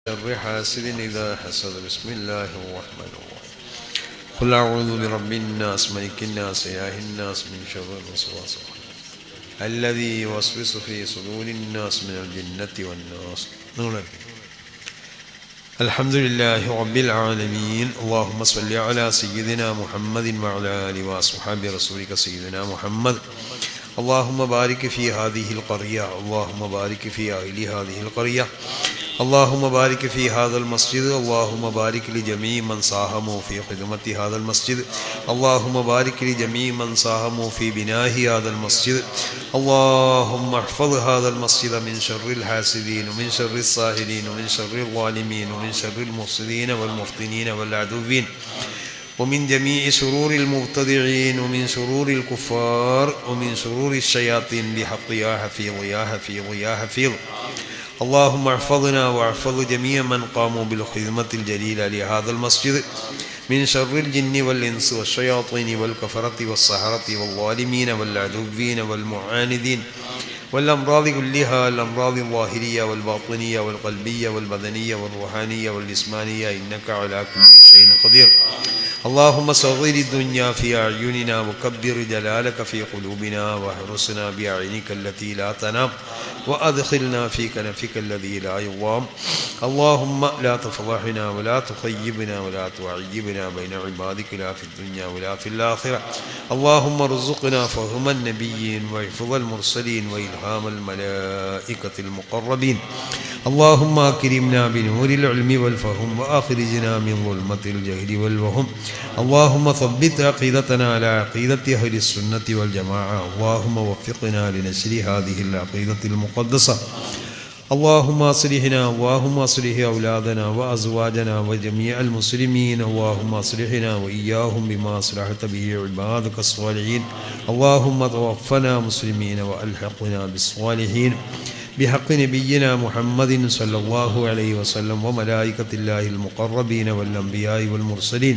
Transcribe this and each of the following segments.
شر حاسد إذا حسد بسم الله الرحمن الرحيم قل أعوذ برب الناس ملك الناس إله الناس من شر الوسواس الذي يوسوس في صدور الناس من الجنة والناس نقول الحمد لله رب العالمين اللهم صل على سيدنا محمد وعلى آله وأصحاب رسولك سيدنا محمد اللهم بارك في هذه القرية اللهم بارك في أهل هذه القرية اللهم بارك في هذا المسجد اللهم بارك لجميع من ساهموا في خدمة هذا المسجد اللهم بارك لجميع من ساهموا في بناء هذا المسجد اللهم احفظ هذا المسجد من شر الحاسدين ومن شر الساهلين ومن شر الظالمين ومن شر المفسدين والمفتنين والعدوين ومن جميع شرور المبتدعين ومن شرور الكفار ومن شرور الشياطين بحق يا حفيظ يا حفيظ يا حفيظ اللهم احفظنا واحفظ جميع من قاموا بالخدمة الجليلة لهذا المسجد من شر الجن والإنس والشياطين والكفرة والسحرة والظالمين والعدوين والمعاندين والأمراض كلها الأمراض الظاهرية والباطنية والقلبية والبدنية والروحانية والجسمانية إنك على كل شيء قدير اللهم صغر الدنيا في أعيننا وكبر جلالك في قلوبنا واحرسنا بأعينك التي لا تنام وأدخلنا في كنفك الذي لا يضام اللهم لا تفضحنا ولا تخيبنا ولا تعيبنا بين عبادك لا في الدنيا ولا في الآخرة اللهم ارزقنا فهم النبيين وحفظ المرسلين وإلهام الملائكة المقربين اللهم أكرمنا بنور العلم والفهم وأخرجنا من ظلمة الجهل والوهم اللهم ثبت عقيدتنا على عقيدة أهل السنة والجماعة اللهم وفقنا لنشر هذه العقيدة المقدسة اللهم أصلحنا اللهم أصلح أولادنا وأزواجنا وجميع المسلمين اللهم أصلحنا وإياهم بما أصلحت به عبادك الصالحين اللهم توفنا مسلمين وألحقنا بالصالحين بحق نبينا محمد صلى الله عليه وسلم وملائكة الله المقربين والأنبياء والمرسلين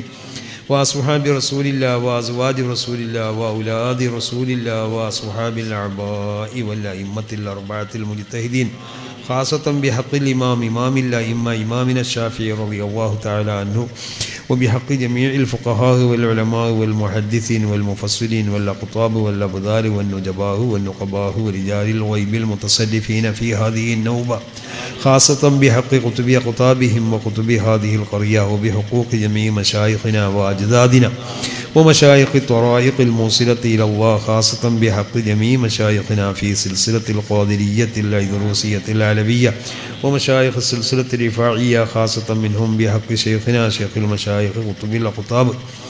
وأصحاب رسول الله وأزواج رسول الله وأولاد رسول الله وأصحاب الأعباء والأئمة الأربعة المجتهدين خاصة بحق الإمام إمام الأئمة إمامنا الشافعي رضي الله تعالى عنه وبحق جميع الفقهاء والعلماء والمحدثين والمفسرين والأقطاب والأبدال والنجباء والنقباء ورجال الغيب المتصرفين في هذه النوبة خاصة بحق كتب أقطابهم وكتب هذه القرية وبحقوق جميع مشايخنا وأجدادنا ومشايخ الطرائق الموصلة إلى الله خاصة بحق جميع مشايخنا في سلسلة القادرية الأيدروسية العلوية ومشايخ السلسلة الرفاعية خاصة منهم بحق شيخنا شيخ المشايخ قطب الأقطاب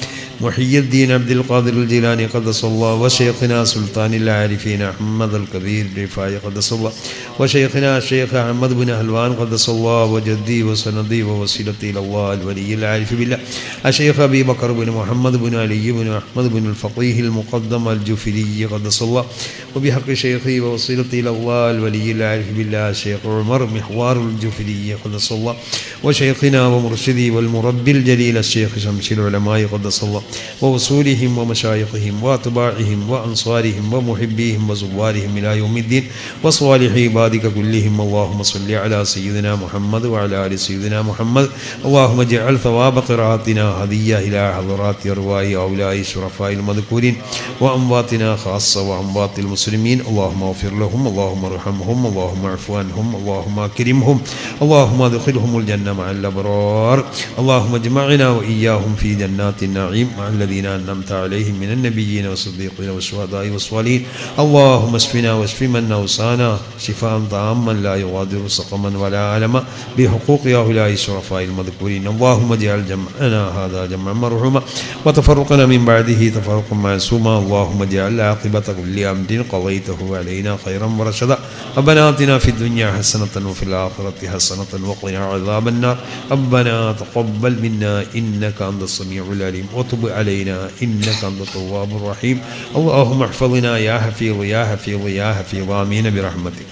محي الدين عبد القادر الجيلاني قدس الله وشيخنا سلطان العارفين أحمد الكبير الرفاعي قدس الله وشيخنا الشيخ أحمد بن أهلوان قدس الله وجدي وسندي ووسيلتي إلى الله الولي العارف بالله الشيخ أبي بكر بن محمد بن علي بن أحمد بن الفقيه المقدم الجفري قدس الله وبحق شيخي ووسيلتي إلى الله الولي العارف بالله الشيخ عمر محوار الجفري قدس الله وشيخنا ومرشدي والمربي الجليل الشيخ شمس العلماء قدس الله ووصولهم ومشايخهم واتباعهم وانصارهم ومحبيهم وزوارهم الى يوم الدين وصالح عبادك كلهم اللهم صل على سيدنا محمد وعلى ال سيدنا محمد اللهم اجعل ثواب قراءتنا هديه الى حضرات ارواح هؤلاء الشرفاء المذكورين وامواتنا خاصه واموات المسلمين اللهم اغفر لهم اللهم ارحمهم اللهم اعف عنهم اللهم اكرمهم اللهم ادخلهم الجنه مع الابرار اللهم اجمعنا واياهم في جنات النعيم مع الذين أنعمت عليهم من النبيين والصديقين والشهداء والصالحين اللهم اشفنا واشف من أوصانا شفاء تاما لا يغادر سقما ولا ألما بحقوق هؤلاء الشرفاء المذكورين اللهم اجعل جمعنا هذا جمعا مرحوما وتفرقنا من بعده تفرقا معصوما اللهم اجعل عاقبة كل أمر قضيته علينا خيرا ورشدا ربنا آتنا في الدنيا حسنة وفي الآخرة حسنة وقنا عذاب النار ربنا تقبل منا إنك أنت السميع العليم وتب علينا إنك أنت التواب الرحيم اللهم احفظنا يا حفيظ يا حفيظ يا حفيظ آمين برحمتك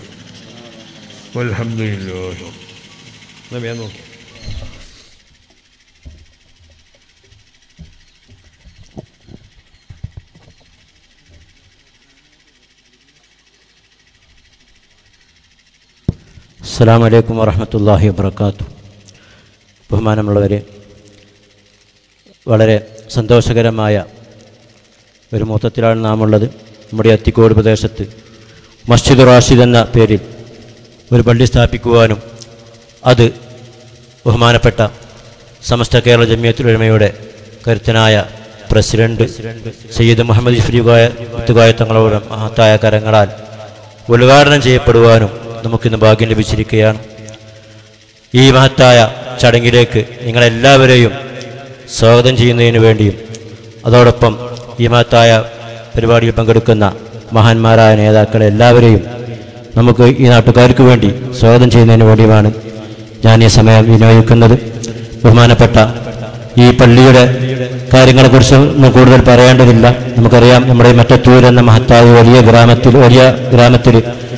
والحمد لله نبي أنوك السلام عليكم ورحمة الله وبركاته ബഹുമാനമുള്ളവർ വളരെ സന്തോഷകരമായ ഒരു മൊത്തത്തിലാണ് നാം ഉള്ളത് നമ്മുടെ അത്തിക്കോട് പ്രദേശത്ത് മസ്ജിദ് റാഷിദ് എന്ന പേരിൽ ഒരു പള്ളി സ്ഥാപിക്കുവാനും അത് ബഹുമാനപ്പെട്ട സമസ്ത കേരള ജമിയത്തുലമയുടെ കരുത്തനായ പ്രസിഡന്റ് സയ്യിദ് മുഹമ്മദ് ഇഫ്രീഖായ മുത്തുകായ തങ്ങളുടെ മഹത്തായ കരങ്ങളാൽ ഉദ്ഘാടനം ചെയ്യപ്പെടുവാനും നമുക്കിന്ന് ഭാഗ്യം ലഭിച്ചിരിക്കുകയാണ് ഈ മഹത്തായ ചടങ്ങിലേക്ക് നിങ്ങളെല്ലാവരെയും സ്വാഗതം ചെയ്യുന്നതിന് വേണ്ടിയും അതോടൊപ്പം ഈ മഹത്തായ പരിപാടിയിൽ പങ്കെടുക്കുന്ന മഹാന്മാരായ നേതാക്കളെ എല്ലാവരെയും നമുക്ക് ഈ നാട്ടുകാർക്ക് വേണ്ടി സ്വാഗതം ചെയ്യുന്നതിന് വേണ്ടിയുമാണ് ഞാൻ ഈ സമയം വിനിയോഗിക്കുന്നത് ബഹുമാനപ്പെട്ട ഈ പള്ളിയുടെ കാര്യങ്ങളെക്കുറിച്ച് ഒന്നും കൂടുതൽ പറയേണ്ടതില്ല നമുക്കറിയാം നമ്മുടെ ഈ മറ്റത്തൂർ എന്ന മഹത്തായ വലിയ ഗ്രാമത്തിൽ വലിയ ഗ്രാമത്തിൽ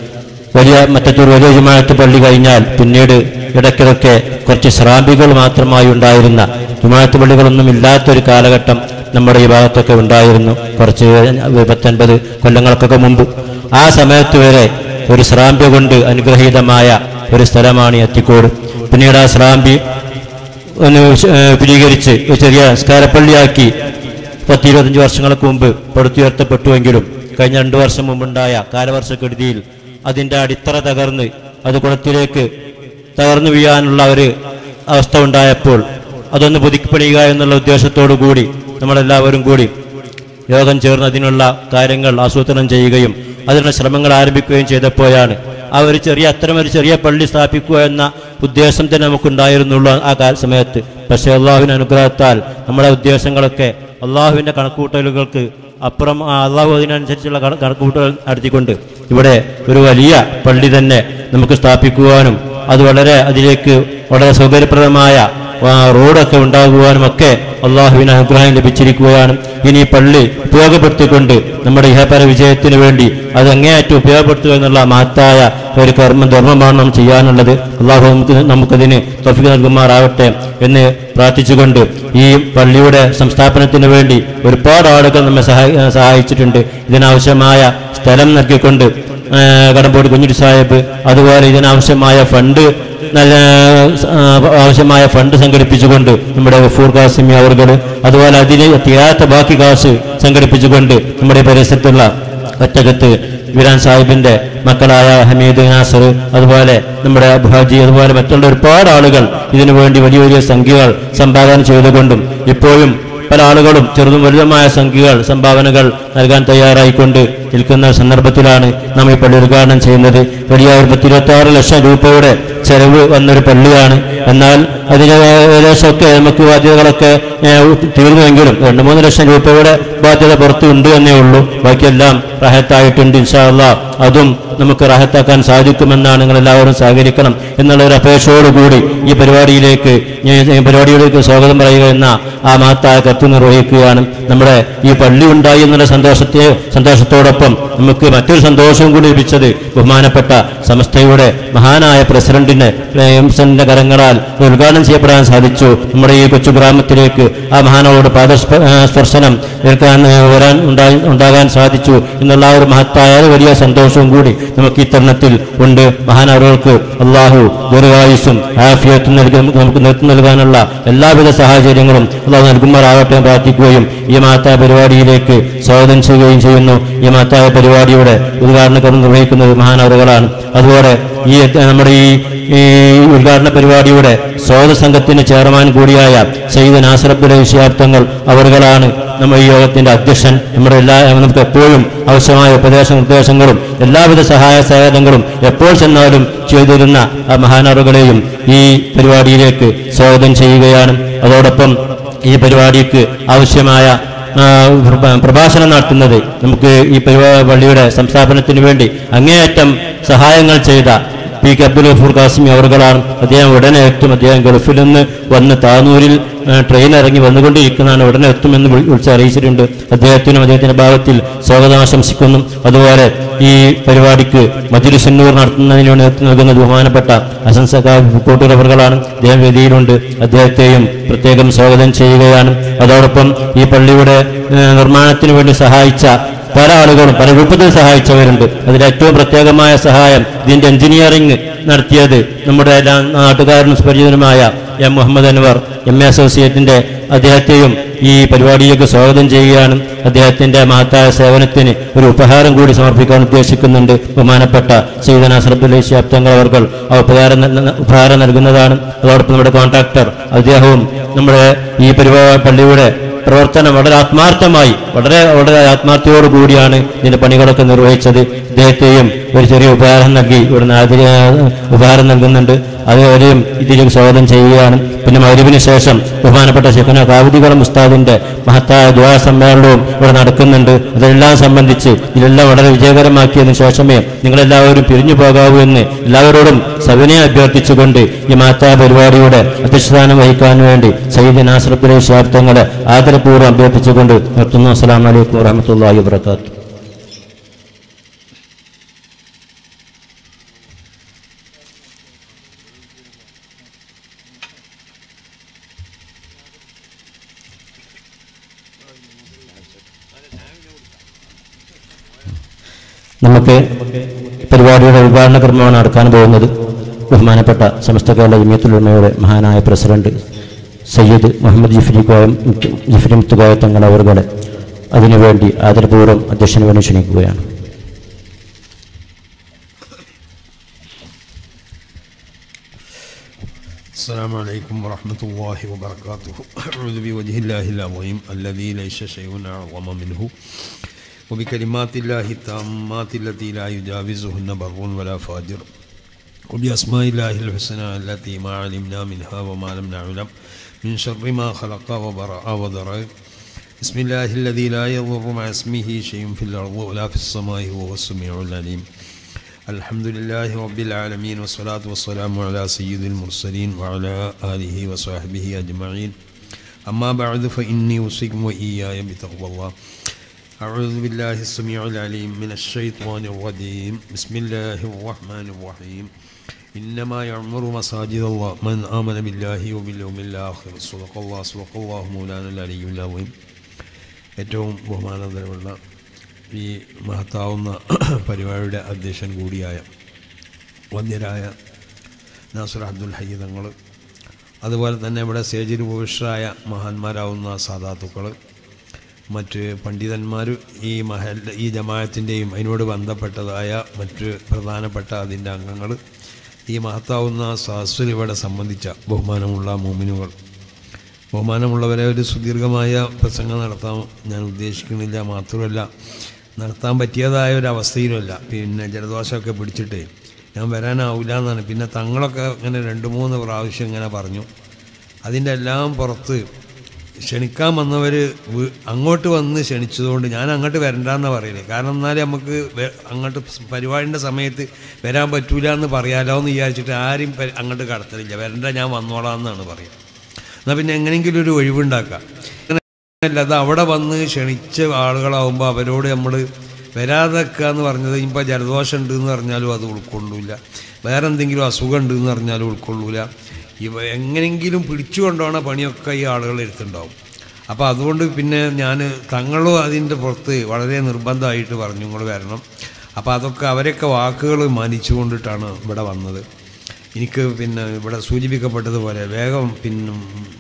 വലിയ മറ്റത്തൂർ വലിയ ജുമാഅത്ത് പള്ളി കഴിഞ്ഞാൽ പിന്നീട് ഇടയ്ക്കിടയ്ക്ക് കുറച്ച് ശ്രാമ്പികൾ മാത്രമായി ഉണ്ടായിരുന്ന ജുമാഅത്ത് പള്ളികളൊന്നും ഇല്ലാത്തൊരു കാലഘട്ടം നമ്മുടെ ഈ ഭാഗത്തൊക്കെ ഉണ്ടായിരുന്നു കുറച്ച് പത്തൊൻപത് കൊല്ലങ്ങൾക്കൊക്കെ മുമ്പ് ആ സമയത്ത് വരെ ഒരു ശ്രാമ്പ്യ കൊണ്ട് അനുഗ്രഹീതമായ ഒരു സ്ഥലമാണ് ഈ അത്തിക്കോട് പിന്നീട് ആ ശ്രാമ്പി ഒന്ന് വിപുലീകരിച്ച് ഒരു ചെറിയ സ്കാരപ്പള്ളിയാക്കി പത്ത് ഇരുപത്തഞ്ച് വർഷങ്ങൾക്ക് മുമ്പ് പടുത്തുയർത്തപ്പെട്ടുവെങ്കിലും കഴിഞ്ഞ രണ്ടു വർഷം മുമ്പുണ്ടായ കാലവർഷക്കെടുതിയിൽ അതിൻ്റെ അടിത്തറ തകർന്ന് അത് കുളത്തിലേക്ക് തകർന്നു വീഴാനുള്ള ഒരു അവസ്ഥ ഉണ്ടായപ്പോൾ അതൊന്ന് പുതുക്കിപ്പണിയുക എന്നുള്ള ഉദ്ദേശത്തോടു കൂടി നമ്മളെല്ലാവരും കൂടി യോഗം ചേർന്ന് അതിനുള്ള കാര്യങ്ങൾ ആസൂത്രണം ചെയ്യുകയും അതിനുള്ള ശ്രമങ്ങൾ ആരംഭിക്കുകയും ചെയ്തപ്പോഴാണ് ആ ഒരു ചെറിയ അത്തരം ഒരു ചെറിയ പള്ളി സ്ഥാപിക്കുക എന്ന ഉദ്ദേശം തന്നെ നമുക്കുണ്ടായിരുന്നുള്ളൂ ആ കാല സമയത്ത് പക്ഷേ അള്ളാഹുവിൻ്റെ അനുഗ്രഹത്താൽ നമ്മുടെ ഉദ്ദേശങ്ങളൊക്കെ അള്ളാഹുവിൻ്റെ കണക്കുകൂട്ടലുകൾക്ക് അപ്പുറം ആ അള്ളാഹു അതിനനുസരിച്ചുള്ള കണ- കണക്കുകൂട്ടൽ നടത്തിക്കൊണ്ട് ഇവിടെ ഒരു വലിയ പള്ളി തന്നെ നമുക്ക് സ്ഥാപിക്കുവാനും അത് വളരെ അതിലേക്ക് വളരെ സൗകര്യപ്രദമായ ആ, റോഡൊക്കെ ഉണ്ടാകുവാനും ഒക്കെ അള്ളാഹുവിന് അനുഗ്രഹം ലഭിച്ചിരിക്കുകയാണ് ഇനി ഈ പള്ളി ഉപയോഗപ്പെടുത്തിക്കൊണ്ട് നമ്മുടെ ഇഹപര വിജയത്തിന് വേണ്ടി അത് അങ്ങേയറ്റം ഉപയോഗപ്പെടുത്തുക എന്നുള്ള മഹത്തായ ഒരു കർമ്മ ധർമ്മമാണ് നാം ചെയ്യാനുള്ളത് അള്ളാഹു നമുക്ക് നമുക്കതിന് തൊഫിക്ക് നൽകുമാറാവട്ടെ എന്ന് പ്രാർത്ഥിച്ചുകൊണ്ട് ഈ പള്ളിയുടെ സംസ്ഥാപനത്തിന് വേണ്ടി ഒരുപാട് ആളുകൾ നമ്മെ സഹായി സഹായിച്ചിട്ടുണ്ട് ഇതിനാവശ്യമായ സ്ഥലം നൽകിക്കൊണ്ട് ആ, കടമ്പോട് കുഞ്ഞിരി സാഹിബ് അതുപോലെ ഇതിനാവശ്യമായ ഫണ്ട് നല്ല ആ, ആവശ്യമായ ഫണ്ട് സംഘടിപ്പിച്ചുകൊണ്ട് നമ്മുടെ ഗഫൂർ കാസിമി അവർകൾ അതുപോലെ അതിന് തീരാത്ത ബാക്കി കാശ് സംഘടിപ്പിച്ചുകൊണ്ട് നമ്മുടെ പരിസരത്തുള്ള ഒറ്റകത്ത് വിരാൻ സാഹിബിന്റെ മക്കളായ ഹമീദ് നാസർ അതുപോലെ നമ്മുടെ അബുഹാജി അതുപോലെ മറ്റുള്ള ഒരുപാട് ആളുകൾ ഇതിനു വേണ്ടി വലിയ വലിയ സംഖ്യകൾ സംഭാവന ചെയ്തുകൊണ്ടും ഇപ്പോഴും പല ആളുകളും ചെറുതും വലുതുമായ സംഖ്യകൾ സംഭാവനകൾ നൽകാൻ തയ്യാറായിക്കൊണ്ട് നിൽക്കുന്ന സന്ദർഭത്തിലാണ് നാം ഈ പള്ളി ഉദ്ഘാടനം ചെയ്യുന്നത് വലിയ ഒരു പത്തിരുപത്തി ആറ് ലക്ഷം രൂപയുടെ ചെലവ് വന്നൊരു പള്ളിയാണ് എന്നാൽ അതിന് ഏകദേശമൊക്കെ നമുക്ക് ബാധ്യതകളൊക്കെ ഏഹ്, തീർന്നുവെങ്കിലും രണ്ട് മൂന്ന് ലക്ഷം രൂപയുടെ ബാധ്യത പുറത്തുണ്ട് എന്നേ ഉള്ളൂ ബാക്കിയെല്ലാം റാഹത്തായിട്ടുണ്ട് ഇൻഷാല്ല അതും നമുക്ക് റാഹത്താക്കാൻ സാധിക്കുമെന്നാണ് നിങ്ങൾ എല്ലാവരും സഹകരിക്കണം എന്നുള്ള ഒരു അപേക്ഷയോടുകൂടി ഈ പരിപാടിയിലേക്ക് ഞാൻ ഈ പരിപാടിയിലേക്ക് സ്വാഗതം പറയുക എന്ന ആ മഹത്തായ കത്ത് നിർവഹിക്കുകയാണ് നമ്മുടെ ഈ പള്ളി ഉണ്ടായി എന്നുള്ള സന്തോഷത്തെ സന്തോഷത്തോടൊപ്പം നമുക്ക് മറ്റൊരു സന്തോഷവും കൂടി ലഭിച്ചത് ബഹുമാനപ്പെട്ട സംസ്ഥയുടെ മഹാനായ പ്രസിഡന്റിന് എംസന്റെ കരങ്ങളാൽ ഉദ്ഘാടനം ചെയ്യപ്പെടാൻ സാധിച്ചു നമ്മുടെ ഈ കൊച്ചു ഗ്രാമത്തിലേക്ക് ആ മഹാനോട് പാദസ്പ ആ, സ്പർശനം ഏൽക്കാൻ ആ, വരാൻ ഉണ്ടായി ഉണ്ടാകാൻ സാധിച്ചു എന്നുള്ള ആ ഒരു മഹത്തായ ഒരു വലിയ സന്തോഷവും കൂടി നമുക്ക് ഈ തരുണത്തിൽ ഉണ്ട് മഹാനവർക്ക് അള്ളാഹു ദീർഘായുസും ആഫിയത്തും നൽകി നമുക്ക് നമുക്ക് നേതൃത്വം നൽകാനുള്ള എല്ലാവിധ സാഹചര്യങ്ങളും അള്ളാഹു നൽകുമാറാവട്ടെ എന്ന് പ്രാർത്ഥിക്കുകയും ഈ മഹത്തായ പരിപാടിയിലേക്ക് സ്വാഗതം ചെയ്യുകയും ചെയ്യുന്നു ഈ മഹത്തായ പരിപാടിയുടെ ഉദ്ഘാടന കർമ്മം നിർവഹിക്കുന്നത് മഹാനവറുകളാണ് അതുപോലെ ഈ നമ്മുടെ ഈ ഈ ഉദ്ഘാടന പരിപാടിയുടെ സ്വാഗത സംഘത്തിന് ചെയർമാൻ കൂടിയായ സയ്യിദ് നാസറബുലെ വിഷയാർത്ഥങ്ങൾ അവറുകളാണ് നമ്മുടെ ഈ യോഗത്തിന്റെ അധ്യക്ഷൻ നമ്മുടെ എല്ലാ നമുക്ക് എപ്പോഴും ആവശ്യമായ ഉപദേശ നിർദ്ദേശങ്ങളും എല്ലാവിധ സഹായ സഹായങ്ങളും എപ്പോൾ ചെന്നാലും ചെയ്തിരുന്ന ആ മഹാനറുകളെയും ഈ പരിപാടിയിലേക്ക് സ്വാഗതം ചെയ്യുകയാണ് അതോടൊപ്പം ഈ പരിപാടിക്ക് ആവശ്യമായ ആ, പ്രഭ- പ്രഭാഷണം നടത്തുന്നത് നമുക്ക് ഈ പരിപാ- പള്ളിയുടെ സംസ്ഥാപനത്തിന് വേണ്ടി അങ്ങേയറ്റം സഹായങ്ങൾ ചെയ്ത പി കെ അബ്ദുൽ ഗഫൂർ കാസിമി അവർകളാണ് അദ്ദേഹം ഉടനെ എത്തും അദ്ദേഹം ഗൾഫിൽ നിന്ന് വന്ന് താനൂരിൽ ആ, ട്രെയിൻ ഇറങ്ങി വന്നുകൊണ്ടിരിക്കുന്നതാണ് ഉടനെ എത്തുമെന്ന് വിളി- വിളിച്ച് അറിയിച്ചിട്ടുണ്ട് അദ്ദേഹത്തിനും അദ്ദേഹത്തിന്റെ ഭാഗത്തിൽ സ്വാഗതം ആശംസിക്കുന്നു അതുപോലെ ഈ പരിപാടിക്ക് മജുലിസന്നൂർ നടത്തുന്നതിന് വേണ്ടി നേതൃത്വം നൽകുന്ന ബഹുമാനപ്പെട്ട അസൻസക്കാർ കൂട്ടുറവറുകളാണ് അദ്ദേഹം വേദിയിലുണ്ട് അദ്ദേഹത്തെയും പ്രത്യേകം സ്വാഗതം ചെയ്യുകയാണ് അതോടൊപ്പം ഈ പള്ളിയുടെ ഏ, നിർമ്മാണത്തിന് വേണ്ടി സഹായിച്ച പല ആളുകളും പല രൂപത്തിൽ സഹായിച്ചവരുണ്ട് അതിൽ ഏറ്റവും പ്രത്യേകമായ സഹായം ഇതിന്റെ എഞ്ചിനീയറിംഗ് നടത്തിയത് നമ്മുടെ എല്ലാ നാട്ടുകാരനും സുപരിചിതനുമായ M Muhammad Anwar M A അസോസിയേറ്റിന്റെ അദ്ദേഹത്തെയും ഈ പരിപാടിയിലേക്ക് സ്വാഗതം ചെയ്യുകയാണ് അദ്ദേഹത്തിന്റെ മഹത്തായ സേവനത്തിന് ഒരു ഉപഹാരം കൂടി സമർപ്പിക്കാൻ ഉദ്ദേശിക്കുന്നുണ്ട് ബഹുമാനപ്പെട്ട സീദന അസറബുലി ശാബ്ദങ്ങൾ അവർ ആ ഉപകാരം നൽ- ഉപഹാരം നൽകുന്നതാണ് അതോടൊപ്പം നമ്മുടെ കോൺട്രാക്ടർ അദ്ദേഹവും നമ്മുടെ ഈ പരിപാടി പള്ളിയുടെ പ്രവർത്തനം വളരെ ആത്മാർത്ഥമായി വളരെ വളരെ ആത്മാർത്ഥയോടു കൂടിയാണ് ഇതിന്റെ പണികളൊക്കെ നിർവഹിച്ചത് ഇദ്ദേഹത്തെയും ഒരു ചെറിയ ഉപഹാരം നൽകി ഇവിടുന്ന് ആദരി ഉപഹാരം നൽകുന്നുണ്ട് അതുവരെയും ഇതിലേക്ക് സ്വാഗതം ചെയ്യുകയാണ് പിന്നെ മരുവിന് ശേഷം ബഹുമാനപ്പെട്ട ശിഖന കാവതികുളം ഉസ്താദിന്റെ മഹത്തായ ദ്വാ സമ്മേളനവും ഇവിടെ നടക്കുന്നുണ്ട് അതെല്ലാം സംബന്ധിച്ച് ഇതെല്ലാം വളരെ വിജയകരമാക്കിയതിനു ശേഷമേ നിങ്ങളെല്ലാവരും പിരിഞ്ഞു പോകാവൂ എന്ന് എല്ലാവരോടും സവിനയെ അഭ്യർത്ഥിച്ചുകൊണ്ട് ഈ മഹത്തായ പരിപാടിയുടെ അധ്യക്ഷസ്ഥാനം വഹിക്കാൻ വേണ്ടി സയ്യിദ് നാസറപ്പുലെ ശാബ്ദങ്ങളെ ആദരപൂർവ്വം അഭ്യർത്ഥിച്ചുകൊണ്ട് നിർത്തുന്നു അസ്സലാമു അലൈക്കും വറഹമത്തല്ലാഹി വാബർക്കാത്തു നമുക്ക് പരിപാടിയുടെ ഉദ്ഘാടന ക്രമമാണ് നടക്കാൻ പോകുന്നത് ബഹുമാനപ്പെട്ട സമസ്ത കേരള ജമിയത്തുലമയുടെ മഹാനായ പ്രസിഡന്റ് സയ്യിദ് മുഹമ്മദ് ജിഫ്രി കോയം ജിഫ്രി മുത്തുകോയ തങ്ങൾ അവരുടെ അതിനുവേണ്ടി ആദരപൂർവ്വം അധ്യക്ഷന് വേണ്ടി ക്ഷണിക്കുകയാണ് السلام عليكم ورحمة الله وبركاته أعوذ بوجه الله العظيم الذي ليس شيء أعظم منه وبكلمات الله التامات التي لا يجاوزهن بر ولا فاجر وبأسماء الله الحسنى التي ما علمنا منها وما لم نعلم من شر ما خلق وبرأ وذرأ بسم الله الذي لا يضر مع اسمه شيء في الأرض ولا في السماء وهو السميع العليم الحمد لله رب العالمين والصلاة والسلام على سيد المرسلين وعلى آله وصحبه أجمعين أما بعد فإني أوصيكم وإياي بتقوى الله أعوذ بالله السميع العليم من الشيطان الرجيم بسم الله الرحمن الرحيم إنما يعمر مساجد الله من آمن بالله وباليوم الآخر صدق الله صدق الله مولانا العلي العظيم ഏറ്റവും ബഹുമാനതരമുള്ള ഈ മഹത്താവുന്ന പരിപാടിയുടെ അധ്യക്ഷൻ കൂടിയായ വന്യരായ നാസുർ അബ്ദുൽ ഹയ്യ തങ്ങൾ അതുപോലെ തന്നെ ഇവിടെ സ്റ്റേജിൽ ഉപവിഷ്ടരായ മഹാന്മാരാവുന്ന സാധാത്തുക്കൾ മറ്റ് പണ്ഡിതന്മാർ ഈ മഹൽ ഈ ജമാഅത്തിൻ്റെയും അതിനോട് ബന്ധപ്പെട്ടതായ മറ്റ് പ്രധാനപ്പെട്ട അതിൻ്റെ അംഗങ്ങൾ ഈ മഹത്താവുന്ന സഹസ്വൽ ഇവിടെ സംബന്ധിച്ച ബഹുമാനമുള്ള മോമിനുകൾ ബഹുമാനമുള്ളവരെ ഒരു സുദീർഘമായ പ്രസംഗം നടത്താൻ ഞാൻ ഉദ്ദേശിക്കുന്നില്ല മാത്രമല്ല നടത്താൻ പറ്റിയതായ ഒരു അവസ്ഥയിലുമല്ല പിന്നെ ജലദോഷമൊക്കെ പിടിച്ചിട്ട് ഞാൻ വരാനാവില്ല എന്നാണ് പിന്നെ തങ്ങളൊക്കെ ഇങ്ങനെ രണ്ട് മൂന്ന് പ്രാവശ്യം ഇങ്ങനെ പറഞ്ഞു അതിൻ്റെ എല്ലാം പുറത്ത് ക്ഷണിക്കാൻ വന്നവർ അങ്ങോട്ട് വന്ന് ക്ഷണിച്ചതുകൊണ്ട് ഞാൻ അങ്ങോട്ട് വരണ്ടെന്ന് പറയില്ലേ കാരണം എന്നാലും നമുക്ക് വെ- അങ്ങോട്ട് പരിപാടിൻ്റെ സമയത്ത് വരാൻ പറ്റൂല എന്ന് പറയാലോ എന്ന് വിചാരിച്ചിട്ട് ആരും പ- അങ്ങോട്ട് കടത്തലില്ല വരണ്ട ഞാൻ വന്നോളാം എന്നാണ് പറയുക എന്നാൽ പിന്നെ എങ്ങനെയെങ്കിലും ഒരു ഒഴിവുണ്ടാക്കാം അല്ല അത് അവിടെ വന്ന് ക്ഷണിച്ച ആളുകളാവുമ്പോൾ അവരോട് നമ്മൾ വരാതെക്കുക എന്ന് പറഞ്ഞത് ഇപ്പോൾ ജലദോഷം ഉണ്ട് എന്ന് പറഞ്ഞാലും അത് ഉൾക്കൊള്ളൂല വേറെ എന്തെങ്കിലും അസുഖം ഉണ്ട് എന്ന് പറഞ്ഞാലും ഉൾക്കൊള്ളൂല ഇവ എങ്ങനെയെങ്കിലും പിടിച്ചു കൊണ്ടുപോകണ പണിയൊക്കെ ഈ ആളുകൾ എടുത്തുണ്ടാവും അപ്പോൾ അതുകൊണ്ട് പിന്നെ ഞാൻ തങ്ങളും അതിൻ്റെ പുറത്ത് വളരെ നിർബന്ധമായിട്ട് പറഞ്ഞു നിങ്ങൾ വരണം അപ്പോൾ അതൊക്കെ അവരൊക്കെ വാക്കുകൾ മാനിച്ചുകൊണ്ടിട്ടാണ് ഇവിടെ വന്നത് എനിക്ക് പിന്നെ ഇവിടെ സൂചിപ്പിക്കപ്പെട്ടതുപോലെ വേഗം പിന്നെ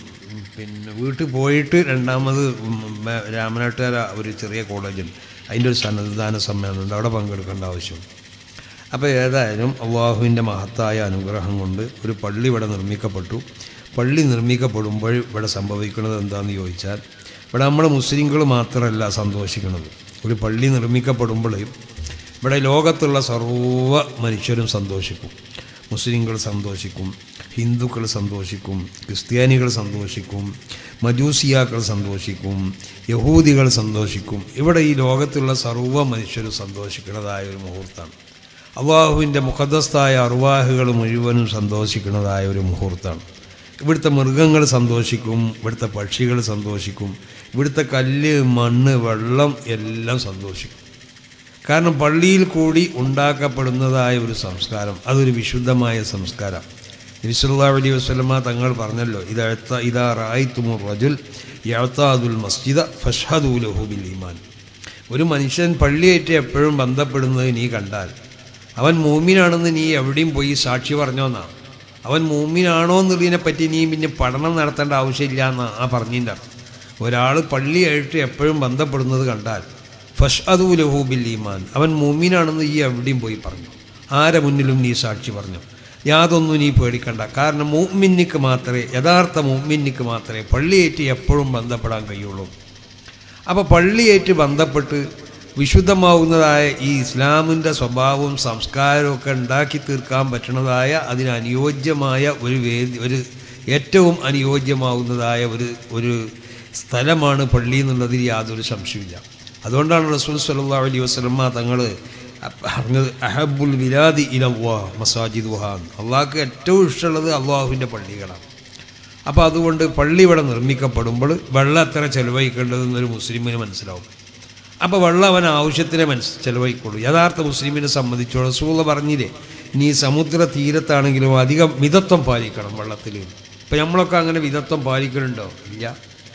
പിന്നെ വീട്ടിൽ പോയിട്ട് രണ്ടാമത് ഉം മ- രാമനാട്ടുകാര ഒരു ചെറിയ കോളേജുണ്ട് അതിൻ്റെ ഒരു സന്നദ്ധാന സമ്മേളനമുണ്ട് അവിടെ പങ്കെടുക്കേണ്ട ആവശ്യം അപ്പോൾ ഏതായാലും അള്ളാഹുവിൻ്റെ മഹത്തായ അനുഗ്രഹം കൊണ്ട് ഒരു പള്ളി ഇവിടെ നിർമ്മിക്കപ്പെട്ടു പള്ളി നിർമ്മിക്കപ്പെടുമ്പോൾ ഇവിടെ സംഭവിക്കുന്നത് എന്താണെന്ന് ചോദിച്ചാൽ ഇവിടെ നമ്മൾ മുസ്ലിങ്ങൾ മാത്രമല്ല സന്തോഷിക്കുന്നത് ഒരു പള്ളി നിർമ്മിക്കപ്പെടുമ്പോൾ ഇവിടെ ലോകത്തുള്ള സർവ്വ മനുഷ്യരും സന്തോഷിക്കും മുസ്ലിങ്ങൾ സന്തോഷിക്കും ഹിന്ദുക്കൾ സന്തോഷിക്കും ക്രിസ്ത്യാനികൾ സന്തോഷിക്കും മജൂസിയാക്കൾ സന്തോഷിക്കും യഹൂദികൾ സന്തോഷിക്കും ഇവിടെ ഈ ലോകത്തുള്ള സർവ്വ മനുഷ്യരും സന്തോഷിക്കുന്നതായ ഒരു മുഹൂർത്തമാണ് അള്ളാഹുവിൻ്റെ മുഖദസ്ഥായ അറുവാഹുകൾ മുഴുവനും സന്തോഷിക്കുന്നതായ ഒരു മുഹൂർത്തമാണ് ഇവിടുത്തെ മൃഗങ്ങൾ സന്തോഷിക്കും ഇവിടുത്തെ പക്ഷികൾ സന്തോഷിക്കും ഇവിടുത്തെ കല്ല് മണ്ണ് വെള്ളം എല്ലാം സന്തോഷിക്കും കാരണം പള്ളിയിൽ കൂടി ഉണ്ടാക്കപ്പെടുന്നതായ ഒരു സംസ്കാരം അതൊരു വിശുദ്ധമായ സംസ്കാരം നബിസ്വല്ലാ അലൈഹി വസ്ലമ തങ്ങൾ പറഞ്ഞല്ലോ ഇതെഴുത്ത ഇതാ റായിത്തുമുർ റജുൽ യഅത്താദുൽ മസ്ജിദ ഫഷ്ഹദു ലഹു ബിൽ ഈമാൻ ഒരു മനുഷ്യൻ പള്ളിയേറ്റ് എപ്പോഴും ബന്ധപ്പെടുന്നത് നീ കണ്ടാൽ അവൻ മൂമിനാണെന്ന് നീ എവിടെയും പോയി സാക്ഷി പറഞ്ഞോന്നാ അവൻ മൂമിനാണോ എന്നുള്ളതിനെ പറ്റി നീ പിന്നെ പഠനം നടത്തേണ്ട ആവശ്യമില്ല എന്നാ ആ പറഞ്ഞതിൻ്റെ അർത്ഥം ഒരാൾ പള്ളിയായിട്ട് എപ്പോഴും ബന്ധപ്പെടുന്നത് കണ്ടാൽ ഫഷ് അതുലഹൂബിൽ ഈമാൻ അവൻ മൂമിനാണെന്ന് ഈ എവിടെയും പോയി പറഞ്ഞു ആരെ മുന്നിലും നീ സാക്ഷി പറഞ്ഞു യാതൊന്നും നീ പേടിക്കണ്ട കാരണം മൂമിന്നിക്ക് മാത്രമേ യഥാർത്ഥ മൂമിന്നിക്ക് മാത്രമേ പള്ളിയേറ്റ് എപ്പോഴും ബന്ധപ്പെടാൻ കഴിയുള്ളൂ അപ്പോൾ പള്ളിയേറ്റ് ബന്ധപ്പെട്ട് വിശുദ്ധമാവുന്നതായ ഈ ഇസ്ലാമിൻ്റെ സ്വഭാവവും സംസ്കാരവും ഒക്കെ ഉണ്ടാക്കി തീർക്കാൻ പറ്റുന്നതായ അതിന് അനുയോജ്യമായ ഒരു വേദി ഒരു ഏറ്റവും അനുയോജ്യമാവുന്നതായ ഒരു ഒരു സ്ഥലമാണ് പള്ളി എന്നുള്ളതിൽ യാതൊരു സംശയമില്ല അതുകൊണ്ടാണ് റസൂൽ സല്ലല്ലാഹു അലൈഹി വസല്ലമ തങ്ങൾ പറഞ്ഞത് അഹബുൽ വിലാദി ഇലവ്വാ മസാജിദ് വഹാൻ അള്ളാഹ്ക്ക് ഏറ്റവും ഇഷ്ടമുള്ളത് അള്ളാഹുവിൻ്റെ പള്ളികളാണ് അപ്പോൾ അതുകൊണ്ട് പള്ളി ഇവിടെ നിർമ്മിക്കപ്പെടുമ്പോൾ വെള്ളം എത്ര ചെലവഴിക്കേണ്ടതെന്നൊരു മുസ്ലിമിന് മനസ്സിലാവും അപ്പോൾ വെള്ളം അവൻ ആവശ്യത്തിനെ മനസ്സ് ചെലവഴിക്കുള്ളൂ യഥാർത്ഥ മുസ്ലിമിനെ സംബന്ധിച്ചോളം റസൂല പറഞ്ഞില്ലേ നീ സമുദ്ര തീരത്താണെങ്കിലും അധികം മിതത്വം പാലിക്കണം വെള്ളത്തിൽ ഇപ്പം നമ്മളൊക്കെ അങ്ങനെ മിതത്വം പാലിക്കലുണ്ടോ ഇല്ല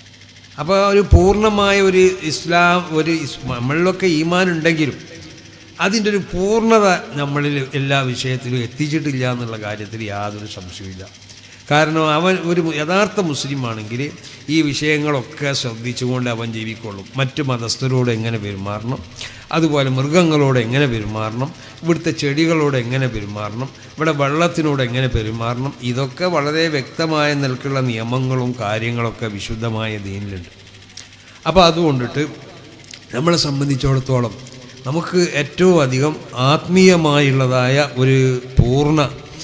അപ്പോൾ ഒരു പൂർണ്ണമായ ഒരു ഇസ്ലാം ഒരു ഇസ് നമ്മളിലൊക്കെ ഈമാൻ ഉണ്ടെങ്കിലും അതിൻ്റെ ഒരു പൂർണ്ണത നമ്മളിൽ എല്ലാ വിഷയത്തിലും എത്തിച്ചിട്ടില്ല എന്നുള്ള കാര്യത്തിൽ യാതൊരു സംശയമില്ല കാരണം അവൻ ഒരു യഥാർത്ഥ മുസ്ലിം ആണെങ്കിൽ ഈ വിഷയങ്ങളൊക്കെ ശ്രദ്ധിച്ചുകൊണ്ട് അവൻ ജീവിക്കൊള്ളും മറ്റു മതസ്ഥരോട് എങ്ങനെ പെരുമാറണം അതുപോലെ മൃഗങ്ങളോട് എങ്ങനെ പെരുമാറണം ഇവിടുത്തെ ചെടികളോട് എങ്ങനെ പെരുമാറണം ഇവിടെ വെള്ളത്തിനോട് എങ്ങനെ പെരുമാറണം ഇതൊക്കെ വളരെ വ്യക്തമായ നിലക്കുള്ള നിയമങ്ങളും കാര്യങ്ങളൊക്കെ വിശുദ്ധമായ ദീനിലുണ്ട് അപ്പോൾ അതുകൊണ്ടിട്ട് നമ്മളെ സംബന്ധിച്ചിടത്തോളം നമുക്ക് ഏറ്റവും അധികം ആത്മീയമായുള്ളതായ ഒരു പൂർണ്ണ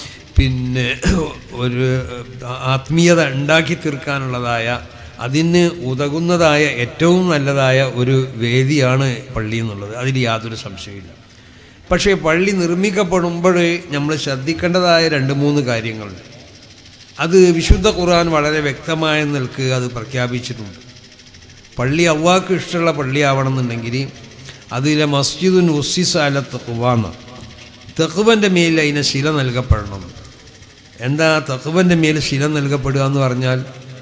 പിന്നെ ഒരു ആത്മീയത ഉണ്ടാക്കി തീർക്കാനുള്ളതായ അതിന് ഉതകുന്നതായ ഏറ്റവും നല്ലതായ ഒരു വേദിയാണ് പള്ളി എന്നുള്ളത് അതിൽ യാതൊരു സംശയമില്ല പക്ഷേ പള്ളി നിർമ്മിക്കപ്പെടുമ്പോൾ നമ്മൾ ശ്രദ്ധിക്കേണ്ടതായ രണ്ട് മൂന്ന് കാര്യങ്ങളുണ്ട് അത് വിശുദ്ധ ഖുർആൻ വളരെ വ്യക്തമായ നിൽക്ക് അത് പ്രഖ്യാപിച്ചിട്ടുണ്ട് പള്ളി അള്ളാഹ്ക്ക് ഇഷ്ടമുള്ള പള്ളിയാവണമെന്നുണ്ടെങ്കിൽ അതിലെ മസ്ജിദുൻ ഉസ്സിസ് അല തെക്കുവാന്ന് തെക്കുവൻ്റെ മേൽ അതിന് ശില നൽകപ്പെടണം എന്താ തെക്കുവൻ്റെ മേൽ ശില നൽകപ്പെടുക എന്ന് പറഞ്ഞാൽ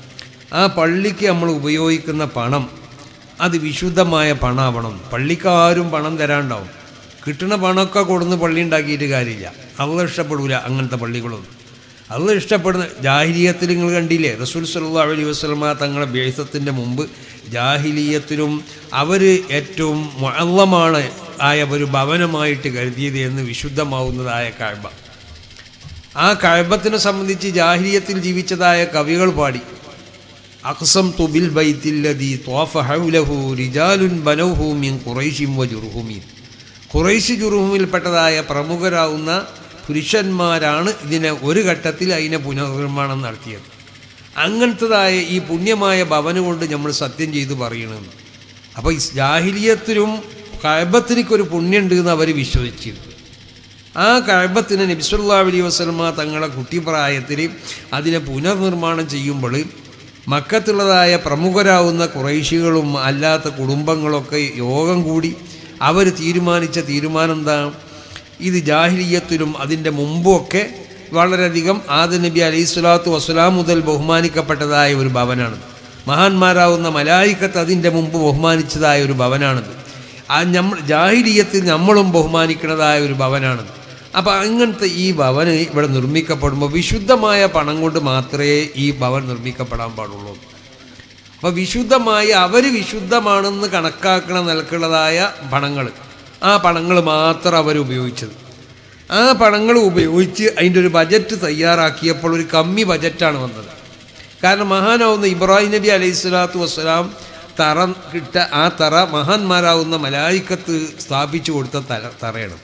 ആ പള്ളിക്ക് നമ്മൾ ഉപയോഗിക്കുന്ന പണം അത് വിശുദ്ധമായ പണമാവണം പള്ളിക്കാരും പണം തരാണ്ടാവും കിട്ടുന്ന പണമൊക്കെ കൊടുന്ന് പള്ളി ഉണ്ടാക്കിയിട്ട് കാര്യമില്ല അള്ള ഇഷ്ടപ്പെടൂല അങ്ങനത്തെ പള്ളികളൊന്നും അള്ള ഇഷ്ടപ്പെടുന്ന ജാഹിലിയത്തിൽ നിങ്ങൾ കണ്ടില്ലേ റസൂൽ സല്ലാ അലൈഹി വസ്ലമ തങ്ങളുടെ ബേസത്തിൻ്റെ മുമ്പ് ജാഹിലീയത്തിലും അവർ ഏറ്റവും മള്ളമാണ് ആയ ഒരു ഭവനമായിട്ട് കരുതിയത് എന്ന് വിശുദ്ധമാവുന്നതായ കാഴ്ബ ആ കഴബത്തിനെ സംബന്ധിച്ച് ജാഹിലിയത്തിൽ ജീവിച്ചതായ കവികൾ പാടി അക്സം തുബിൽ ബൈത്തില്ലതി ത്വാഫ ഹൗലഹു റിജാലുൻ ബനൗഹു മിൻ ഖുറൈശിം വ ജുർഹുമീൻ ഖുറൈശി ജുർഹുമിൽപ്പെട്ടതായ പ്രമുഖരാവുന്ന പുരുഷന്മാരാണ് ഇതിനെ ഒരു ഘട്ടത്തിൽ അതിനെ പുനർനിർമ്മാണം നടത്തിയത് അങ്ങനത്തതായ ഈ പുണ്യമായ ഭവന് കൊണ്ട് നമ്മൾ സത്യം ചെയ്ത് പറയണമെന്ന് അപ്പോൾ ഈ ജാഹിലിയത്തിലും കഴബത്തിനൊരു പുണ്യമുണ്ട് എന്ന് അവർ വിശ്വസിച്ചിരുന്നു ആ കഴബത്തിന് നബിസുല്ലാ അലി വസ്ലമ തങ്ങളെ കുട്ടിപ്രായത്തിൽ അതിനെ പുനർനിർമ്മാണം ചെയ്യുമ്പോൾ മക്കത്തുള്ളതായ പ്രമുഖരാവുന്ന കുറേശികളും അല്ലാത്ത കുടുംബങ്ങളൊക്കെ യോഗം കൂടി അവർ തീരുമാനിച്ച തീരുമാനം എന്താ ഇത് ജാഹിലിയത്തിലും അതിൻ്റെ മുമ്പുമൊക്കെ വളരെയധികം ആദ നബി അലൈഹി സ്വലാത്തു വസ്സലാം മുതൽ ബഹുമാനിക്കപ്പെട്ടതായ ഒരു ഭവനാണ് മഹാന്മാരാവുന്ന മലായിക്കത്ത് അതിൻ്റെ മുമ്പ് ബഹുമാനിച്ചതായ ഒരു ഭവനാണിത് ആ നമ്മൾ ജാഹിലിയത്തിൽ നമ്മളും ബഹുമാനിക്കുന്നതായ ഒരു ഭവനാണിത് അപ്പോൾ അങ്ങനത്തെ ഈ ഭവന് ഇവിടെ നിർമ്മിക്കപ്പെടുമ്പോൾ വിശുദ്ധമായ പണം കൊണ്ട് മാത്രമേ ഈ ഭവൻ നിർമ്മിക്കപ്പെടാൻ പാടുള്ളൂ അപ്പോൾ വിശുദ്ധമായി അവർ വിശുദ്ധമാണെന്ന് കണക്കാക്കണ നിലക്കുള്ളതായ പണങ്ങൾ ആ പണങ്ങൾ മാത്രം അവർ ഉപയോഗിച്ചത് ആ പണങ്ങൾ ഉപയോഗിച്ച് അതിൻ്റെ ഒരു ബജറ്റ് തയ്യാറാക്കിയപ്പോൾ ഒരു കമ്മി ബജറ്റാണ് വന്നത് കാരണം മഹാനാവുന്ന ഇബ്രാഹിം നബി അലൈഹി സ്വലാത്തു വസ്സലാം തറ കിട്ട ആ തറ മഹാന്മാരാവുന്ന മലായിക്കത്ത് സ്ഥാപിച്ചു കൊടുത്ത തല തറയാണ്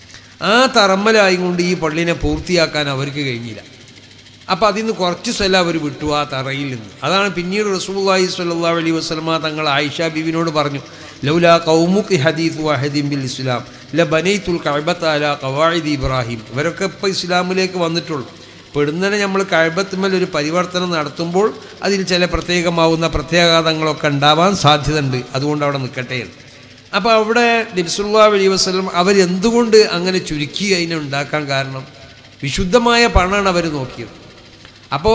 ആ തറമ്മലായിക്കൊണ്ട് ഈ പള്ളിനെ പൂർത്തിയാക്കാൻ അവർക്ക് കഴിഞ്ഞില്ല അപ്പോൾ അതിൽ നിന്ന് കുറച്ച് സ്ഥലം അവർ വിട്ടു ആ തറയിൽ നിന്ന് അതാണ് പിന്നീട് റസൂല്ലാഹി സ്വല്ലാ അലൈഹി വസ്ലമ തങ്ങൾ ആയിഷ ബിബിനോട് പറഞ്ഞു ലൗല കൗമുഖി ഹദീഫ് വഹദീം ബിൽ ഇസ്ലാം ല ബനൈത്തുൽ കഅബത്ത് അല ഖവായിദ് ഇബ്രാഹിം ഇവരൊക്കെ ഇപ്പോൾ ഇസ്ലാമിലേക്ക് വന്നിട്ടുള്ളൂ പെടുന്നതിനെ നമ്മൾ കഴബത്തുമ്മൽ ഒരു പരിവർത്തനം നടത്തുമ്പോൾ അതിൽ ചില പ്രത്യേകമാവുന്ന പ്രത്യാഘാതങ്ങളൊക്കെ ഉണ്ടാവാൻ സാധ്യതയുണ്ട് അതുകൊണ്ട് അവിടെ നിൽക്കട്ടെ അപ്പോൾ അവിടെ നബിസുല്ലാ അലൈഹി വസ്ലം അവരെന്തുകൊണ്ട് അങ്ങനെ ചുരുക്കി അതിനെ ഉണ്ടാക്കാൻ കാരണം വിശുദ്ധമായ പണമാണ് അവർ നോക്കിയത് അപ്പോൾ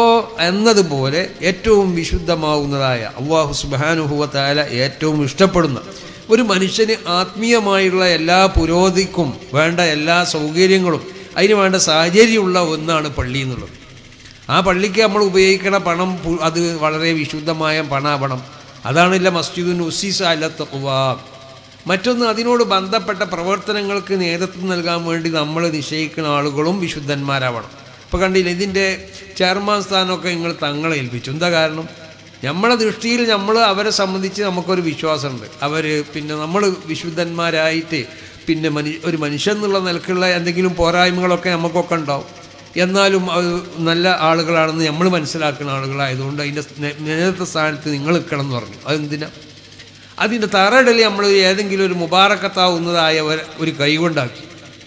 എന്നതുപോലെ ഏറ്റവും വിശുദ്ധമാവുന്നതായ അള്ളാഹു സുബാനുഹുവത്തായ ഏറ്റവും ഇഷ്ടപ്പെടുന്ന ഒരു മനുഷ്യന് ആത്മീയമായുള്ള എല്ലാ പുരോഗതിക്കും വേണ്ട എല്ലാ സൗകര്യങ്ങളും അതിന് വേണ്ട സാഹചര്യമുള്ള ഒന്നാണ് പള്ളി എന്നുള്ളത് ആ പള്ളിക്ക് നമ്മൾ ഉപയോഗിക്കുന്ന പണം പു- അത് വളരെ വിശുദ്ധമായ പണാപണം അതാണല്ല മസ്ജിദുൻ ഉസീസ അല്ല തഖ്വ മറ്റൊന്ന് അതിനോട് ബന്ധപ്പെട്ട പ്രവർത്തനങ്ങൾക്ക് നേതൃത്വം നൽകാൻ വേണ്ടി നമ്മൾ നിശ്ചയിക്കുന്ന ആളുകളും വിശുദ്ധന്മാരാവണം ഇപ്പോൾ കണ്ടില്ല ഇതിൻ്റെ ചെയർമാൻ സ്ഥാനമൊക്കെ നിങ്ങൾ തങ്ങളെ ഏൽപ്പിച്ചു എന്താ കാരണം നമ്മളെ ദൃഷ്ടിയിൽ നമ്മൾ അവരെ സംബന്ധിച്ച് നമുക്കൊരു വിശ്വാസമുണ്ട് അവർ പിന്നെ നമ്മൾ വിശുദ്ധന്മാരായിട്ട് പിന്നെ മനു ഒരു മനുഷ്യൻ എന്നുള്ള നിലക്കുള്ള എന്തെങ്കിലും പോരായ്മകളൊക്കെ നമുക്കൊക്കെ ഉണ്ടാവും എന്നാലും അത് നല്ല ആളുകളാണെന്ന് നമ്മൾ മനസ്സിലാക്കുന്ന ആളുകളായതുകൊണ്ട് അതിൻ്റെ നേ- നേതൃത്വ സ്ഥാനത്ത് നിങ്ങൾ നിൽക്കണം എന്ന് പറഞ്ഞു അതെന്തിനാ അതിൻ്റെ തറയിടൽ നമ്മൾ ഏതെങ്കിലും ഒരു മുബാറക്കത്താവുന്നതായ ഒരു- ഒരു കൈകൊണ്ടാക്കി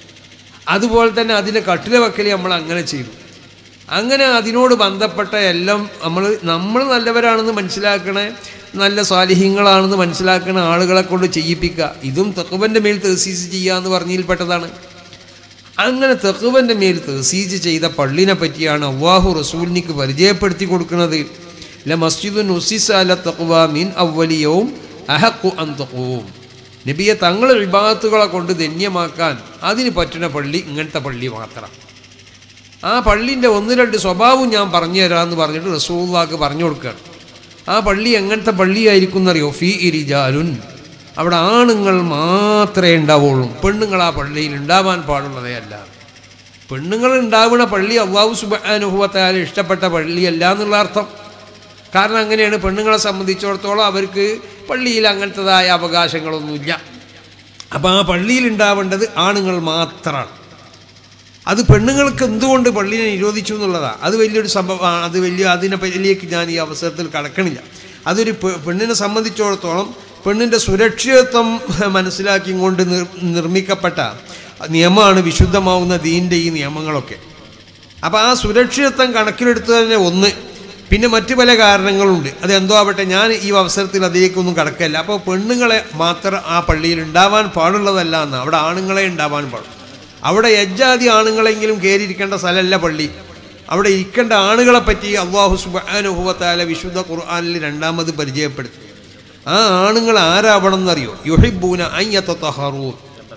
അതുപോലെ തന്നെ അതിൻ്റെ കട്ടില വെക്കൽ നമ്മൾ അങ്ങനെ ചെയ്തു അങ്ങനെ അതിനോട് ബന്ധപ്പെട്ട എല്ലാം നമ്മൾ നമ്മൾ നല്ലവരാണെന്ന് മനസ്സിലാക്കണേ നല്ല സ്വാലിഹ്യങ്ങളാണെന്ന് മനസ്സിലാക്കുന്ന ആളുകളെ കൊണ്ട് ചെയ്യിപ്പിക്കുക ഇതും തെക്കുവൻ്റെ മേൽ തെസീസ് ചെയ്യുക എന്ന് പറഞ്ഞതിൽപ്പെട്ടതാണ് അങ്ങനെ തെക്കുവൻ്റെ മേൽ തെസീജ് ചെയ്ത പള്ളിനെ പറ്റിയാണ് അള്ളാഹു റസൂലിനിക്ക് പരിചയപ്പെടുത്തി കൊടുക്കുന്നത് ല മസ്ജിദുൻ ഉസിസ അല തഖ്വ മിൻ അവലിയവും അഹഖു അൻ തഖൂം നബിയെ തങ്ങളെ വിഭാഗത്തുകളെ കൊണ്ട് ധന്യമാക്കാൻ അതിന് പറ്റുന്ന പള്ളി ഇങ്ങനത്തെ പള്ളി മാത്രം ആ പള്ളിൻ്റെ ഒന്ന് രണ്ട് സ്വഭാവം ഞാൻ പറഞ്ഞു തരാമെന്ന് പറഞ്ഞിട്ട് റസൂള്ളാക്ക് പറഞ്ഞു കൊടുക്കുകയാണ് ആ പള്ളി എങ്ങനത്തെ പള്ളിയായിരിക്കും എന്നറിയോ ഫീ ഇരിജാലുൻ അവിടെ ആണുങ്ങൾ മാത്രമേ ഉണ്ടാവുള്ളൂ പെണ്ണുങ്ങൾ ആ പള്ളിയിൽ ഉണ്ടാവാൻ പാടുള്ളതേ അല്ല പെണ്ണുങ്ങൾ ഉണ്ടാവുന്ന പള്ളി അള്ളാഹു സുബാനുഭവത്താൽ ഇഷ്ടപ്പെട്ട പള്ളിയല്ല എന്നുള്ള അർത്ഥം കാരണം അങ്ങനെയാണ് പെണ്ണുങ്ങളെ സംബന്ധിച്ചിടത്തോളം അവർക്ക് പള്ളിയിൽ അങ്ങനത്തതായ അവകാശങ്ങളൊന്നുമില്ല അപ്പോൾ ആ പള്ളിയിൽ ഉണ്ടാവേണ്ടത് ആണുങ്ങൾ മാത്രമാണ് അത് പെണ്ണുങ്ങൾക്ക് എന്തുകൊണ്ട് പള്ളിനെ നിരോധിച്ചു എന്നുള്ളതാണ് അത് വലിയൊരു സംഭവമാണ് അത് വലിയ അതിനെ പറ്റിലേക്ക് ഞാൻ ഈ അവസരത്തിൽ കടക്കണില്ല അതൊരു പെ- പെണ്ണിനെ സംബന്ധിച്ചിടത്തോളം പെണ്ണിൻ്റെ സുരക്ഷിതത്വം മനസ്സിലാക്കിക്കൊണ്ട് നിർ നിർമ്മിക്കപ്പെട്ട നിയമമാണ് വിശുദ്ധമാവുന്ന ദീൻ്റെ ഈ നിയമങ്ങളൊക്കെ അപ്പോൾ ആ സുരക്ഷിതത്വം കണക്കിലെടുത്ത് തന്നെ ഒന്ന് പിന്നെ മറ്റു പല കാരണങ്ങളുണ്ട് അത് എന്തോ ആവട്ടെ ഞാൻ ഈ അവസരത്തിൽ അതിലേക്കൊന്നും കടക്കല്ല അപ്പോൾ പെണ്ണുങ്ങളെ മാത്രം ആ പള്ളിയിൽ ഉണ്ടാവാൻ പാടുള്ളതല്ല എന്ന് അവിടെ ആണുങ്ങളെ ഉണ്ടാവാൻ പാടും അവിടെ യജ്ജാതി ആണുങ്ങളെങ്കിലും കയറിയിരിക്കേണ്ട സ്ഥലമല്ല പള്ളി അവിടെ ഇരിക്കേണ്ട ആണുങ്ങളെ പറ്റി അള്ളാഹു സുബാനുഭവത്താല വിശുദ്ധ ഖുർആാനിൽ രണ്ടാമത് പരിചയപ്പെടുത്തി ആ ആണുങ്ങൾ ആരാവണം എന്നറിയോ യുഹിബൂന അയ്യത്തഹറൂർ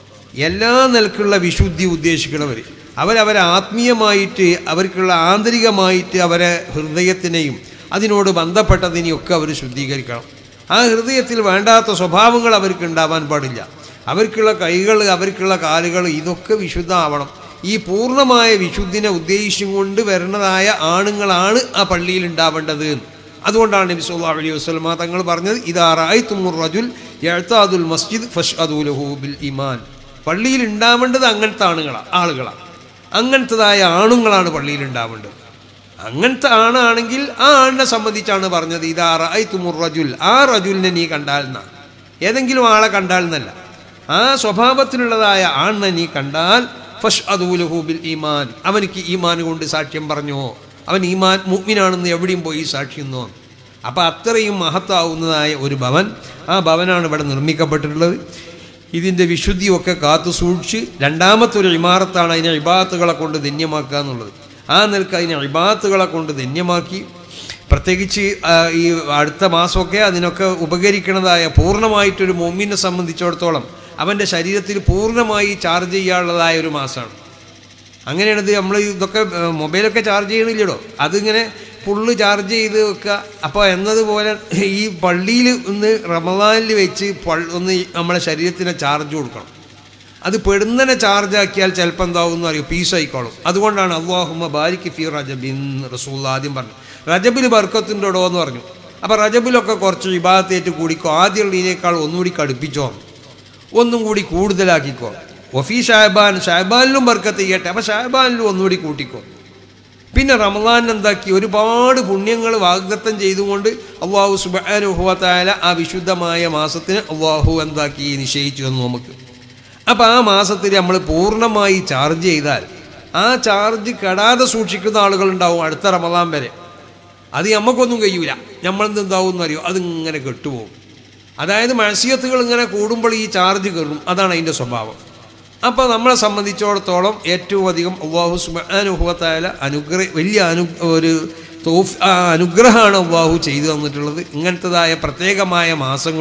എല്ലാ നിലക്കുള്ള വിശുദ്ധി ഉദ്ദേശിക്കുന്നവർ അവരവരെ ആത്മീയമായിട്ട് അവർക്കുള്ള ആന്തരികമായിട്ട് അവരെ ഹൃദയത്തിനെയും അതിനോട് ബന്ധപ്പെട്ടതിനെയൊക്കെ അവർ ശുദ്ധീകരിക്കണം ആ ഹൃദയത്തിൽ വേണ്ടാത്ത സ്വഭാവങ്ങൾ അവർക്ക് ഉണ്ടാവാൻ പാടില്ല അവർക്കുള്ള കൈകൾ അവർക്കുള്ള കാലുകൾ ഇതൊക്കെ വിശുദ്ധമാവണം ഈ പൂർണ്ണമായ വിശുദ്ധിനെ ഉദ്ദേശിച്ചും കൊണ്ട് വരുന്നതായ ആണുങ്ങളാണ് ആ പള്ളിയിൽ ഉണ്ടാവേണ്ടത് എന്ന്. അതുകൊണ്ടാണ് നബി സല്ലല്ലാഹു അലൈഹി വസല്ലമ തങ്ങൾ പറഞ്ഞത് ഇതാ റഅയ്തുമുർ റജുൽ യഅ്താദുൽ മസ്ജിദ് ഫഷ്അദു ലഹു ബിൽ ഈമാൻ പള്ളിയിൽ ഉണ്ടാവേണ്ടത് അങ്ങനത്തെ ആണുങ്ങളാണ് ആളുകളാണ് അങ്ങനത്തതായ ആണുങ്ങളാണ് പള്ളിയിൽ ഉണ്ടാവേണ്ടത് അങ്ങനത്തെ ആണാണെങ്കിൽ ആ ആണിനെ സംബന്ധിച്ചാണ് പറഞ്ഞത് ഇതാ റഅയ്തുമുർ റജുൽ ആ റജുലിനെ നീ കണ്ടാൽ എന്നാ ഏതെങ്കിലും ആളെ കണ്ടാൽ എന്നല്ല ആ സ്വഭാവത്തിലുള്ളതായ ആണിനെ നീ കണ്ടാൽ ഫഷ് അദൂലഹു ബിൽ ഈമാൻ അവനിക്ക് ഈമാൻ കൊണ്ട് സാക്ഷ്യം പറഞ്ഞോ അവൻ ഈമാൻ മുഗ്മിനാണെന്ന് എവിടെയും പോയി സാക്ഷിയെന്നോ അപ്പോൾ അത്രയും മഹത്താവുന്നതായ ഒരു ഭവൻ ആ ഭവനാണ് ഇവിടെ നിർമ്മിക്കപ്പെട്ടിട്ടുള്ളത് ഇതിൻ്റെ വിശുദ്ധിയൊക്കെ കാത്തു സൂക്ഷിച്ച് രണ്ടാമത്തെ ഒരു ഇമാറത്താണ് അതിനെ ഇബാത്തുകളെ കൊണ്ട് ധന്യമാക്കുക എന്നുള്ളത് ആ നിലക്ക് അതിനെ ഇബാത്തുകളെ കൊണ്ട് ധന്യമാക്കി പ്രത്യേകിച്ച് ആ, ഈ അടുത്ത മാസമൊക്കെ അതിനൊക്കെ ഉപകരിക്കുന്നതായ പൂർണ്ണമായിട്ടൊരു മോമിനെ സംബന്ധിച്ചിടത്തോളം അവൻ്റെ ശരീരത്തിൽ പൂർണ്ണമായി ചാർജ് ചെയ്യാനുള്ളതായ ഒരു മാസമാണ് അങ്ങനെയാണിത് നമ്മൾ ഇതൊക്കെ ഏ, മൊബൈലൊക്കെ ചാർജ് ചെയ്യണില്ലടോ അതിങ്ങനെ ഫുള്ള് ചാർജ് ചെയ്ത് വെക്കുക അപ്പോൾ എന്നതുപോലെ ഈ പള്ളിയിൽ ഒന്ന് റമദാനിൽ വെച്ച് പൾ- ഒന്ന് ഈ നമ്മളെ ശരീരത്തിന് ചാർജ് കൊടുക്കണം അത് പെടുന്നനെ ചാർജ് ആക്കിയാൽ ചിലപ്പോൾ എന്താവും എന്ന് അറിയും പീസ് ആയിക്കോളും അതുകൊണ്ടാണ് അള്ളാഹുമ്മ ബാരിക്ക് ഫി റജബിൻ റസൂൽ ആദ്യം പറഞ്ഞു റജബിൽ ബർക്കത്തിൻ്റെ ഇടോ എന്ന് പറഞ്ഞു അപ്പോൾ റജബിലൊക്കെ കുറച്ച് വിഭാഗത്തേറ്റ് കൂടിക്കോ ആദ്യമുള്ളതിനേക്കാൾ ഒന്നുകൂടി കടുപ്പിച്ചോ ഒന്നും കൂടി കൂടുതലാക്കിക്കോ ഒഫി ഷാഹബാൻ ഷാഹബാനിലും ബർക്കത്ത് ചെയ്യട്ടെ അപ്പോൾ ഷാഹബാനിലും ഒന്നുകൂടി കൂട്ടിക്കോ പിന്നെ റമദാൻ എന്താക്കി ഒരുപാട് പുണ്യങ്ങൾ വാഗ്ദത്തം ചെയ്തുകൊണ്ട് അള്ളാഹു സുബാനുഭവത്തായ ആ വിശുദ്ധമായ മാസത്തിന് അള്ളാഹു എന്താക്കി നിശ്ചയിച്ചു തന്നു നമുക്ക് അപ്പോൾ ആ മാസത്തിൽ നമ്മൾ പൂർണ്ണമായി ചാർജ് ചെയ്താൽ ആ ചാർജ് കെടാതെ സൂക്ഷിക്കുന്ന ആളുകളുണ്ടാവും അടുത്ത റമദാൻ വരെ അത് നമുക്കൊന്നും കഴിയൂല നമ്മളെന്തെന്താവും എന്നറിയോ അതിങ്ങനെ കെട്ടുപോകും അതായത് മത്സ്യത്തുകൾ ഇങ്ങനെ കൂടുമ്പോൾ ഈ ചാർജ് കയറും അതാണ് അതിൻ്റെ സ്വഭാവം അപ്പോൾ നമ്മളെ സംബന്ധിച്ചിടത്തോളം ഏറ്റവും അധികം അള്ളാഹു സുബാനുഭവത്തായ അനുഗ്രഹ വലിയ അനു ഒരു തോഫ് ആ അനുഗ്രഹമാണ് അള്ളാഹു ചെയ്തു തന്നിട്ടുള്ളത് ഇങ്ങനത്തതായ പ്രത്യേകമായ മാസങ്ങളും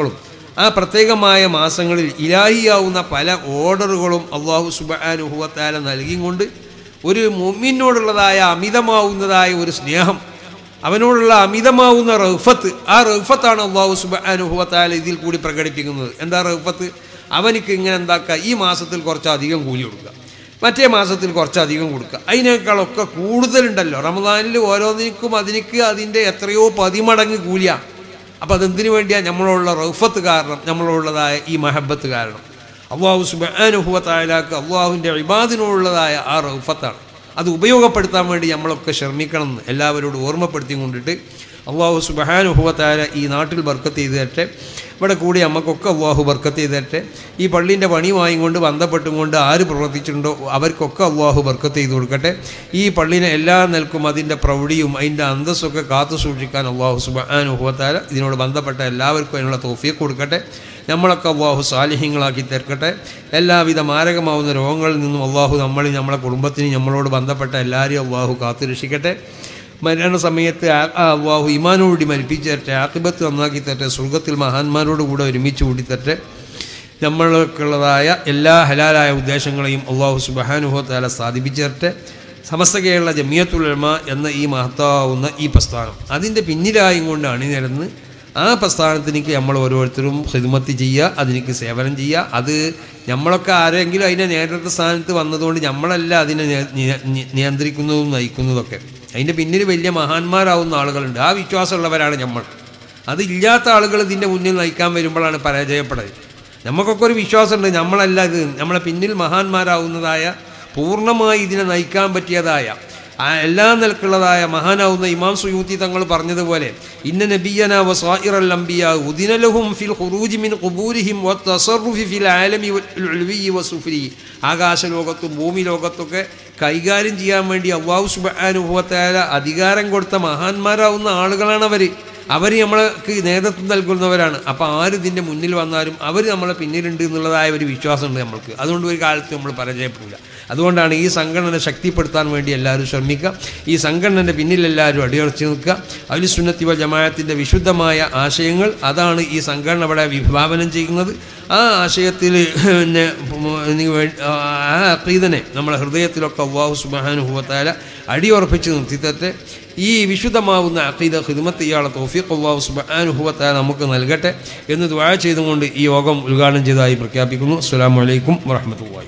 ആ പ്രത്യേകമായ മാസങ്ങളിൽ ഇലാഹിയാവുന്ന പല ഓർഡറുകളും അള്ളാഹു സുബാനുഭവത്താല നൽകിക്കൊണ്ട് ഒരു മുമ്മിനോടുള്ളതായ അമിതമാവുന്നതായ ഒരു സ്നേഹം അവനോടുള്ള അമിതമാവുന്ന റൗഫത്ത് ആ റൗഫത്താണ് അള്ളാഹു സുബാനുഭവത്താല ഇതിൽ കൂടി പ്രകടിപ്പിക്കുന്നത് എന്താ റൗഫത്ത് അവനിക്ക് ഇങ്ങനെ എന്താക്കുക ഈ മാസത്തിൽ കുറച്ചധികം കൂലി കൊടുക്കുക മറ്റേ മാസത്തിൽ കുറച്ചധികം കൊടുക്കുക അതിനേക്കാളൊക്കെ കൂടുതലുണ്ടല്ലോ റമദാനിൽ ഓരോന്നിനും അതിനിക്ക് അതിൻ്റെ എത്രയോ പതിമടങ്ങ് കൂലിയാണ് അപ്പോൾ അതെന്തിനു വേണ്ടിയാണ് നമ്മളോടുള്ള റൗഫത്ത് കാരണം നമ്മളോടുള്ളതായ ഈ മഹബത്ത് കാരണം അള്ളാഹു സുബാനുഭവത്തായാലാക്ക് അള്ളാഹുവിൻ്റെ ഇബാദിനോടുള്ളതായ ആ റൗഫത്താണ് അത് ഉപയോഗപ്പെടുത്താൻ വേണ്ടി നമ്മളൊക്കെ ശ്രമിക്കണം എന്ന് എല്ലാവരോടും ഓർമ്മപ്പെടുത്തി കൊണ്ടിട്ട് അള്ളാഹു സുബഹാനുഭവത്തായ ഈ നാട്ടിൽ ബർക്കത്ത് ചെയ്ത് തരട്ടെ ഇവിടെ കൂടി നമുക്കൊക്കെ അള്ളാഹു ബർക്കത്ത് ചെയ്ത് തരട്ടെ ഈ പള്ളീൻ്റെ പണി വാങ്ങിക്കൊണ്ട് ബന്ധപ്പെട്ടും കൊണ്ട് ആര് പ്രവർത്തിച്ചിട്ടുണ്ടോ അവർക്കൊക്കെ അള്ളാഹു ബർക്കത്ത് ചെയ്ത് കൊടുക്കട്ടെ ഈ പള്ളീനെ എല്ലാ നിൽക്കും അതിൻ്റെ പ്രൗഢിയും അതിൻ്റെ അന്തസ്സൊക്കെ കാത്തു സൂക്ഷിക്കാൻ അള്ളാഹു സുബഹാനുഭവത്തായ ഇതിനോട് ബന്ധപ്പെട്ട എല്ലാവർക്കും അതിനുള്ള തോഫിയെ കൊടുക്കട്ടെ നമ്മളൊക്കെ അള്ളാഹു സാലിഹ്യങ്ങളാക്കി തീർക്കട്ടെ എല്ലാവിധ മാരകമാവുന്ന രോഗങ്ങളിൽ നിന്നും അള്ളാഹു നമ്മളിൽ നമ്മളെ കുടുംബത്തിന് നമ്മളോട് ബന്ധപ്പെട്ട എല്ലാവരെയും അള്ളാഹു കാത്തു രക്ഷിക്കട്ടെ മരണ സമയത്ത് ആ- ആ അള്ളാഹു ഇമാനോടി മരിപ്പിച്ച് തരട്ടെ ആക്കിബത്ത് നന്നാക്കി തരട്ടെ സ്വർഗത്തിൽ മഹാന്മാരോട് കൂടെ ഒരുമിച്ച് കൂടി തരട്ടെ നമ്മൾക്കുള്ളതായ എല്ലാ ഹലാലായ ഉദ്ദേശങ്ങളെയും അള്ളാഹു സുബഹാനുഭവത്താല സാധിപ്പിച്ചു തരട്ടെ സമസ്ത കേരള ജമിയത്തുലമ എന്ന ഈ മഹത്താവുന്ന ഈ പ്രസ്ഥാനം അതിൻ്റെ പിന്നിലായും കൊണ്ട് അണിനിരന്ന് ആ പ്രസ്ഥാനത്തിലേക്ക് നമ്മൾ ഓരോരുത്തരും ഹിദ്മത്ത് ചെയ്യുക അതിലേക്ക് സേവനം ചെയ്യുക അത് നമ്മളൊക്കെ ആരെങ്കിലും അതിൻ്റെ നേതൃത്വ സ്ഥാനത്ത് വന്നതുകൊണ്ട് നമ്മളല്ല അതിനെ നിയ- നിയ- നിയ- നിയന്ത്രിക്കുന്നതും നയിക്കുന്നതൊക്കെ അതിൻ്റെ പിന്നിൽ വലിയ മഹാന്മാരാവുന്ന ആളുകളുണ്ട് ആ വിശ്വാസമുള്ളവരാണ് നമ്മൾ അതില്ലാത്ത ആളുകൾ ഇതിൻ്റെ മുന്നിൽ നയിക്കാൻ വരുമ്പോഴാണ് പരാജയപ്പെടുന്നത് നമുക്കൊക്കെ ഒരു വിശ്വാസമുണ്ട് നമ്മളല്ല ഇത് നമ്മളെ പിന്നിൽ മഹാന്മാരാവുന്നതായ പൂർണ്ണമായി ഇതിനെ നയിക്കാൻ പറ്റിയതായ ആ എല്ലാ നിലക്കുള്ളതായ മഹാനാവുന്ന ഇമാം സുയൂത്തി തങ്ങൾ പറഞ്ഞതുപോലെ ഇന്ന നബിയന വസായിറൽ അംബിയ ഉദിനലഹും ഫിൽ ഖുറൂജി മിൻ ഖുബൂരിഹിം വത്തസറുഫി ഫിൽ ആലമി വൽ ഉൽവി വസുഫ്രി ആകാശ ലോകത്തും ഭൂമി ലോകത്തൊക്കെ കൈകാര്യം ചെയ്യാൻ വേണ്ടി അള്ളാഹു സുബാനുഭവത്തായ അധികാരം കൊടുത്ത മഹാന്മാരാവുന്ന ആളുകളാണ് അവർ അവർ നമ്മൾക്ക് നേതൃത്വം നൽകുന്നവരാണ് അപ്പോൾ ആര് ഇതിൻ്റെ മുന്നിൽ വന്നാലും അവർ നമ്മളെ പിന്നിലുണ്ട് എന്നുള്ളതായ ഒരു വിശ്വാസമുണ്ട് നമ്മൾക്ക് അതുകൊണ്ട് ഒരു കാലത്ത് നമ്മൾ പരാജയപ്പെടില്ല അതുകൊണ്ടാണ് ഈ സംഘടന ശക്തിപ്പെടുത്താൻ വേണ്ടി എല്ലാവരും ശ്രമിക്കുക ഈ സംഘടനയുടെ പിന്നിൽ എല്ലാവരും അടിയുറച്ച് നിൽക്കുക അതിൽ സുന്നത്തിവ ജമാഅത്തിൻ്റെ വിശുദ്ധമായ ആശയങ്ങൾ അതാണ് ഈ സംഘടന ഇവിടെ വിഭാവനം ചെയ്യുന്നത് ആ ആശയത്തിൽ പിന്നെ ഇതിന് വേ- ആ അക്കീതനെ നമ്മുടെ ഹൃദയത്തിലൊക്കെ അള്ളാഹു സുബാനുഭവത്തായ അടിയുറപ്പിച്ച് നിർത്തിത്തട്ടെ ഈ വിശുദ്ധമാവുന്ന അഖീദ ഖിദ്മത്ത് ഇയാളെ തോഫീഖ് അള്ളാഹു സുബാനുഭവത്തായ നമുക്ക് നൽകട്ടെ എന്ന് ദ്വാ ചെയ്തുകൊണ്ട് ഈ യോഗം ഉദ്ഘാടനം ചെയ്തതായി പ്രഖ്യാപിക്കുന്നു അസ്സാം വലൈക്കും വറഹമത്തല്ലാഹി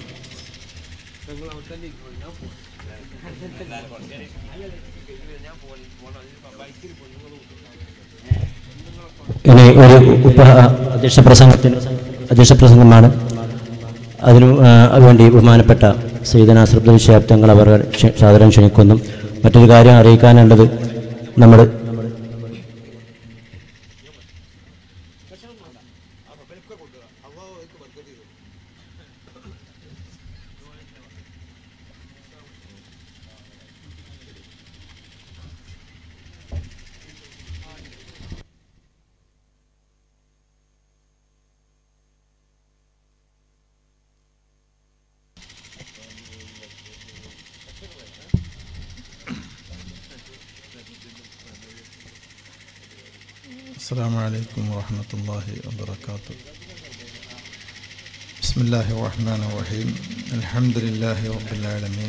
ഇനി ഒരു ഉപ അധ്യക്ഷ പ്രസംഗത്തിന് അധ്യക്ഷ പ്രസംഗമാണ് അതിനു ആ, വേണ്ടി ബഹുമാനപ്പെട്ട സൈദന ശ്രദ്ധ ശാബ്ദങ്ങൾ അവർ ക്ഷ- സാദരം ക്ഷണിക്കുന്നു മറ്റൊരു കാര്യം അറിയിക്കാനുള്ളത് നമ്മൾ السلام عليكم ورحمة الله وبركاته بسم الله الرحمن الرحيم الحمد لله رب العالمين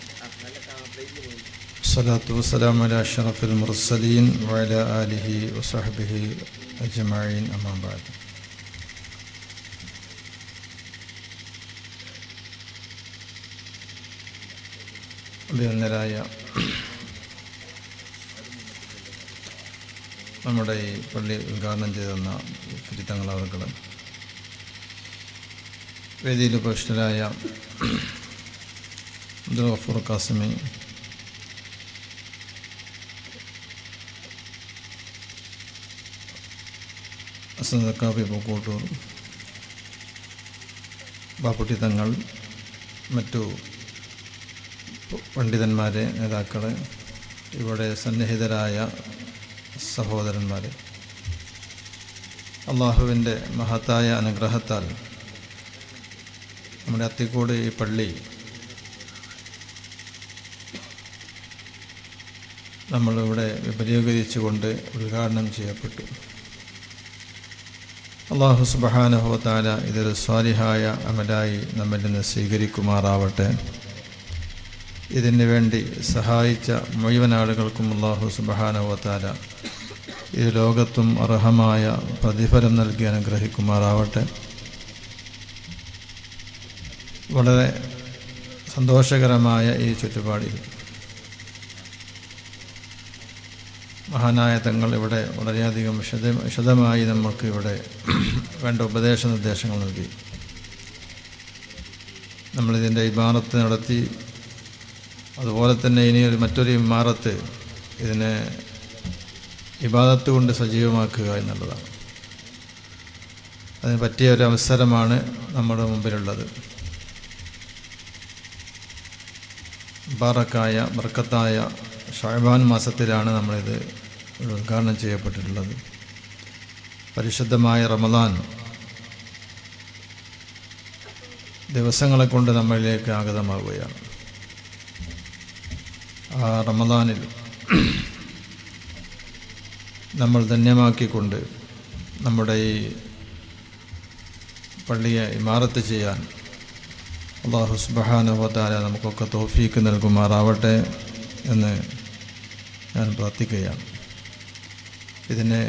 الصلاة والسلام على أشرف المرسلين وعلى آله وصحبه أجمعين أما بعد അഭിനന്ദരായ നമ്മുടെ ഈ പള്ളി ഉദ്ഘാടനം ചെയ്തെന്ന ഫിരിത്തങ്ങളവർകൾ വേദിയിൽ ഉപവിഷ്ടരായ അബ്ദുൽ ഗഫൂർ കാസിമി അസദ് കാപ്പി പൂക്കോട്ടൂർ ബാപ്പുട്ടി തങ്ങൾ മറ്റു പണ്ഡിതന്മാരെ നേതാക്കളെ ഇവിടെ സന്നിഹിതരായ സഹോദരന്മാരെ അള്ളാഹുവിൻ്റെ മഹത്തായ അനുഗ്രഹത്താൽ നമ്മുടെ അത്തിക്കോട് ഈ പള്ളി നമ്മളിവിടെ വിപുലീകരിച്ചുകൊണ്ട് ഉദ്ഘാടനം ചെയ്യപ്പെട്ടു അള്ളാഹു സുബഹാനഹോത്താല ഇതൊരു സ്വാലിഹായ അമലായി നമ്മിൽ നിന്ന് സ്വീകരിക്കുമാറാവട്ടെ ഇതിനു വേണ്ടി സഹായിച്ച മുഴുവൻ ആളുകൾക്കും അള്ളാഹു സുബഹാനഹോത്താല ഈ ലോകത്തും അർഹമായ പ്രതിഫലം നൽകി അനുഗ്രഹിക്കുമാറാവട്ടെ വളരെ സന്തോഷകരമായ ഈ ചുറ്റുപാടിൽ മഹാനായ തങ്ങൾ ഇവിടെ വളരെയധികം വിശദ വിശദമായി നമുക്ക് ഇവിടെ വേണ്ട ഉപദേശ നിർദ്ദേശങ്ങൾ നൽകി നമ്മളിതിൻ്റെ ഇമാറത്ത് നടത്തി അതുപോലെ തന്നെ ഇനി ഒരു മറ്റൊരു ഇമാറത്ത് ഇതിനെ ഇബാദത്ത് കൊണ്ട് സജീവമാക്കുക എന്നുള്ളതാണ് അതിന് പറ്റിയ ഒരു അവസരമാണ് നമ്മുടെ മുമ്പിലുള്ളത് ബാറക്കായ ബർക്കത്തായ ഷാബാൻ മാസത്തിലാണ് നമ്മളിത് ഇവിടെ ഉദ്ഘാടനം ചെയ്യപ്പെട്ടിട്ടുള്ളത് പരിശുദ്ധമായ റമദാൻ ദിവസങ്ങളെ കൊണ്ട് നമ്മളിലേക്ക് ആഗതമാവുകയാണ് ആ റമദാനിൽ നമ്മൾ ധന്യമാക്കിക്കൊണ്ട് നമ്മുടെ ഈ പള്ളിയെ ഇമാറത്ത് ചെയ്യാൻ അള്ളാഹു സുബഹാനുഭവത്താല നമുക്കൊക്കെ തോഫീക്ക് നൽകുമാറാവട്ടെ എന്ന് ഞാൻ പ്രാർത്ഥിക്കുകയാണ് ഇതിനെ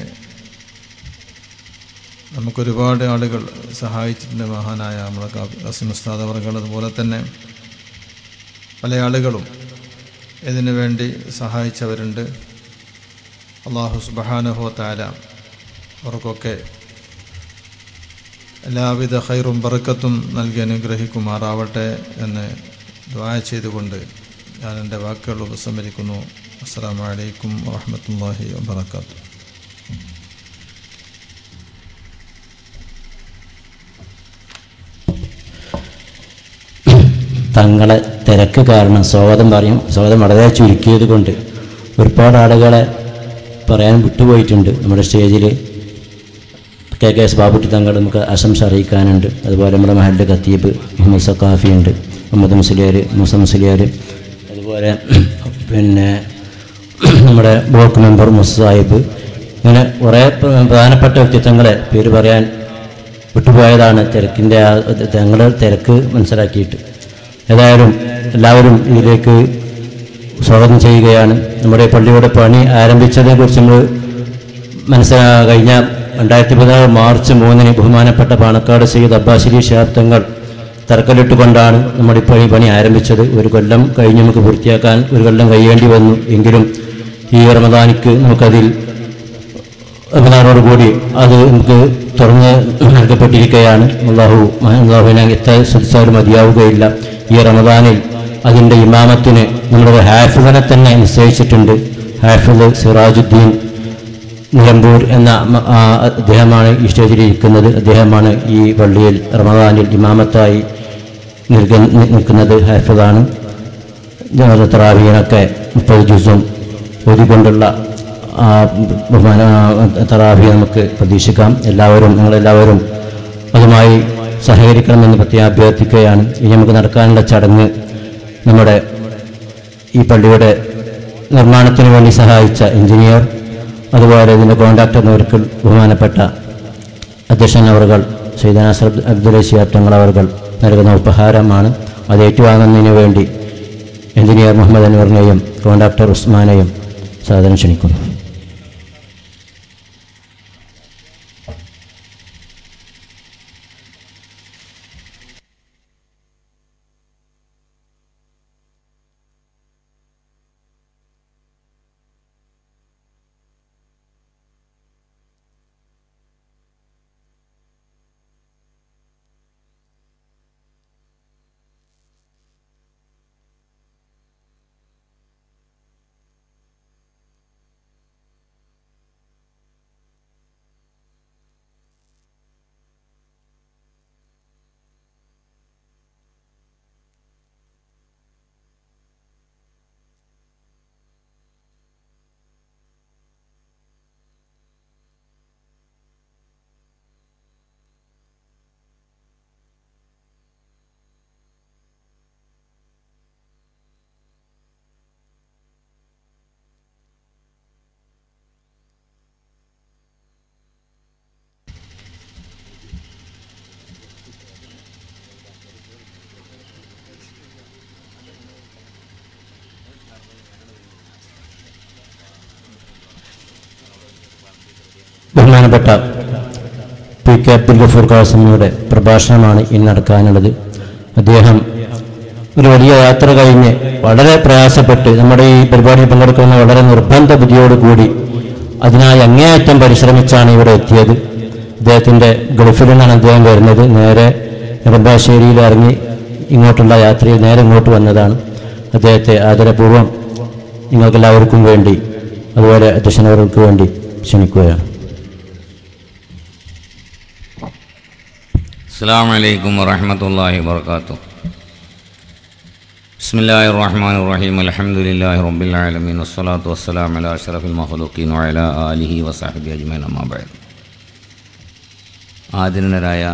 നമുക്കൊരുപാട് ആളുകൾ സഹായിച്ചിട്ടുണ്ട് മഹാനായ നമ്മുടെ കാസിം ഉസ്താദ് അവർകൾ അതുപോലെ തന്നെ പല ആളുകളും ഇതിനു വേണ്ടി സഹായിച്ചവരുണ്ട് അള്ളാഹു സുബഹാനുഭവത്താല അവർക്കൊക്കെ എല്ലാവിധ ഖൈറും ബറക്കത്തും നൽകി അനുഗ്രഹിക്കുമാറാവട്ടെ എന്ന് ദ്വായ ചെയ്തുകൊണ്ട് ഞാൻ എൻ്റെ വാക്കുകൾ ഉപസംഹരിക്കുന്നു അസ്സാം വലൈക്കും വാഹമത്തല്ലാഹി വാബർക്കാത്തു തങ്ങളെ തിരക്ക് കാരണം സ്വാഗതം പറയും സ്വാഗതം വളരെ ചുരുക്കിയത് കൊണ്ട് ഒരുപാട് ആളുകളെ പറയാൻ വിട്ടുപോയിട്ടുണ്ട് നമ്മുടെ സ്റ്റേജിൽ കെ കെ എസ് ബാബുട്ടി തങ്ങൾ നമുക്ക് ആശംസ അറിയിക്കാനുണ്ട് അതുപോലെ നമ്മുടെ മഹലിൻ്റെ ഖത്തീബ് മുഹമ്മദ് സക്കാഫി ഉണ്ട് മുഹമ്മദ് മുസ്ലിയാർ മൂസ മുസ്ലിയാർ അതുപോലെ പിന്നെ നമ്മുടെ ബ്ലോക്ക് മെമ്പർ മുസ് സാഹിബ് ഇങ്ങനെ കുറേ പ്ര- പ്രധാനപ്പെട്ട വ്യക്തിത്വങ്ങളെ പേര് പറയാൻ വിട്ടുപോയതാണ് തിരക്കിൻ്റെ ആ തങ്ങളുടെ തിരക്ക് മനസ്സിലാക്കിയിട്ട് ഏതായാലും എല്ലാവരും ഇതിലേക്ക് സ്വാഗതം ചെയ്യുകയാണ് നമ്മുടെ പള്ളിയുടെ പണി ആരംഭിച്ചതിനെ കുറിച്ച് നമ്മൾ മനസ്സിലാ കഴിഞ്ഞ രണ്ടായിരത്തി പതിനാറ് മാർച്ച് മൂന്നിന് ബഹുമാനപ്പെട്ട പാണക്കാട് സയ്യിദ് അബ്ബാസിലി ഷിഹാബ് തങ്ങൾ തറക്കല്ലിട്ടുകൊണ്ടാണ് നമ്മുടെ ഇപ്പോൾ ഈ പണി ആരംഭിച്ചത് ഒരു കൊല്ലം കഴിഞ്ഞ് നമുക്ക് പൂർത്തിയാക്കാൻ ഒരു കൊല്ലം കഴിയേണ്ടി വന്നു എങ്കിലും ഈ റമദാനിക്ക് നമുക്കതിൽ റമദാനോടുകൂടി അത് നമുക്ക് തുറന്ന് നൽകപ്പെട്ടിരിക്കുകയാണ് അള്ളാഹു അള്ളാഹുവിനെ എത്ര ശ്രദ്ധിച്ചാലും മതിയാവുകയില്ല ഈ റമദാനിൽ അതിൻ്റെ ഇമാമത്തിന് നമ്മുടെ ഹാഫിദിനെ തന്നെ നിശ്ചയിച്ചിട്ടുണ്ട് ഹാഫിദ് സിറാജുദ്ദീൻ നിലമ്പൂർ എന്ന മ- ആ അദ്ദേഹമാണ് ഈ സ്റ്റേജിൽ ഇരിക്കുന്നത് അദ്ദേഹമാണ് ഈ പള്ളിയിൽ റമദാനിൽ ഇമാമത്തായി നിൽക്ക നിൽക്കുന്നത് ഹാഫിദാണ് തറാവീനൊക്കെ മുപ്പത് ജ്യൂസും ഓതിക്കൊണ്ടുള്ള ആ ബഹുമാന തറാവി നമുക്ക് പ്രതീക്ഷിക്കാം എല്ലാവരും നിങ്ങളെല്ലാവരും അതുമായി സഹകരിക്കണമെന്ന് പ്രത്യേകം അഭ്യർത്ഥിക്കുകയാണ് ഇനി നമുക്ക് നടക്കാനുള്ള ചടങ്ങ് നമ്മുടെ ഈ പള്ളിയുടെ നിർമ്മാണത്തിന് വേണ്ടി സഹായിച്ച എഞ്ചിനീയർ അതുപോലെ ഇതിൻ്റെ കോൺട്രാക്ടർ എന്നവർക്ക് ബഹുമാനപ്പെട്ട അധ്യക്ഷൻ അവർകൾ സൈദാന അബ്ദുൽ റഷീദ് തങ്ങൾ അവർകൾ നൽകുന്ന ഉപഹാരമാണ് അത് ഏറ്റുവാങ്ങുന്നതിന് വേണ്ടി എഞ്ചിനീയർ മുഹമ്മദ് അൻവറിനെയും കോൺട്രാക്ടർ ഉസ്മാനെയും സാധനം ക്ഷണിക്കുന്നു ബഹുമാനപ്പെട്ട പി കെ അബ്ദുൽ ഗഫൂർ കാസമിയുടെ പ്രഭാഷണമാണ് ഇന്ന് നടക്കാനുള്ളത് അദ്ദേഹം ഒരു വലിയ യാത്ര കഴിഞ്ഞ് വളരെ പ്രയാസപ്പെട്ട് നമ്മുടെ ഈ പരിപാടിയിൽ പങ്കെടുക്കുന്ന വളരെ നിർബന്ധ ബുദ്ധിയോടുകൂടി അതിനായി അങ്ങേയറ്റം പരിശ്രമിച്ചാണ് ഇവിടെ എത്തിയത് അദ്ദേഹത്തിൻ്റെ ഗൾഫിൽ നിന്നാണ് അദ്ദേഹം വരുന്നത് നേരെ നെടുമ്പാശ്ശേരിയിൽ ഇറങ്ങി ഇങ്ങോട്ടുള്ള യാത്രയിൽ നേരെ ഇങ്ങോട്ട് വന്നതാണ് അദ്ദേഹത്തെ ആദരപൂർവ്വം നിങ്ങൾക്കെല്ലാവർക്കും വേണ്ടി അതുപോലെ അധ്യക്ഷനവർക്ക് വേണ്ടി ക്ഷണിക്കുകയാണ് السلام عليكم ورحمة الله وبركاته بسم الله الرحمن الرحيم الحمد لله رب العالمين والصلاة والسلام على أشرف المخلوقين وعلى آله وصحبه أجمعين أما بعد ആദരണരായ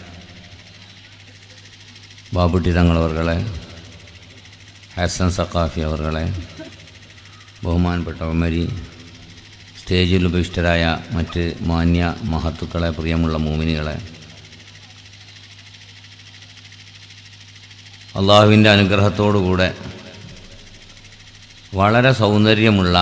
ബാബുട്ടി തങ്ങളവർകളെ ഹസൻ സക്കാഫി അവർകളെ ബഹുമാനപ്പെട്ട ഉമരി സ്റ്റേജിൽ ഉപവിഷ്ടരായ മറ്റ് മാന്യ മഹത്തുക്കളെ പ്രിയമുള്ള മൂമിനികളെ അള്ളാഹുവിൻ്റെ അനുഗ്രഹത്തോടുകൂടെ വളരെ സൗന്ദര്യമുള്ള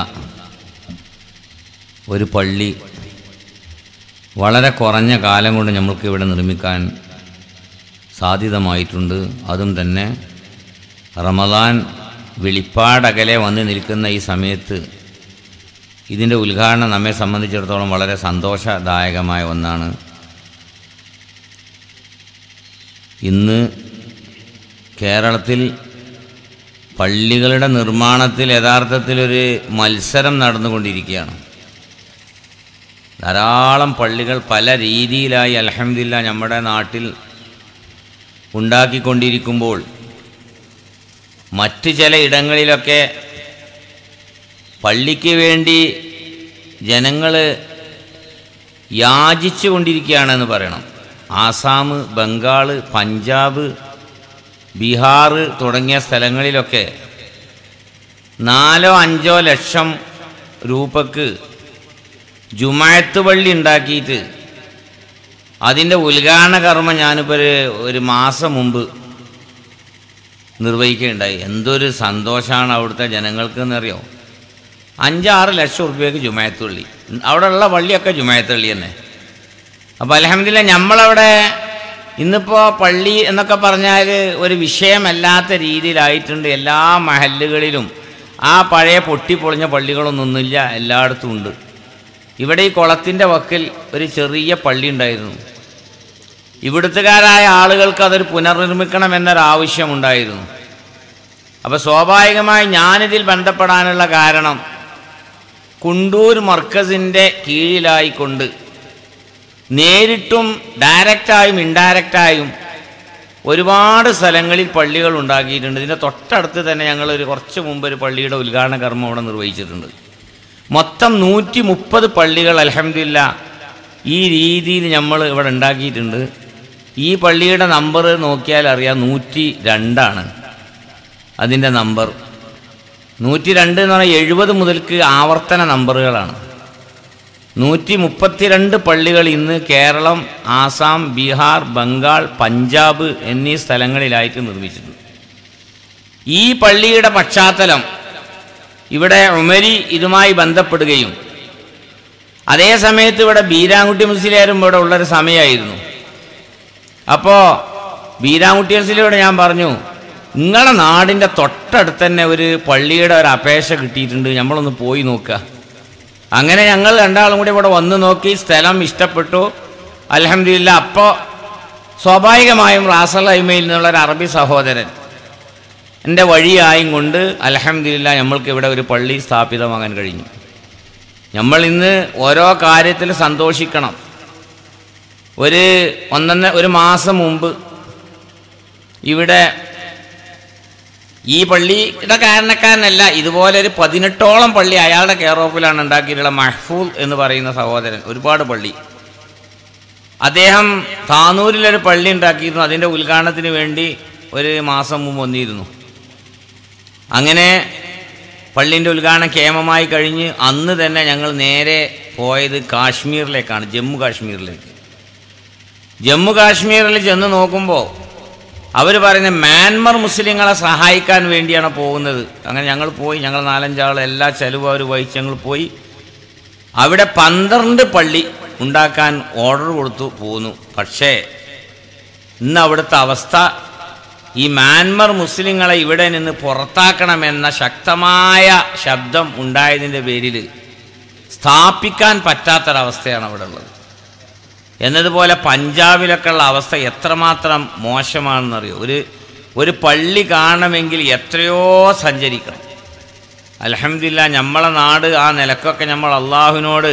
ഒരു പള്ളി വളരെ കുറഞ്ഞ കാലം കൊണ്ട് നമ്മൾക്ക് ഇവിടെ നിർമ്മിക്കാൻ സാധ്യതമായിട്ടുണ്ട് അതും തന്നെ റമദാൻ വെളിപ്പാടകലെ വന്ന് നിൽക്കുന്ന ഈ സമയത്ത് ഇതിൻ്റെ ഉദ്ഘാടനം നമ്മെ സംബന്ധിച്ചിടത്തോളം വളരെ സന്തോഷദായകമായ ഒന്നാണ് ഇന്ന് കേരളത്തിൽ പള്ളികളുടെ നിർമ്മാണത്തിൽ യഥാർത്ഥത്തിലൊരു മത്സരം നടന്നുകൊണ്ടിരിക്കുകയാണ് ധാരാളം പള്ളികൾ പല രീതിയിലായി അലഹമില്ല നമ്മുടെ നാട്ടിൽ ഉണ്ടാക്കിക്കൊണ്ടിരിക്കുമ്പോൾ മറ്റ് ചില ഇടങ്ങളിലൊക്കെ പള്ളിക്ക് വേണ്ടി ജനങ്ങൾ യാചിച്ചു കൊണ്ടിരിക്കുകയാണെന്ന് പറയണം ആസാം ബംഗാൾ പഞ്ചാബ് ബീഹാർ തുടങ്ങിയ സ്ഥലങ്ങളിലൊക്കെ നാലോ അഞ്ചോ ലക്ഷം രൂപക്ക് ജുമായത്ത് പള്ളി ഉണ്ടാക്കിയിട്ട് അതിൻ്റെ ഉദ്ഘാടന കർമ്മം ഞാനിപ്പോൾ ഒരു ഒരു മാസം മുമ്പ് നിർവഹിക്കുകയുണ്ടായി എന്തൊരു സന്തോഷമാണ് അവിടുത്തെ ജനങ്ങൾക്ക് എന്നറിയോ അഞ്ചാറ് ലക്ഷം റുപ്യക്ക് ജുമായത്ത് പള്ളി അവിടെയുള്ള പള്ളിയൊക്കെ ജുമായത്ത് പള്ളി തന്നെ അപ്പോൾ അലഹമില്ല നമ്മളവിടെ ഇന്നിപ്പോൾ പള്ളി എന്നൊക്കെ പറഞ്ഞാൽ ഒരു വിഷയമല്ലാത്ത രീതിയിലായിട്ടുണ്ട് എല്ലാ മഹല്ലുകളിലും ആ പഴയ പൊട്ടിപ്പൊളിഞ്ഞ പള്ളികളൊന്നൊന്നുമില്ല എല്ലായിടത്തും ഉണ്ട് ഇവിടെ ഈ കുളത്തിൻ്റെ വക്കിൽ ഒരു ചെറിയ പള്ളി ഉണ്ടായിരുന്നു ഇവിടുത്തുകാരായ ആളുകൾക്ക് അതൊരു പുനർനിർമ്മിക്കണം എന്നൊരാവശ്യമുണ്ടായിരുന്നു അപ്പോൾ സ്വാഭാവികമായി ഞാനിതിൽ ബന്ധപ്പെടാനുള്ള കാരണം കുണ്ടൂർ മർക്കസിൻ്റെ കീഴിലായിക്കൊണ്ട് നേരിട്ടും ഡയറക്റ്റായും ഇൻഡയറക്റ്റായും ഒരുപാട് സ്ഥലങ്ങളിൽ പള്ളികൾ ഉണ്ടാക്കിയിട്ടുണ്ട് ഇതിൻ്റെ തൊട്ടടുത്ത് തന്നെ ഞങ്ങൾ ഒരു കുറച്ച് മുമ്പ് ഒരു പള്ളിയുടെ ഉദ്ഘാടന കർമ്മം അവിടെ നിർവഹിച്ചിട്ടുണ്ട് മൊത്തം നൂറ്റി മുപ്പത് പള്ളികൾ അലഹമില്ല ഈ രീതിയിൽ നമ്മൾ ഇവിടെ ഉണ്ടാക്കിയിട്ടുണ്ട് ഈ പള്ളിയുടെ നമ്പർ നോക്കിയാൽ അറിയാം നൂറ്റി രണ്ടാണ് അതിൻ്റെ നമ്പർ നൂറ്റി രണ്ട് എന്ന് പറഞ്ഞാൽ എഴുപത് മുതൽക്ക് ആവർത്തന നമ്പറുകളാണ് നൂറ്റി മുപ്പത്തിരണ്ട് പള്ളികൾ ഇന്ന് കേരളം ആസാം ബീഹാർ ബംഗാൾ പഞ്ചാബ് എന്നീ സ്ഥലങ്ങളിലായിട്ട് നിർമ്മിച്ചിട്ടുണ്ട് ഈ പള്ളിയുടെ പശ്ചാത്തലം ഇവിടെ ഉമരി ഇതുമായി ബന്ധപ്പെടുകയും അതേ സമയത്ത് ഇവിടെ ബീരാൻകുട്ടി മുസ്ലിയാരും ഇവിടെ ഉള്ളൊരു സമയമായിരുന്നു അപ്പോൾ ബീരാൻകുട്ടി മുസ്ലിയോട് ഞാൻ പറഞ്ഞു നിങ്ങളുടെ നാടിൻ്റെ തൊട്ടടുത്ത് തന്നെ ഒരു പള്ളിയുടെ ഒരു അപേക്ഷ കിട്ടിയിട്ടുണ്ട് നമ്മളൊന്ന് പോയി നോക്കുക അങ്ങനെ ഞങ്ങൾ രണ്ടാളും കൂടി ഇവിടെ വന്ന് നോക്കി സ്ഥലം ഇഷ്ടപ്പെട്ടു അലഹമില്ല അപ്പോൾ സ്വാഭാവികമായും റാസൽ അയ്മയിൽ നിന്നുള്ള ഒരു അറബി സഹോദരൻ എൻ്റെ വഴിയായും കൊണ്ട് അലഹമില്ല നമ്മൾക്ക് ഇവിടെ ഒരു പള്ളി സ്ഥാപിതമാകാൻ കഴിഞ്ഞു നമ്മൾ ഇന്ന് ഓരോ കാര്യത്തിൽ സന്തോഷിക്കണം ഒരു ഒന്നൊന്ന ഒരു മാസം മുമ്പ് ഇവിടെ ഈ പള്ളിയുടെ കാരണക്കാരനല്ല ഇതുപോലെ ഒരു പതിനെട്ടോളം പള്ളി അയാളുടെ കെയർ ഓഫിലാണ് ഉണ്ടാക്കിയിട്ടുള്ള മഹ്ഫൂൽ എന്ന് പറയുന്ന സഹോദരൻ ഒരുപാട് പള്ളി അദ്ദേഹം താനൂരിലൊരു പള്ളി ഉണ്ടാക്കിയിരുന്നു അതിൻ്റെ ഉദ്ഘാടനത്തിന് വേണ്ടി ഒരു മാസം മുമ്പ് വന്നിരുന്നു അങ്ങനെ പള്ളിൻ്റെ ഉദ്ഘാടനം കേമമായി കഴിഞ്ഞ് അന്ന് തന്നെ ഞങ്ങൾ നേരെ പോയത് കാശ്മീരിലേക്കാണ് ജമ്മു കാശ്മീരിലേക്ക് ജമ്മു കാശ്മീരിൽ ചെന്ന് നോക്കുമ്പോൾ അവർ പറയുന്നത് മ്യാൻമർ മുസ്ലിങ്ങളെ സഹായിക്കാൻ വേണ്ടിയാണ് പോകുന്നത് അങ്ങനെ ഞങ്ങൾ പോയി ഞങ്ങൾ നാലഞ്ചാൾ എല്ലാ ചെലവും അവർ വഹിച്ച് ഞങ്ങൾ പോയി അവിടെ പന്ത്രണ്ട് പള്ളി ഉണ്ടാക്കാൻ ഓർഡർ കൊടുത്തു പോന്നു പക്ഷേ ഇന്ന് അവിടുത്തെ അവസ്ഥ ഈ മ്യാൻമർ മുസ്ലിങ്ങളെ ഇവിടെ നിന്ന് പുറത്താക്കണമെന്ന ശക്തമായ ശബ്ദം ഉണ്ടായതിൻ്റെ പേരിൽ സ്ഥാപിക്കാൻ പറ്റാത്തൊരവസ്ഥയാണ് അവിടെ ഉള്ളത് എന്നതുപോലെ പഞ്ചാബിലൊക്കെ ഉള്ള അവസ്ഥ എത്രമാത്രം മോശമാണെന്നറിയോ ഒരു ഒരു പള്ളി കാണണമെങ്കിൽ എത്രയോ സഞ്ചരിക്കണം അലഹമില്ല നമ്മളെ നാട് ആ നിലക്കൊക്കെ നമ്മൾ അള്ളാഹുവിനോട്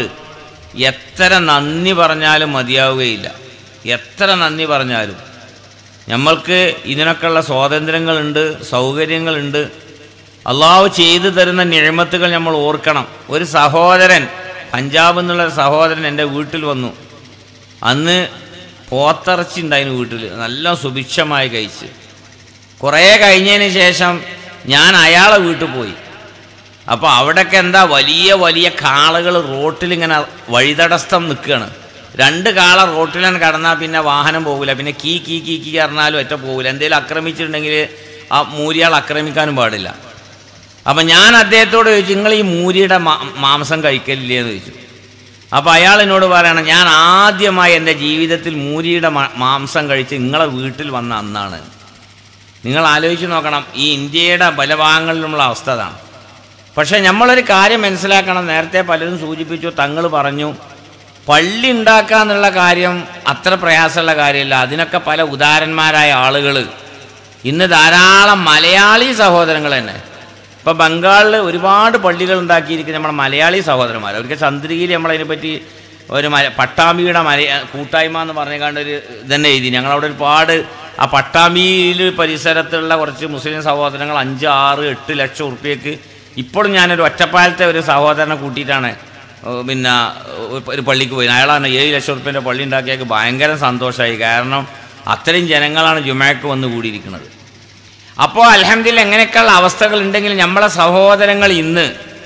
എത്ര നന്ദി പറഞ്ഞാലും മതിയാവുകയില്ല എത്ര നന്ദി പറഞ്ഞാലും നമ്മൾക്ക് ഇതിനൊക്കെയുള്ള സ്വാതന്ത്ര്യങ്ങളുണ്ട് സൗകര്യങ്ങളുണ്ട് അള്ളാഹു ചെയ്തു തരുന്ന നിഴമത്തുകൾ നമ്മൾ ഓർക്കണം ഒരു സഹോദരൻ പഞ്ചാബിൽ നിന്നുള്ള ഒരു സഹോദരൻ എൻ്റെ വീട്ടിൽ വന്നു അന്ന് പോത്തിറച്ചി ഉണ്ടായിരുന്നു വീട്ടിൽ നല്ല സുഭിക്ഷമായി കഴിച്ച് കുറേ കഴിഞ്ഞതിന് ശേഷം ഞാൻ അയാളെ വീട്ടിൽ പോയി അപ്പോൾ അവിടെയൊക്കെ എന്താ വലിയ വലിയ കാളകൾ റോട്ടിലിങ്ങനെ വഴിതടസ്സം നിൽക്കുകയാണ് രണ്ട് കാള റോട്ടിലാണ് കടന്നാൽ പിന്നെ വാഹനം പോകില്ല പിന്നെ കീ കീ കീ കീ പറഞ്ഞാലും ഒറ്റ പോകില്ല എന്തെങ്കിലും ആക്രമിച്ചിട്ടുണ്ടെങ്കിൽ ആ മൂരിയാൾ ആക്രമിക്കാനും പാടില്ല അപ്പം ഞാൻ അദ്ദേഹത്തോട് ചോദിച്ചു നിങ്ങൾ ഈ മൂരിയുടെ മാ- മാംസം കഴിക്കലില്ലേ എന്ന് ചോദിച്ചു അപ്പോൾ അയാൾ എന്നോട് പറയണം ഞാൻ ആദ്യമായി എൻ്റെ ജീവിതത്തിൽ മൂരിയുടെ മാ- മാംസം കഴിച്ച് നിങ്ങളെ വീട്ടിൽ വന്ന അന്നാണ് നിങ്ങൾ ആലോചിച്ച് നോക്കണം ഈ ഇന്ത്യയുടെ ബലഭാഗങ്ങളിലുള്ള അവസ്ഥ അതാണ് പക്ഷേ നമ്മളൊരു കാര്യം മനസ്സിലാക്കണം നേരത്തെ പലരും സൂചിപ്പിച്ചു തങ്ങൾ പറഞ്ഞു പള്ളി ഉണ്ടാക്കുക എന്നുള്ള കാര്യം അത്ര പ്രയാസമുള്ള കാര്യമില്ല അതിനൊക്കെ പല ഉദാരന്മാരായ ആളുകൾ ഇന്ന് ധാരാളം മലയാളി സഹോദരങ്ങൾ തന്നെ ഇപ്പോൾ ബംഗാളിൽ ഒരുപാട് പള്ളികൾ ഉണ്ടാക്കിയിരിക്കുന്ന നമ്മുടെ മലയാളി സഹോദരന്മാർ അവർക്ക് ചന്ദ്രഗിരി നമ്മളതിനെപ്പറ്റി ഒരു മല പട്ടാമ്പിയുടെ മല കൂട്ടായ്മ എന്ന് പറഞ്ഞേക്കാണ്ട് ഒരു ഇതന്നെ എഴുതി ഞങ്ങളവിടെ ഒരുപാട് ആ പട്ടാമ്പിയിൽ പരിസരത്തുള്ള കുറച്ച് മുസ്ലിം സഹോദരങ്ങൾ അഞ്ച് ആറ് എട്ട് ലക്ഷം ഉറുപ്പ്യക്ക് ഇപ്പോഴും ഞാനൊരു ഒറ്റപ്പാലത്തെ ഒരു സഹോദരനെ കൂട്ടിയിട്ടാണ് ഏഹ് പിന്നെ ഒരു- ഒരു പള്ളിക്ക് പോയി അയാളാണ് ഏഴ് ലക്ഷം ഉറുപ്പ്യൻ്റെ പള്ളി ഉണ്ടാക്കിയൊക്കെ ഭയങ്കര സന്തോഷമായി കാരണം അത്രയും ജനങ്ങളാണ് ജുമാക്ക് വന്ന് കൂടിയിരിക്കുന്നത് അപ്പോൾ അലഹമ്മദില്ല എങ്ങനെയൊക്കെയുള്ള അവസ്ഥകൾ ഉണ്ടെങ്കിൽ നമ്മളെ സഹോദരങ്ങൾ ഇന്ന്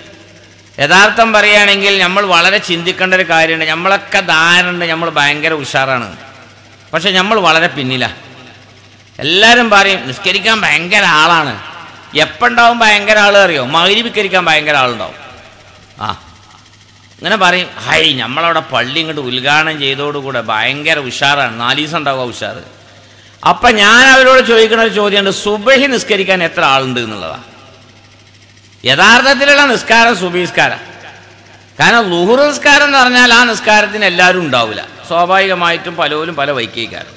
യഥാർത്ഥം പറയുകയാണെങ്കിൽ നമ്മൾ വളരെ ചിന്തിക്കേണ്ട ഒരു കാര്യമുണ്ട് നമ്മളൊക്കെ ധാരണ നമ്മൾ ഭയങ്കര ഉഷാറാണ് പക്ഷെ നമ്മൾ വളരെ പിന്നിലാണ് എല്ലാവരും പറയും നിസ്കരിക്കാൻ ഭയങ്കര ആളാണ് എപ്പോണ്ടാവും ഭയങ്കര ആൾ അറിയോ മകരിവിക്കരിക്കാൻ ഭയങ്കര ആളുണ്ടാവും ആ ഇങ്ങനെ പറയും ഹൈ നമ്മളവിടെ പള്ളി ഇങ്ങോട്ട് ഉദ്ഘാടനം ചെയ്തോടുകൂടെ ഭയങ്കര ഉഷാറാണ് നാല് ദിവസം ഉണ്ടാവുക ഉഷാറ് അപ്പം ഞാൻ അവരോട് ചോദിക്കുന്ന ഒരു ചോദ്യമുണ്ട് സുബഹി നിസ്കരിക്കാൻ എത്ര ആളുണ്ട് എന്നുള്ളതാണ് യഥാർത്ഥത്തിലുള്ള നിസ്കാരം സുബഹിസ്കാരം കാരണം ലുഹുർ നിസ്കാരം എന്ന് പറഞ്ഞാൽ ആ നിസ്കാരത്തിന് എല്ലാവരും ഉണ്ടാവില്ല സ്വാഭാവികമായിട്ടും പലരും പല വൈക്കേക്കാരും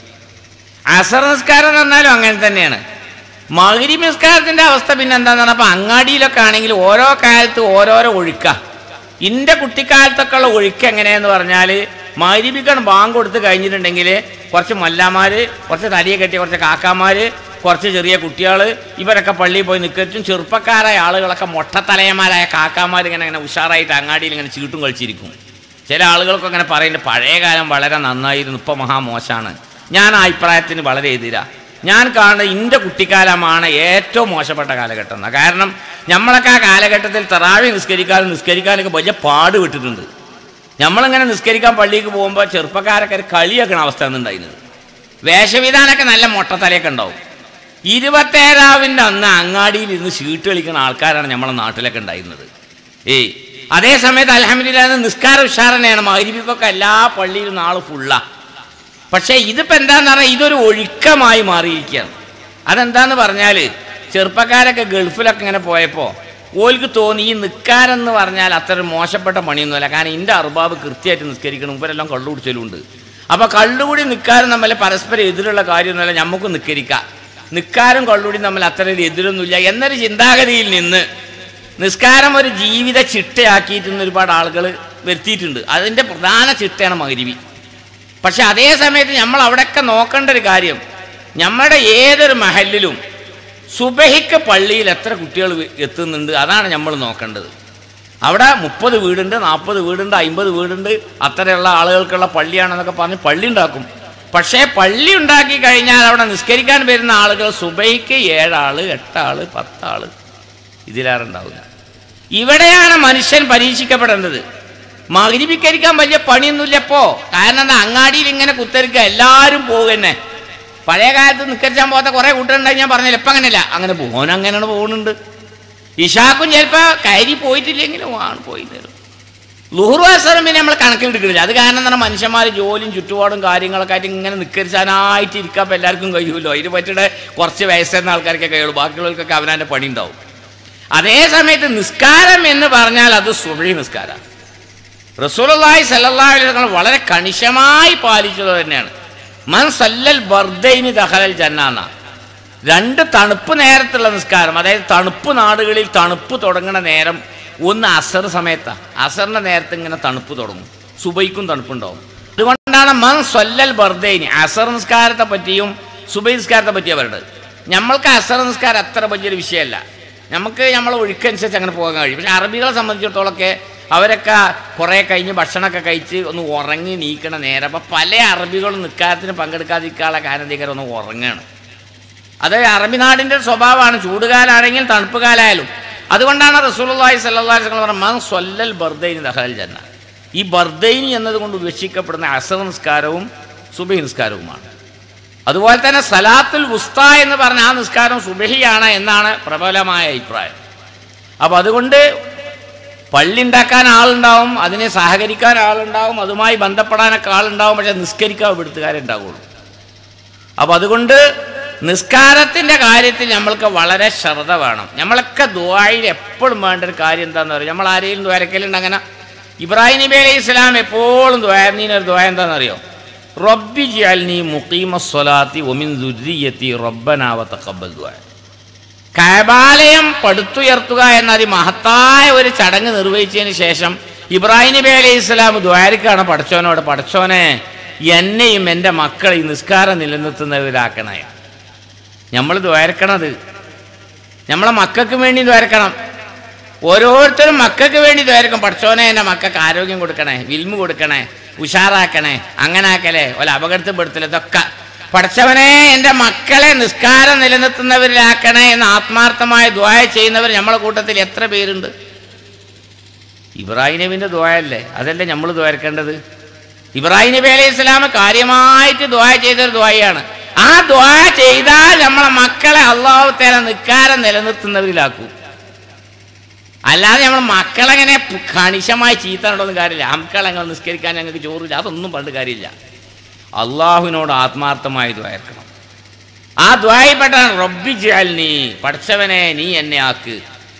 അസർ നിസ്കാരം എന്ന് പറഞ്ഞാലും അങ്ങനെ തന്നെയാണ് മകരി നിസ്കാരത്തിൻ്റെ അവസ്ഥ പിന്നെ എന്താന്ന് പറഞ്ഞപ്പോൾ അങ്ങാടിയിലൊക്കെ ആണെങ്കിൽ ഓരോ കാലത്ത് ഓരോരോ ഒഴുക്ക ഇൻ്റെ കുട്ടിക്കാലത്തൊക്കെ ഉള്ള ഒഴുക്ക് എങ്ങനെയെന്ന് പറഞ്ഞാൽ മകരിബിക്കാൻ ബാങ്ക് കൊടുത്ത് കഴിഞ്ഞിട്ടുണ്ടെങ്കിൽ കുറച്ച് മല്ലാമാർ കുറച്ച് തടിയെ കെട്ടിയ കുറച്ച് കാക്കാമാർ കുറച്ച് ചെറിയ കുട്ടികൾ ഇവരൊക്കെ പള്ളിയിൽ പോയി നിൽക്കും ചെറുപ്പക്കാരായ ആളുകളൊക്കെ മൊട്ടത്തലയന്മാരായ കാക്കാമാർ ഇങ്ങനെ ഇങ്ങനെ ഉഷാറായിട്ട് അങ്ങാടിയിൽ ഇങ്ങനെ ചീട്ടും കളിച്ചിരിക്കും ചില ആളുകൾക്കൊക്കെ അങ്ങനെ പറയുന്നുണ്ട് പഴയ കാലം വളരെ നന്നായിരുന്നു ഇപ്പം മഹാമോശമാണ് ഞാൻ ആ അഭിപ്രായത്തിന് വളരെ എതിരാ ഞാൻ കാണുന്നത് എൻ്റെ കുട്ടിക്കാലമാണ് ഏറ്റവും മോശപ്പെട്ട കാലഘട്ടം എന്നാ കാരണം നമ്മളൊക്കെ ആ കാലഘട്ടത്തിൽ തറാവി നിസ്കരിക്കാനും നിസ്കരിക്കാനൊക്കെ വലിയ പാട് വിട്ടിട്ടുണ്ട് നമ്മളിങ്ങനെ നിസ്കരിക്കാൻ പള്ളിക്ക് പോകുമ്പോൾ ചെറുപ്പക്കാരൊക്കെ ഒരു കളിയാക്കണ അവസ്ഥ ഉണ്ടായിരുന്നത് വേഷവിധാനമൊക്കെ നല്ല മൊട്ടത്തലയൊക്കെ ഉണ്ടാവും ഇരുപത്തേഴാവിൻ്റെ അന്ന് അങ്ങാടിയിൽ ഇരുന്ന് ചീട്ട് കളിക്കുന്ന ആൾക്കാരാണ് നമ്മളെ നാട്ടിലൊക്കെ ഉണ്ടായിരുന്നത് ഏയ് അതേ സമയത്ത് അലഹമില്ല നിസ്കാര ഉഷാറനെയാണ് മകരിപ്പിക്കൊക്കെ എല്ലാ പള്ളിയിലും നാള് ഫുള്ളാ പക്ഷേ ഇതിപ്പോൾ എന്താന്ന് പറഞ്ഞാൽ ഇതൊരു ഒഴുക്കമായി മാറിയിരിക്കുകയാണ് അതെന്താന്ന് പറഞ്ഞാൽ ചെറുപ്പക്കാരൊക്കെ ഗൾഫിലൊക്കെ ഇങ്ങനെ പോയപ്പോൾ ഓൽക്ക് തോന്നി ഈ നിൽക്കാരെന്ന് പറഞ്ഞാൽ അത്ര ഒരു മോശപ്പെട്ട പണിയൊന്നുമല്ല കാരണം എൻ്റെ അറുബാബ് കൃത്യമായിട്ട് നിസ്കരിക്കണം ഇവരെല്ലാം കള്ളു കുടിച്ചലുണ്ട് അപ്പോൾ കള്ളുകൂടി നിൽക്കാരും തമ്മിൽ പരസ്പരം എതിരുള്ള കാര്യമൊന്നുമല്ല നമുക്ക് നിസ്കരിക്കാം നിൽക്കാരും കള്ളുകൂടി തമ്മിൽ അത്ര ഒരു എതിരൊന്നുമില്ല എന്നൊരു ചിന്താഗതിയിൽ നിന്ന് നിസ്കാരം ഒരു ജീവിത ചിട്ടയാക്കിയിട്ട് ഒരുപാട് ആളുകൾ വരുത്തിയിട്ടുണ്ട് അതിൻ്റെ പ്രധാന ചിട്ടയാണ് മകരിവി പക്ഷെ അതേ സമയത്ത് നമ്മൾ അവിടെയൊക്കെ നോക്കേണ്ട ഒരു കാര്യം നമ്മുടെ ഏതൊരു മഹലിലും സുബഹിക്ക് പള്ളിയിൽ എത്ര കുട്ടികൾ വി- എത്തുന്നുണ്ട് അതാണ് നമ്മൾ നോക്കേണ്ടത് അവിടെ മുപ്പത് വീടുണ്ട് നാൽപ്പത് വീടുണ്ട് അമ്പത് വീടുണ്ട് അത്രയുള്ള ആളുകൾക്കുള്ള പള്ളിയാണെന്നൊക്കെ പറഞ്ഞ് പള്ളി ഉണ്ടാക്കും പക്ഷേ പള്ളി ഉണ്ടാക്കി കഴിഞ്ഞാൽ അവിടെ നിസ്കരിക്കാൻ വരുന്ന ആളുകൾ സുബൈക്ക് ഏഴാള് എട്ടാള് പത്താള് ഇതിലേറെ ഉണ്ടാവില്ല ഇവിടെയാണ് മനുഷ്യൻ പരീക്ഷിക്കപ്പെടേണ്ടത് മകരിപ്പിക്കരിക്കാൻ വലിയ പണിയൊന്നുമില്ല ഇപ്പോ കാരണം എന്താ അങ്ങാടിയിൽ ഇങ്ങനെ കുത്തരിക്കുക എല്ലാവരും പോകുന്നെ പഴയ കാലത്ത് നിക്കരിച്ചാൻ പോകാത്ത കുറേ കൂട്ടുണ്ടായി ഞാൻ പറഞ്ഞില്ല ഇപ്പം അങ്ങനെയല്ല അങ്ങനെ പോകാൻ അങ്ങനെയാണ് പോകുന്നുണ്ട് ഇഷാക്കും ചിലപ്പോൾ കയറി പോയിട്ടില്ലെങ്കിലും ആണ് പോയി തരും ലുഹുറു അസറും പിന്നെ നമ്മൾ കണക്കിലെടുക്കുന്നില്ല അത് കാരണം തന്നെ മനുഷ്യന്മാർ ജോലിയും ചുറ്റുപാടും കാര്യങ്ങളൊക്കെ ആയിട്ട് ഇങ്ങനെ നിക്കരിച്ചാനായിട്ട് ഇരിക്കാൻ ഇപ്പം എല്ലാവർക്കും കഴിയുമല്ലോ അതിന് പറ്റിയുടെ കുറച്ച് വയസ്സെന്ന ആൾക്കാർക്കൊക്കെ കഴിയുള്ളൂ ബാക്കിയുള്ളവർക്കൊക്കെ അവനവൻ്റെ പണി ഉണ്ടാവും അതേ സമയത്ത് നിസ്കാരം എന്ന് പറഞ്ഞാൽ അത് സുഴി നിസ്കാരം റസൂലുള്ളാഹി സല്ലല്ലാഹു അലൈഹി വസല്ലം വളരെ കണിശമായി പാലിച്ചത് തന്നെയാണ് മൻ സല്ലൽ ബർദൈനി ദഹലൽ ജന്നാന്ന രണ്ട് തണുപ്പ് നേരത്തുള്ള നിസ്കാരം അതായത് തണുപ്പ് നാടുകളിൽ തണുപ്പ് തുടങ്ങുന്ന നേരം ഒന്ന് അസർ സമയത്താണ് അസറിൻ്റെ നേരത്ത് ഇങ്ങനെ തണുപ്പ് തുടങ്ങും സുബൈക്കും തണുപ്പുണ്ടാവും അതുകൊണ്ടാണ് മൻ സല്ലൽ ബർദൈനി അസർ നിസ്കാരത്തെ പറ്റിയും സുബൈ നിസ്കാരത്തെ പറ്റിയാണ് പറയുന്നത് നമ്മൾക്ക് അസർ നിസ്കാരം അത്ര വലിയൊരു വിഷയമല്ല നമുക്ക് നമ്മൾ ഒഴുക്കനുസരിച്ച് അങ്ങനെ പോകാൻ കഴിയും പക്ഷെ അറബികളെ സംബന്ധിച്ചിടത്തോളമൊക്കെ അവരൊക്കെ കുറേ കഴിഞ്ഞ് ഭക്ഷണമൊക്കെ കഴിച്ച് ഒന്ന് ഉറങ്ങി നീക്കണ നേരം അപ്പം പല അറബികളും നിൽക്കാരത്തിന് പങ്കെടുക്കാതിരിക്കാനുള്ള കാരണത്തേക്കാരം ഒന്ന് ഉറങ്ങുകയാണ് അത് അറബി നാടിൻ്റെ സ്വഭാവമാണ് ചൂടുകാലാണെങ്കിൽ തണുപ്പ് കാലായാലും അതുകൊണ്ടാണ് റസൂലുള്ളാഹി സ്വല്ലല്ലാഹി അലൈഹി വസല്ലം പറഞ്ഞത് മൻ സ്വല്ലൽ ബർദൈനി ദഖലൽ ജന്ന ഈ ബർദൈനി എന്നതുകൊണ്ട് ഉപേക്ഷിക്കപ്പെടുന്ന അസർ നിസ്കാരവും സുബഹി നിസ്കാരവുമാണ് അതുപോലെ തന്നെ സലാത്തുൽ വുസ്ത എന്ന് പറഞ്ഞ ആ നിസ്കാരം സുബഹിയാണ് എന്നാണ് പ്രബലമായ അഭിപ്രായം അപ്പോൾ അതുകൊണ്ട് പള്ളി ഉണ്ടാക്കാൻ ആളുണ്ടാവും അതിനെ സഹകരിക്കാൻ ആളുണ്ടാവും അതുമായി ബന്ധപ്പെടാനൊക്കെ ആളുണ്ടാവും പക്ഷെ നിസ്കരിക്കാൻ ഇവിടുത്തുകാരുണ്ടാവുള്ളൂ അപ്പോൾ അതുകൊണ്ട് നിസ്കാരത്തിൻ്റെ കാര്യത്തിൽ നമ്മൾക്ക് വളരെ ശ്രദ്ധ വേണം നമ്മളൊക്കെ ദുബായിൽ എപ്പോഴും വേണ്ട ഒരു കാര്യം എന്താണെന്ന് പറയും നമ്മൾ ആരെയും ദ്വാരക്കലുണ്ട് അങ്ങനെ ഇബ്രാഹിം നബി അലൈഹി ഇസ്ലാം എപ്പോഴും ദ്വാരനീനൊരു ദ്വാ എന്താണെന്നറിയോ റബ്ബി ജിഅൽനി മുഖീമ സ്വലാത്തി ഒമിൻ ദുരിയത്തി റബ്ബനാവ തഖബ്ബൽ ദ്വാ കബാലയം പടുത്തുയർത്തുക എന്ന അതിമഹത്തായ ഒരു ചടങ്ങ് നിർവഹിച്ചതിന് ശേഷം ഇബ്രാഹിം നബി അലൈഹി ഇസ്ലാം ദ്വാരക്കാണ് പഠിച്ചോനോട് പഠിച്ചോനെ എന്നെയും എൻ്റെ മക്കളെയും നിസ്കാരം നിലനിർത്തുന്നവരാക്കണേ നമ്മൾ ദ്വാരക്കണത് നമ്മളെ മക്കൾക്ക് വേണ്ടി ദ്വാരക്കണം ഓരോരുത്തരും മക്കൾക്ക് വേണ്ടി ദ്വാരക്കും പഠിച്ചോനെ എൻ്റെ മക്കൾക്ക് ആരോഗ്യം കൊടുക്കണേ വിൽമ് കൊടുക്കണേ ഉഷാറാക്കണേ അങ്ങനെ ആക്കലേ ഒല അപകടത്തിൽപ്പെടുത്തൽ ഇതൊക്കെ പഠിച്ചവനെ എൻ്റെ മക്കളെ നിസ്കാരം നിലനിർത്തുന്നവരിലാക്കണേ എന്ന് ആത്മാർത്ഥമായ ദ്വായ ചെയ്യുന്നവർ നമ്മളെ കൂട്ടത്തിൽ എത്ര പേരുണ്ട് ഇബ്രാഹിം നബിൻ്റെ ദ്വായല്ലേ അതല്ലേ നമ്മൾ ദ്വാരക്കേണ്ടത് ഇബ്രാഹിം നബി അലൈഹി സ്വലാം കാര്യമായിട്ട് ദ്വായ ചെയ്തൊരു ദ്വായാണ് ആ ദ്വായ ചെയ്താൽ നമ്മളെ മക്കളെ അള്ളാഹു തേല നിൽക്കാരം നിലനിർത്തുന്നവരിലാക്കൂ അല്ലാതെ നമ്മൾ മക്കളെങ്ങനെ പ് കണിശമായി ചീത്തനുണ്ടെന്ന് കാര്യമില്ല മക്കളെ ഞങ്ങൾ നിസ്കരിക്കാൻ ഞങ്ങൾക്ക് ചോറില്ല അതൊന്നും പണ്ട് കാര്യമില്ല അള്ളാഹുവിനോട് ആത്മാർത്ഥമായി ദ്വായക്കണം ആ ദ്വായപ്പെട്ട റബ്ബി ജാൽ നീ പഠിച്ചവനെ നീ എന്നെ ആക്ക്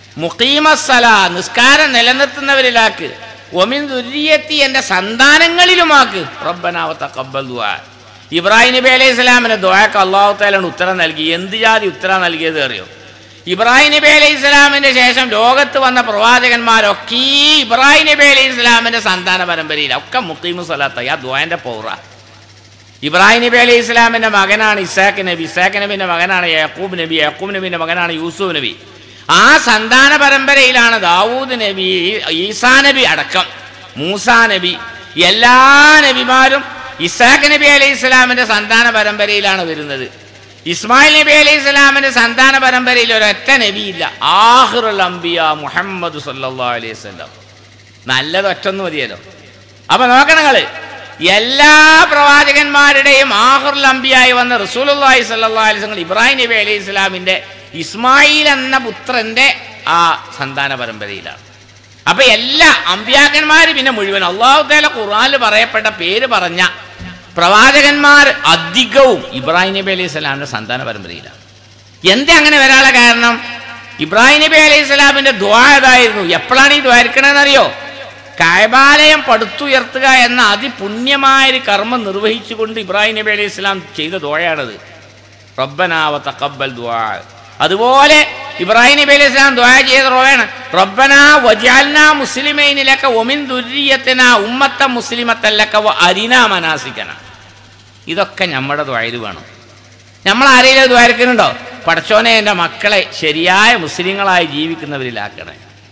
മുഖീമസല നിസ്കാരം നിലനിർത്തുന്നവരിലാക്ക് ഒമിൻ ദുര്യത്തി എൻ്റെ സന്താനങ്ങളിലുമാക്ക് റബ്ബനാവ തക്കബൽ ദ്വാ ഇബ്രാഹിം നബി അലൈഹി സ്വലാമിന് ദ്വാക്ക് അള്ളാഹു താലാണ് ഉത്തരം നൽകി എന്ത് ജാതി ഉത്തരം നൽകിയത് അറിയോ ഇബ്രാഹിം നബി അലൈഹി സ്വലാമിൻ്റെ ശേഷം ലോകത്ത് വന്ന പ്രവാചകന്മാരൊക്കെ ഈ ഇബ്രാഹിം നബി അലൈഹി സ്വലാമിൻ്റെ സന്താന പരമ്പരയിൽ ഒക്കെ മുഖീമു സ്വലാത്ത ആ ദ്വാൻ്റെ പൗറ ഇബ്രാഹിം നബി അലൈഹി ഇസ്ലാമിൻ്റെ മകനാണ് ഇസാഖ് നബി ഇസാഖ് നബിൻ്റെ മകനാണ് യാക്കൂബ് നബി യാക്കൂബ് നബിൻ്റെ മകനാണ് യൂസുഫ് നബി ആ സന്താന പരമ്പരയിലാണ് ദാവൂദ് നബി ഈസാ നബി അടക്കം മൂസാ നബി എല്ലാ നബിമാരും ഇസാഖ് നബി അലൈഹി ഇസ്ലാമിൻ്റെ സന്താന പരമ്പരയിലാണ് വരുന്നത് ഇസ്മായിൽ നബി അലൈഹി ഇസ്ലാമിൻ്റെ സന്താന പരമ്പരയിൽ ഒരൊറ്റ നബിയില്ല ആഹിറുൽ അംബിയ മുഹമ്മദ് സല്ലല്ലാഹു അലൈഹി വസല്ലം നല്ലത് ഒറ്റൊന്നു മതിയല്ലോ അപ്പൊ നോക്കണം നിങ്ങള് എല്ലാ പ്രവാചകന്മാരുടെയും ആഹുർ അമ്പിയായി വന്ന റസൂലുള്ളാഹി സ്വല്ലല്ലാഹി അലൈഹി വസല്ലം ഇബ്രാഹിം നബി അലൈഹി ഇസ്ലാമിന്റെ ഇസ്മായിൽ എന്ന പുത്രന്റെ ആ സന്താന പരമ്പരയിലാണ് അപ്പൊ എല്ലാ അമ്പിയാക്കന്മാർ പിന്നെ മുഴുവൻ അള്ളാഹു തആല ഖുർആനിൽ പറയപ്പെട്ട പേര് പറഞ്ഞ പ്രവാചകന്മാർ അധികവും ഇബ്രാഹിം നബി അലൈഹി സ്വലാമിന്റെ സന്താന പരമ്പരയിലാണ് എന്താ അങ്ങനെ വരാനുള്ള കാരണം ഇബ്രാഹിം നബി അലൈഹി സ്വലാമിന്റെ ദ്വാ ഏതായിരുന്നു എപ്പോഴാണ് ഈ ദ്വാരിക്കണമെന്നറിയോ കായബാലയം പടുത്തുയർത്തുക എന്ന അതിപുണ്യമായൊരു കർമ്മം നിർവഹിച്ചുകൊണ്ട് ഇബ്രാഹിം നബി അലൈഹി സ്വലാം ചെയ്ത ദ്വായാണത് റബ്ബനാവ തക്കബൽ ദ്വാ അതുപോലെ ഇബ്രാഹിം നബി അലൈഹി സ്വലാം ദ്വാ ചെയ്ത ദ്വായാണ് റബ്ബന വജാൽന മുസ്ലിമൈനിലക്ക ഒമിൻ ദുര്യത്തിന ഉമ്മത്ത മുസ്ലിമത്തല്ലക്ക വ അരിന മനാസിക്കന ഇതൊക്കെ നമ്മുടെ ദ്വായിൽ വേണം നമ്മൾ ആരെങ്കിലും ദ്വാരക്കുന്നുണ്ടോ പടച്ചോനെ എൻ്റെ മക്കളെ ശരിയായ മുസ്ലിങ്ങളായി ജീവിക്കുന്നവരിലാക്കണേ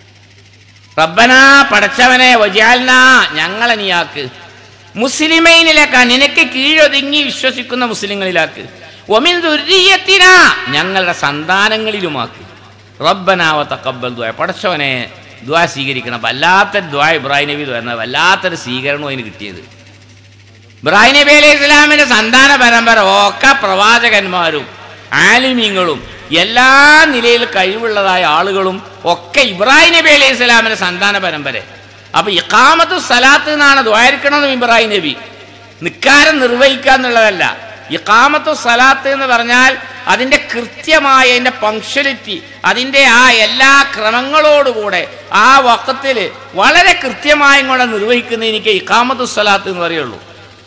റബ്ബന പടച്ചവനെ വജാൽന ഞങ്ങളെ നീയാക്ക് മുസ്ലിമൈനിലാക്ക നിനക്ക് കീഴൊതുങ്ങി വിശ്വസിക്കുന്ന മുസ്ലിങ്ങളിലാക്ക് ഒമിൻ ദുര്യത്തിന ഞങ്ങളുടെ സന്താനങ്ങളിലുമാക്ക് റബ്ബനാവ തക്കബൽ ദ്വായ പടച്ചവനെ ദ്വാ സ്വീകരിക്കണം വല്ലാത്തൊരു ദ്വാ ഇബ്രാഹിം നബി ദ്വാ എന്ന വല്ലാത്തൊരു സ്വീകരണവും അതിന് കിട്ടിയത് ഇബ്രാഹിം നബി അലൈഹി ഇസ്ലാമിന്റെ സന്താന പരമ്പര ഒക്കെ പ്രവാചകന്മാരും ആലിമീങ്ങളും എല്ലാ നിലയിൽ കഴിവുള്ളതായ ആളുകളും ഒക്കെ ഇബ്രാഹിം നബി അലൈഹി ഇസ്ലാമിന്റെ സന്താന പരമ്പര അപ്പൊ ഇഖാമത്തു സലാത്ത് എന്നാണ് ദ്വാരിക്കണമെന്ന് ഇബ്രാഹിം നബി നിക്കാരം നിർവഹിക്കുക എന്നുള്ളതല്ല ഇഖാമത്തു സലാത്ത് എന്ന് പറഞ്ഞാൽ അതിൻ്റെ കൃത്യമായ അതിൻ്റെ പങ്ക്ച്വലിറ്റി അതിൻ്റെ ആ എല്ലാ ക്രമങ്ങളോടുകൂടെ ആ വക്കത്തിൽ വളരെ കൃത്യമായും കൂടെ നിർവഹിക്കുന്ന എനിക്ക് ഇഖാമത്തു സലാത്ത് എന്ന് പറയുള്ളൂ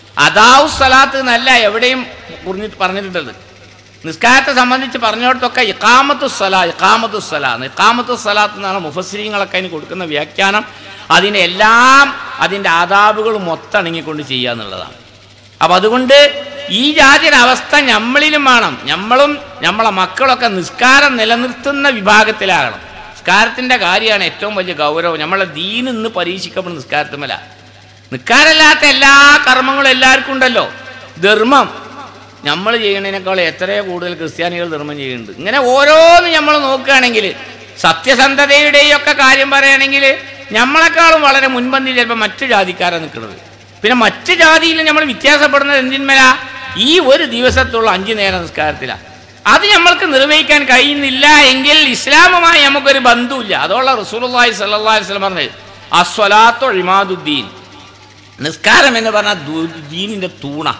അദാവു സലാത്ത് എന്നല്ല എവിടെയും കുറിഞ്ഞിട്ട് പറഞ്ഞിട്ടുള്ളത് നിസ്കാരത്തെ സംബന്ധിച്ച് പറഞ്ഞിടത്തൊക്കെ ഇക്കാമത്തു സലാ ഇക്കാമത്തു സലാ ഇക്കാമത്തു സലാത്ത് എന്നാണ് മുഫസ്സിരിങ്ങളൊക്കെ അതിന് കൊടുക്കുന്ന വ്യാഖ്യാനം അതിനെ എല്ലാം അതിൻ്റെ ആദാബുകൾ മൊത്തം അണങ്ങിക്കൊണ്ട് ചെയ്യുക എന്നുള്ളതാണ് അപ്പം അതുകൊണ്ട് ഈ ജാതിയുടെ അവസ്ഥ നമ്മളിലും വേണം നമ്മളും നമ്മളെ മക്കളൊക്കെ നിസ്കാരം നിലനിർത്തുന്ന വിഭാഗത്തിലാകണം നിസ്കാരത്തിൻ്റെ കാര്യമാണ് ഏറ്റവും വലിയ ഗൗരവം നമ്മളെ ദീൻ ഇന്ന് പരീക്ഷിക്കപ്പെടുന്ന നിസ്കാരത്തുമല്ല നിസ്കാരമില്ലാത്ത എല്ലാ കർമ്മങ്ങളും എല്ലാവർക്കും ഉണ്ടല്ലോ ധർമ്മം നമ്മൾ ചെയ്യണതിനേക്കാൾ എത്രയോ കൂടുതൽ ക്രിസ്ത്യാനികൾ ധർമ്മം ചെയ്യുന്നുണ്ട് ഇങ്ങനെ ഓരോന്നും നമ്മൾ നോക്കുകയാണെങ്കിൽ സത്യസന്ധതയുടെയും ഒക്കെ കാര്യം പറയുകയാണെങ്കിൽ നമ്മളെക്കാളും വളരെ മുൻപന്തിയിൽ ചിലപ്പോൾ മറ്റു ജാതിക്കാരാണ് നിൽക്കുന്നത് പിന്നെ മറ്റു ജാതിയിൽ നമ്മൾ വ്യത്യാസപ്പെടുന്നത് എന്തിന്മേല ഈ ഒരു ദിവസത്തുള്ള അഞ്ചു നേരം നിസ്കാരത്തിലാണ് അത് നമ്മൾക്ക് നിർവഹിക്കാൻ കഴിയുന്നില്ല എങ്കിൽ ഇസ്ലാമുമായി നമുക്കൊരു ബന്ധമില്ല അതോളം റസൂലുള്ളാഹി സ്വല്ലല്ലാഹി അലൈഹി വസല്ലം പറഞ്ഞത് അസ്വലാത്തു ഇമാദുദ്ദീൻ നിസ്കാരം എന്ന് പറഞ്ഞാൽ ദൂ- ദീനിന്റെ തൂണ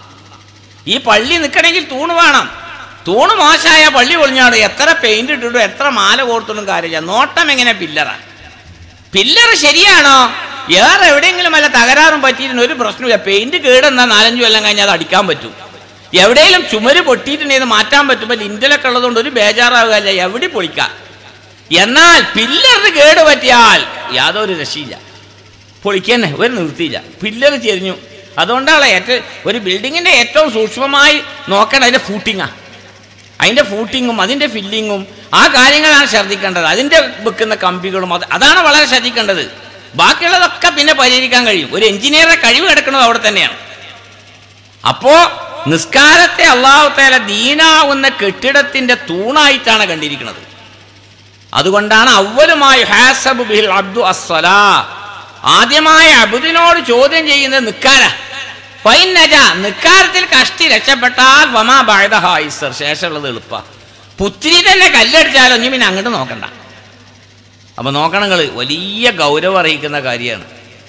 ഈ പള്ളി നിൽക്കണമെങ്കിൽ തൂണ് വേണം തൂണ് മോശമായ പള്ളി പൊളിഞ്ഞാട് എത്ര പെയിന്റ് ഇട്ടിട്ടും എത്ര മാല കോർത്തിട്ടും കാര്യമില്ല നോട്ടം എങ്ങനെ പില്ലറാ പില്ലർ ശരിയാണോ വേറെ എവിടെയെങ്കിലും വല്ല തകരാറും പറ്റിയിരുന്നു ഒരു പ്രശ്നമില്ല പെയിന്റ് കേടെന്നാ നാലഞ്ചു കൊല്ലം കഴിഞ്ഞാൽ അത് അടിക്കാൻ പറ്റും എവിടെയെങ്കിലും ചുമര് പൊട്ടിയിട്ടുണ്ടെങ്കിൽ മാറ്റാൻ പറ്റുമ്പോൾ ലിൻഡലൊക്കെ ഉള്ളതുകൊണ്ട് ഒരു ബേജാറാവുകയല്ല എവിടെ പൊളിക്കാം എന്നാൽ പില്ലറിന് കേട് പറ്റിയാൽ യാതൊരു രക്ഷയില്ല പൊളിക്കന്നെ ഒരു നിർത്തിയില്ല പില്ലർ ചെരിഞ്ഞു അതുകൊണ്ടാണ് ഏറ്റവും ഒരു ബിൽഡിങ്ങിന്റെ ഏറ്റവും സൂക്ഷ്മമായി നോക്കേണ്ടത് അതിന്റെ ഫൂട്ടിങ്ങാ അതിന്റെ ഫൂട്ടിങ്ങും അതിന്റെ ഫില്ലിങ്ങും ആ കാര്യങ്ങളാണ് ശ്രദ്ധിക്കേണ്ടത് അതിന്റെ വെക്കുന്ന കമ്പികളും അത് അതാണ് വളരെ ശ്രദ്ധിക്കേണ്ടത് ബാക്കിയുള്ളതൊക്കെ പിന്നെ പരിഹരിക്കാൻ കഴിയും ഒരു എഞ്ചിനീയറുടെ കഴിവ് കിടക്കുന്നത് അവിടെ തന്നെയാണ് അപ്പോ നിസ്കാരത്തെ അള്ളാഹുത്തേല ദീനാവുന്ന കെട്ടിടത്തിന്റെ തൂണായിട്ടാണ് കണ്ടിരിക്കുന്നത് അതുകൊണ്ടാണ് അവലുമായി ഹാസബ് ബിഹിൽ അബ്ദു അസ്സലാ ആദ്യമായ അബുദിനോട് ചോദ്യം ചെയ്യുന്നത് നിക്കാര ഫൈനജ നിക്കാരത്തിൽ കഷ്ടി രക്ഷപ്പെട്ടാൽ വമാ ബായതഹായിസർ ശേഷമുള്ളത് എളുപ്പ പുത്തിരി തന്നെ കല്ലടിച്ചാലോ ഇനി പിന്നെ അങ്ങോട്ട് നോക്കണ്ട അപ്പൊ നോക്കണങ്ങൾ വലിയ ഗൗരവം അറിയിക്കുന്ന കാര്യമാണ്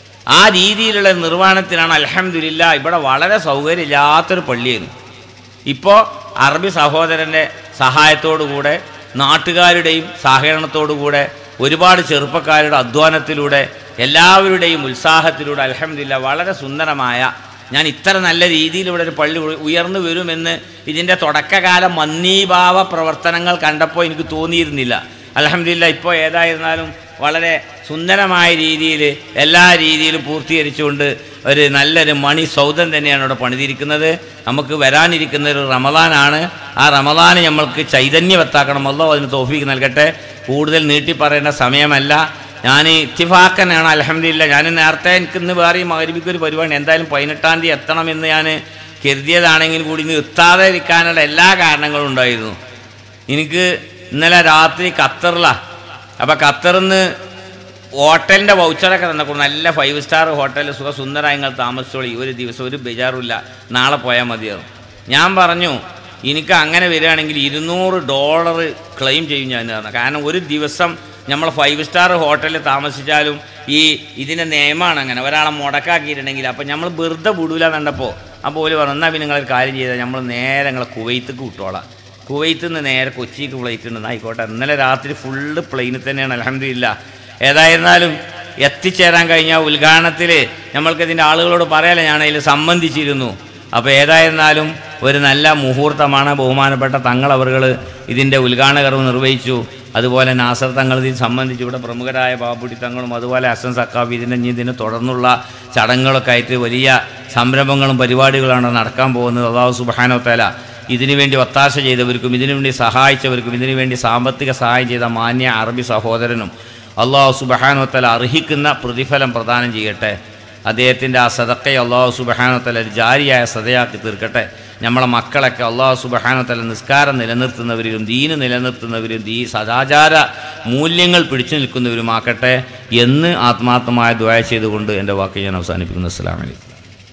ആ രീതിയിലുള്ള നിർവ്വഹണത്തിനാണ് അലഹമില്ല ഇവിടെ വളരെ സൗകര്യമില്ലാത്തൊരു പള്ളിയായിരുന്നു ഇപ്പോൾ അറബി സഹോദരൻ്റെ സഹായത്തോടുകൂടെ നാട്ടുകാരുടെയും സഹകരണത്തോടുകൂടെ ഒരുപാട് ചെറുപ്പക്കാരുടെ അധ്വാനത്തിലൂടെ എല്ലാവരുടെയും ഉത്സാഹത്തിലൂടെ അലഹമില്ല വളരെ സുന്ദരമായ ഞാൻ ഇത്ര നല്ല രീതിയിൽ ഇവിടെ ഒരു പള്ളി ഉ- ഉയർന്നു വരുമെന്ന് ഇതിൻ്റെ തുടക്കകാല മന്ദീഭാവ പ്രവർത്തനങ്ങൾ കണ്ടപ്പോൾ എനിക്ക് തോന്നിയിരുന്നില്ല അലഹമില്ല ഇപ്പോൾ ഏതായിരുന്നാലും വളരെ സുന്ദരമായ രീതിയിൽ എല്ലാ രീതിയിലും പൂർത്തീകരിച്ചുകൊണ്ട് ഒരു നല്ലൊരു മണി സൗധം തന്നെയാണ് ഇവിടെ പണിതിരിക്കുന്നത് നമുക്ക് വരാനിരിക്കുന്ന ഒരു റമദാനാണ് ആ റമദാന് നമ്മൾക്ക് ചൈതന്യവത്താക്കണം അല്ലോ അതിന് തോഫീക്ക് നൽകട്ടെ കൂടുതൽ നീട്ടി പറയേണ്ട സമയമല്ല ഞാൻ ഇത്തിഫാക്കനാണ് അലഹമില്ല ഞാൻ നേരത്തെ എനിക്ക് ഇന്ന് വേറെ മകരിപ്പിക്ക് ഒരു പരിപാടി എന്തായാലും പതിനെട്ടാം തീയതി എത്തണമെന്ന് ഞാൻ കരുതിയതാണെങ്കിൽ കൂടി ഇന്ന് എത്താതെ ഇരിക്കാനുള്ള എല്ലാ കാരണങ്ങളും ഉണ്ടായിരുന്നു എനിക്ക് ഇന്നലെ രാത്രി ഖത്തറിലാണ് അപ്പം ഖത്തറിൽ നിന്ന് ഹോട്ടലിൻ്റെ വൗച്ചറൊക്കെ തന്നപ്പോൾ നല്ല ഫൈവ് സ്റ്റാർ ഹോട്ടൽ സുഖസുന്ദരമായി നിങ്ങൾ താമസിച്ചോളി ഒരു ദിവസം ഒരു ബേജാറുമില്ല നാളെ പോയാൽ മതിയാവും ഞാൻ പറഞ്ഞു എനിക്ക് അങ്ങനെ വരികയാണെങ്കിൽ ഇരുന്നൂറ് ഡോളർ ക്ലെയിം ചെയ്യും ഞാൻ എന്ന് പറഞ്ഞു കാരണം ഒരു ദിവസം നമ്മൾ ഫൈവ് സ്റ്റാർ ഹോട്ടലിൽ താമസിച്ചാലും ഈ ഇതിൻ്റെ നിയമമാണ് അങ്ങനെ ഒരാളെ മുടക്കാക്കിയിട്ടുണ്ടെങ്കിൽ അപ്പം നമ്മൾ വെറുതെ വിടൂല കണ്ടപ്പോൾ അപ്പോൾ ഒരു പറഞ്ഞു എന്നാൽ പിന്നെ നിങ്ങളൊരു കാര്യം ചെയ്താൽ നമ്മൾ നേരെ നിങ്ങളെ കുവൈത്തേക്ക് വിട്ടോളാം കുവൈത്തിൽ നിന്ന് നേരെ കൊച്ചിക്ക് ഫ്ലൈറ്റ് ഉണ്ട് ആയിക്കോട്ടെ ഇന്നലെ രാത്രി ഫുള്ള് പ്ലെയിനിൽ തന്നെയാണ് അലഹമില്ല ഏതായിരുന്നാലും എത്തിച്ചേരാൻ കഴിഞ്ഞ ഉദ്ഘാടനത്തിൽ നമ്മൾക്കിതിൻ്റെ ആളുകളോട് പറയാലോ ഞാൻ അതിൽ സംബന്ധിച്ചിരുന്നു അപ്പോൾ ഏതായിരുന്നാലും ഒരു നല്ല മുഹൂർത്തമാണ് ബഹുമാനപ്പെട്ട തങ്ങൾ അവർകൾ ഇതിൻ്റെ ഉദ്ഘാടന കർവ് നിർവഹിച്ചു അതുപോലെ നാസർ തങ്ങൾ ഇതിൽ സംബന്ധിച്ച് ഇവിടെ പ്രമുഖരായ ബാബുടി തങ്ങളും അതുപോലെ അസൻ സക്കാബ് ഇതിൻ്റെ ഇനി ഇതിന് തുടർന്നുള്ള ചടങ്ങുകളൊക്കെ ആയിട്ട് വലിയ സംരംഭങ്ങളും പരിപാടികളാണ് നടക്കാൻ പോകുന്നത് അള്ളാഹു സുബാനോ തല ഇതിനു വേണ്ടി ഒത്താശ ചെയ്തവർക്കും ഇതിനു വേണ്ടി സഹായിച്ചവർക്കും ഇതിനു വേണ്ടി സാമ്പത്തിക സഹായം ചെയ്ത മാന്യ അറബി സഹോദരനും അള്ളാഹു സുബഹാനോത്തല അർഹിക്കുന്ന പ്രതിഫലം പ്രദാനം ചെയ്യട്ടെ അദ്ദേഹത്തിൻ്റെ ആ സദക്കയെ അള്ളാഹു സുബഹാനോത്തല ഒരു ജാരിയായ സതയാക്കി തീർക്കട്ടെ നമ്മളെ മക്കളൊക്കെ അള്ളാഹു സുബഹാനോത്തല നിസ്കാരം നിലനിർത്തുന്നവരും ദീന് നിലനിർത്തുന്നവരും ദീ സദാചാര മൂല്യങ്ങൾ പിടിച്ചു നിൽക്കുന്നവരുമാക്കട്ടെ എന്ന് ആത്മാർത്ഥമായ ദ്വായ ചെയ്തുകൊണ്ട് എൻ്റെ വാക്ക് ഞാൻ അവസാനിപ്പിക്കുന്നു അസ്സാം വലൈക്കും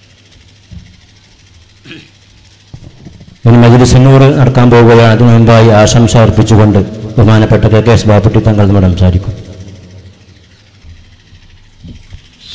ഇനി മജിലിസിനൂർ നടക്കാൻ പോവുകയാണ് അതിനു മുമ്പായി ആശംസ അർപ്പിച്ചുകൊണ്ട് ബഹുമാനപ്പെട്ട കെ കെ എസ് ബാപ്പുട്ടി തങ്ങൾ നമ്മൾ സംസാരിക്കും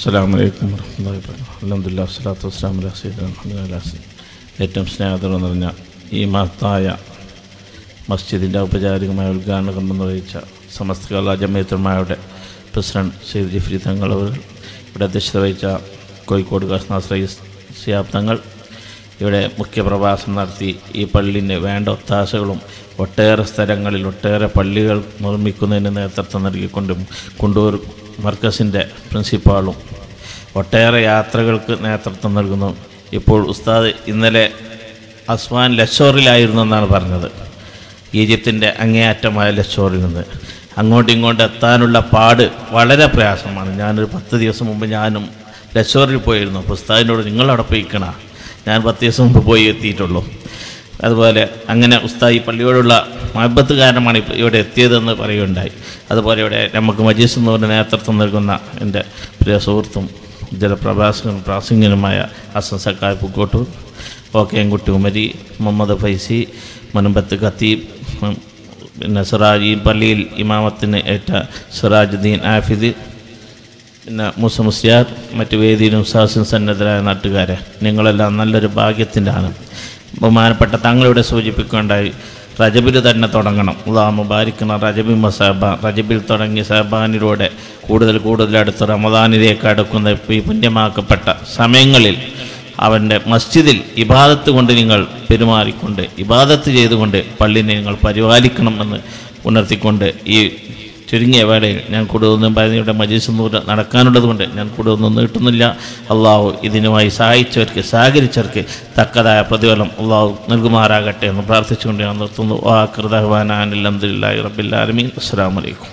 അസ്സാം വലൈക്കും വർഹമത്തുള്ളാഹി വബറകാതുഹു അൽഹംദുലില്ലാഹി വസ്സലാത്തു വസ്സലാമു അലാ സയ്യിദിനാ മുഹമ്മദിൻ വഅലാ ആലിഹി ഏറ്റവും സ്നേഹത്തോടെ നിറഞ്ഞ ഈ മഹത്തായ മസ്ജിദിൻ്റെ ഔപചാരികമായ ഉദ്ഘാടന കർമ്മം നിർവഹിച്ച സമസ്ത കേരള ജമയത്തുമായുടെ പ്രസിഡന്റ് സെയ്ദ് ജിഫ്രി തങ്ങൾ അവർ ഇവിടെ അധ്യക്ഷത വഹിച്ച കോഴിക്കോട് കസ്നാസ് റയീസ് സിയാബ് തങ്ങൾ ഇവിടെ മുഖ്യപ്രഭാഷണം നടത്തി ഈ പള്ളിന് വേണ്ട ഒത്താശകളും ഒട്ടേറെ സ്ഥലങ്ങളിൽ ഒട്ടേറെ പള്ളികൾ നിർമ്മിക്കുന്നതിന് നേതൃത്വം നൽകിക്കൊണ്ടും കുണ്ടൂർ മർക്കസിൻ്റെ പ്രിൻസിപ്പാളും ഒട്ടേറെ യാത്രകൾക്ക് നേതൃത്വം നൽകുന്നു ഇപ്പോൾ ഉസ്താദ് ഇന്നലെ അസ്വാൻ ലക്ഷോറിലായിരുന്നു എന്നാണ് പറഞ്ഞത് ഈജിപ്തിൻ്റെ അങ്ങേയറ്റമായ ലക്ഷോറിൽ നിന്ന് അങ്ങോട്ടും ഇങ്ങോട്ടും എത്താനുള്ള പാട് വളരെ പ്രയാസമാണ് ഞാനൊരു പത്ത് ദിവസം മുമ്പ് ഞാനും ലക്ഷോറിൽ പോയിരുന്നു അപ്പോൾ ഉസ്താദിനോട് നിങ്ങളവിടെ പോയിക്കണ ഞാൻ പത്ത് ദിവസം മുമ്പ് പോയി എത്തിയിട്ടുള്ളൂ അതുപോലെ അങ്ങനെ ഉസ്താദ് ഈ പള്ളിയോടുള്ള മഹബത്ത് കാരണമാണ് ഇപ്പോൾ ഇവിടെ എത്തിയതെന്ന് പറയുകയുണ്ടായി അതുപോലെ ഇവിടെ നമുക്ക് മജീസ് എന്നവരുടെ നേതൃത്വം നൽകുന്ന എൻ്റെ പ്രിയ സുഹൃത്തും ജലപ്രഭാഷകനും പ്രാസംഗികനുമായ ഹസൻ സക്കായ് പുക്കോട്ടൂർ ഓക്കേൻകുട്ടി ഉമരി മുഹമ്മദ് ഫൈസി മനുമ്പത്ത് ഖത്തീബ് ഉം, പിന്നെ സിറാജ് ഈ പള്ളിയിൽ ഇമാമത്തിന് ഏറ്റ സിറാജുദ്ദീൻ ആഫിദ് പിന്നെ മൂസ മുസ്യാർ മറ്റ് വേദിയിലും സാഹസിനും സന്നദ്ധരായ നാട്ടുകാരെ നിങ്ങളെല്ലാം നല്ലൊരു ഭാഗ്യത്തിൻ്റെ ആണ് ബഹുമാനപ്പെട്ട തങ്ങളിവിടെ സൂചിപ്പിക്കുകയുണ്ടായി റജബിൽ തന്നെ തുടങ്ങണം ഉള്ളാ മുബാരിക്കുന്ന റജബി മസാബ റജബിൽ തുടങ്ങി സാബാനിലൂടെ കൂടുതൽ കൂടുതൽ അടുത്ത് റമദാനിലേക്ക് അടുക്കുന്ന ഈ പുണ്യമാക്കപ്പെട്ട സമയങ്ങളിൽ അവൻ്റെ മസ്ജിദിൽ ഇബാദത്ത് കൊണ്ട് നിങ്ങൾ പെരുമാറിക്കൊണ്ട് ഇബാദത്ത് ചെയ്തുകൊണ്ട് പള്ളിനെ നിങ്ങൾ പരിപാലിക്കണമെന്ന് ഉണർത്തിക്കൊണ്ട് ഈ ചുരുങ്ങിയ വേളയിൽ ഞാൻ കൂടുതലൊന്നും പറയുന്നതിയുടെ മജീസ് നൂറ് നടക്കാനുള്ളത് കൊണ്ട് ഞാൻ കൂടുതലൊന്നും നീട്ടുന്നില്ല അള്ളാഹു ഇതിനുമായി സഹായിച്ചവർക്ക് സഹകരിച്ചവർക്ക് തക്കതായ പ്രതിഫലം അള്ളാഹു നൽകുമാറാകട്ടെ എന്ന് പ്രാർത്ഥിച്ചുകൊണ്ട് ഞാൻ നിർത്തുന്നു വാകൃതഹ്വാൻ അലഹമുല്ലാ റബ്ബില്ലാലമീൻ അസ്സാം വലൈക്കും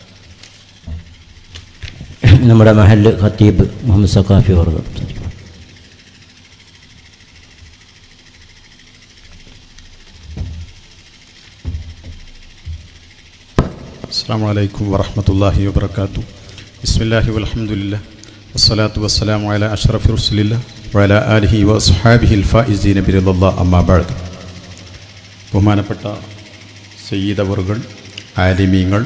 നമ്മുടെ മഹല്ല് ഖത്തീബ് മുഹമ്മദ് സഖാഫി അവർ السلام عليكم ورحمة الله وبركاته بسم الله والحمد لله والصلاة والسلام على أشرف رسول الله وعلى آله وأصحابه الفائزين برضا الله أما بعد ബഹുമാനപ്പെട്ട സയ്യിദവറുകൾ ആലിമീങ്ങൾ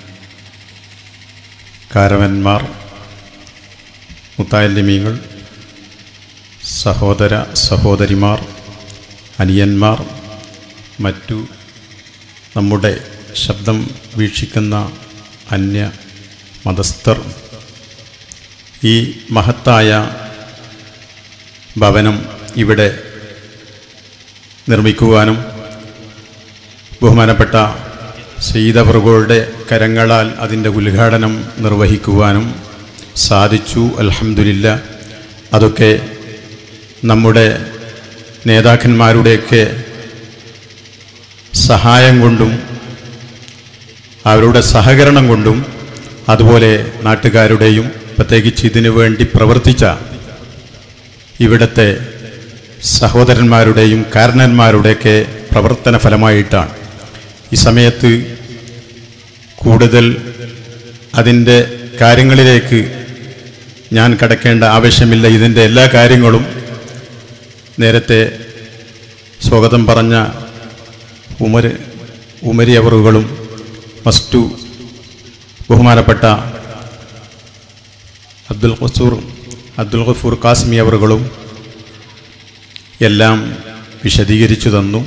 കാരവന്മാർ മുത്താലിമീങ്ങൾ സഹോദര സഹോദരിമാർ അനിയന്മാർ മറ്റു നമ്മുടെ ശബ്ദം വീക്ഷിക്കുന്ന അന്യ മതസ്ഥർ ഈ മഹത്തായ ഭവനം ഇവിടെ നിർമ്മിക്കുവാനും ബഹുമാനപ്പെട്ട സീതപ്രഭുകളുടെ കരങ്ങളാൽ അതിൻ്റെ ഉദ്ഘാടനം നിർവഹിക്കുവാനും സാധിച്ചു അൽഹംദുലില്ല അതൊക്കെ നമ്മുടെ നേതാക്കന്മാരുടെയൊക്കെ സഹായം കൊണ്ടും അവരുടെ സഹകരണം കൊണ്ടും അതുപോലെ നാട്ടുകാരുടെയും പ്രത്യേകിച്ച് ഇതിനു വേണ്ടി പ്രവർത്തിച്ച ഇവിടുത്തെ സഹോദരന്മാരുടെയും കാരണന്മാരുടെയൊക്കെ പ്രവർത്തന ഫലമായിട്ടാണ് ഈ സമയത്ത് കൂടുതൽ അതിൻ്റെ കാര്യങ്ങളിലേക്ക് ഞാൻ കടക്കേണ്ട ആവശ്യമില്ല ഇതിൻ്റെ എല്ലാ കാര്യങ്ങളും നേരത്തെ സ്വാഗതം പറഞ്ഞ ഉമർ ഉമരി അവറുകളും മസ്റ്റു ബഹുമാനപ്പെട്ട അബ്ദുൽ ഖസൂർ അബ്ദുൽ ഗഫൂർ കാസ്മി അവറുകളും എല്ലാം വിശദീകരിച്ചു തന്നു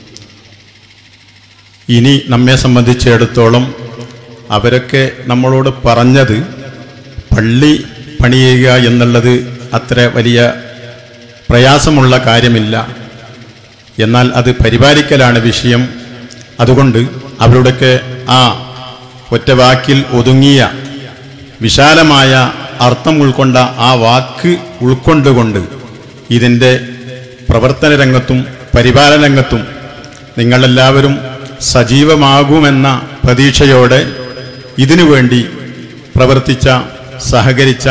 ഇനി നമ്മെ സംബന്ധിച്ചിടത്തോളം അവരൊക്കെ നമ്മളോട് പറഞ്ഞത് പള്ളി പണിയുക എന്നുള്ളത് അത്ര വലിയ പ്രയാസമുള്ള കാര്യമില്ല എന്നാൽ അത് പരിപാലിക്കലാണ് വിഷയം അതുകൊണ്ട് അവരുടെയൊക്കെ ആ ഒറ്റ വാക്കിൽ ഒതുങ്ങിയ വിശാലമായ അർത്ഥം ഉൾക്കൊണ്ട ആ വാക്ക് ഉൾക്കൊണ്ടുകൊണ്ട് ഇതിൻ്റെ പ്രവർത്തന രംഗത്തും പരിപാലന രംഗത്തും നിങ്ങളെല്ലാവരും സജീവമാകുമെന്ന പ്രതീക്ഷയോടെ ഇതിനു വേണ്ടി പ്രവർത്തിച്ച സഹകരിച്ച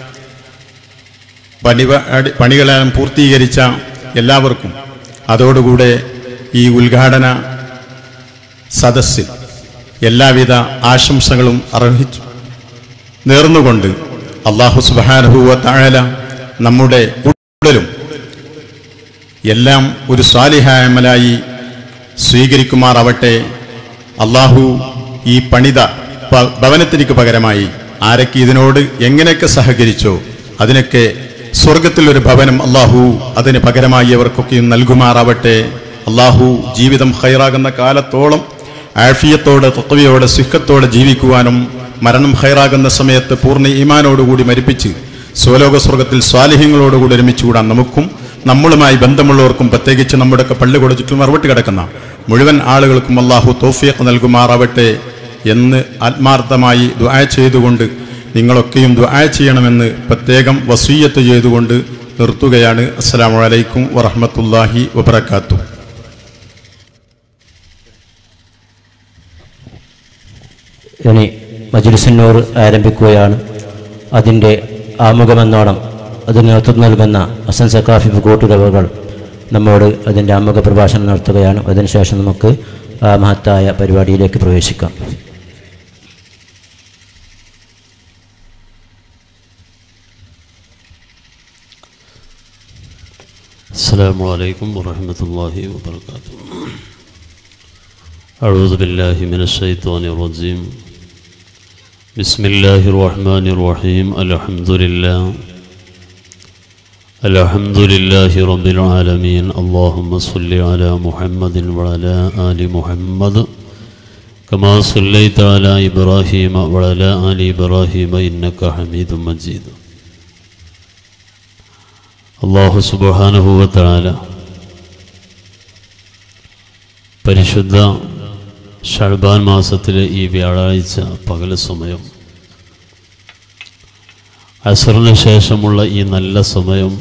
പണിവ പണികളെല്ലാം പൂർത്തീകരിച്ച എല്ലാവർക്കും അതോടുകൂടെ ഈ ഉദ്ഘാടന സദസ്സിൽ എല്ലാവിധ ആശംസകളും അർഹിച്ചു നേർന്നുകൊണ്ട് അള്ളാഹു സുബാനഹുവ താഴല നമ്മുടെ കൂടുതലും എല്ലാം ഒരു സ്വാലിഹായമലായി സ്വീകരിക്കുമാറാവട്ടെ അള്ളാഹു ഈ പണിത പ- ഭവനത്തിനിക്ക് പകരമായി ആരൊക്കെ ഇതിനോട് എങ്ങനെയൊക്കെ സഹകരിച്ചോ അതിനൊക്കെ സ്വർഗത്തിൽ ഒരു ഭവനം അള്ളാഹു അതിന് പകരമായി അവർക്കൊക്കെയും നൽകുമാറാവട്ടെ അള്ളാഹു ജീവിതം ഹൈറാകുന്ന കാലത്തോളം ആഫിയത്തോടെ തത്വയോടെ സിഖത്തോടെ ജീവിക്കുവാനും മരണം ഹൈറാകുന്ന സമയത്ത് പൂർണ്ണ ഈമാനോടുകൂടി മരിപ്പിച്ച് സ്വലോക സ്വർഗത്തിൽ സ്വാലിഹ്യങ്ങളോടുകൂടി ഒരുമിച്ച് കൂടാൻ നമുക്കും നമ്മളുമായി ബന്ധമുള്ളവർക്കും പ്രത്യേകിച്ച് നമ്മുടെയൊക്കെ പള്ളികൂടെ ചുറ്റും മറുപടി കിടക്കുന്ന മുഴുവൻ ആളുകൾക്കും അള്ളാഹു തോഫിയക്ക് നൽകുമാറാവട്ടെ എന്ന് ആത്മാർത്ഥമായി ദുആ ചെയ്തുകൊണ്ട് നിങ്ങളൊക്കെയും ദുആ ചെയ്യണമെന്ന് പ്രത്യേകം വസീയത്ത് ചെയ്തുകൊണ്ട് നിർത്തുകയാണ് അസ്സലാമു അലൈക്കും വറഹ്മത്തുള്ളാഹി വബറകാതുഹു ഇനി മജ്ലിസിന്നൂർ ആരംഭിക്കുകയാണ് അതിൻ്റെ ആമുഖമെന്നോണം അതിന് നേതൃത്വം നൽകുന്ന അസൻ സക്കാഫി കൂട്ടുകവകൾ നമ്മോട് അതിൻ്റെ ആമുഖ പ്രഭാഷണം നടത്തുകയാണ് അതിനുശേഷം നമുക്ക് ആ മഹത്തായ പരിപാടിയിലേക്ക് പ്രവേശിക്കാം السلام عليكم ورحمة الله وبركاته أعوذ بالله من الشيطان الرجيم بسم الله الرحمن الرحيم الحمد لله الحمد لله رب العالمين اللهم صل على محمد وعلى آل محمد كما صليت على إبراهيم وعلى آل إبراهيم إنك حميد مجيد അള്ളാഹു സുബാനുഭൂവത്താല പരിശുദ്ധ ഷൾബാൻ മാസത്തിലെ ഈ വ്യാഴാഴ്ച പകല സമയം അസറിന് ശേഷമുള്ള ഈ നല്ല സമയം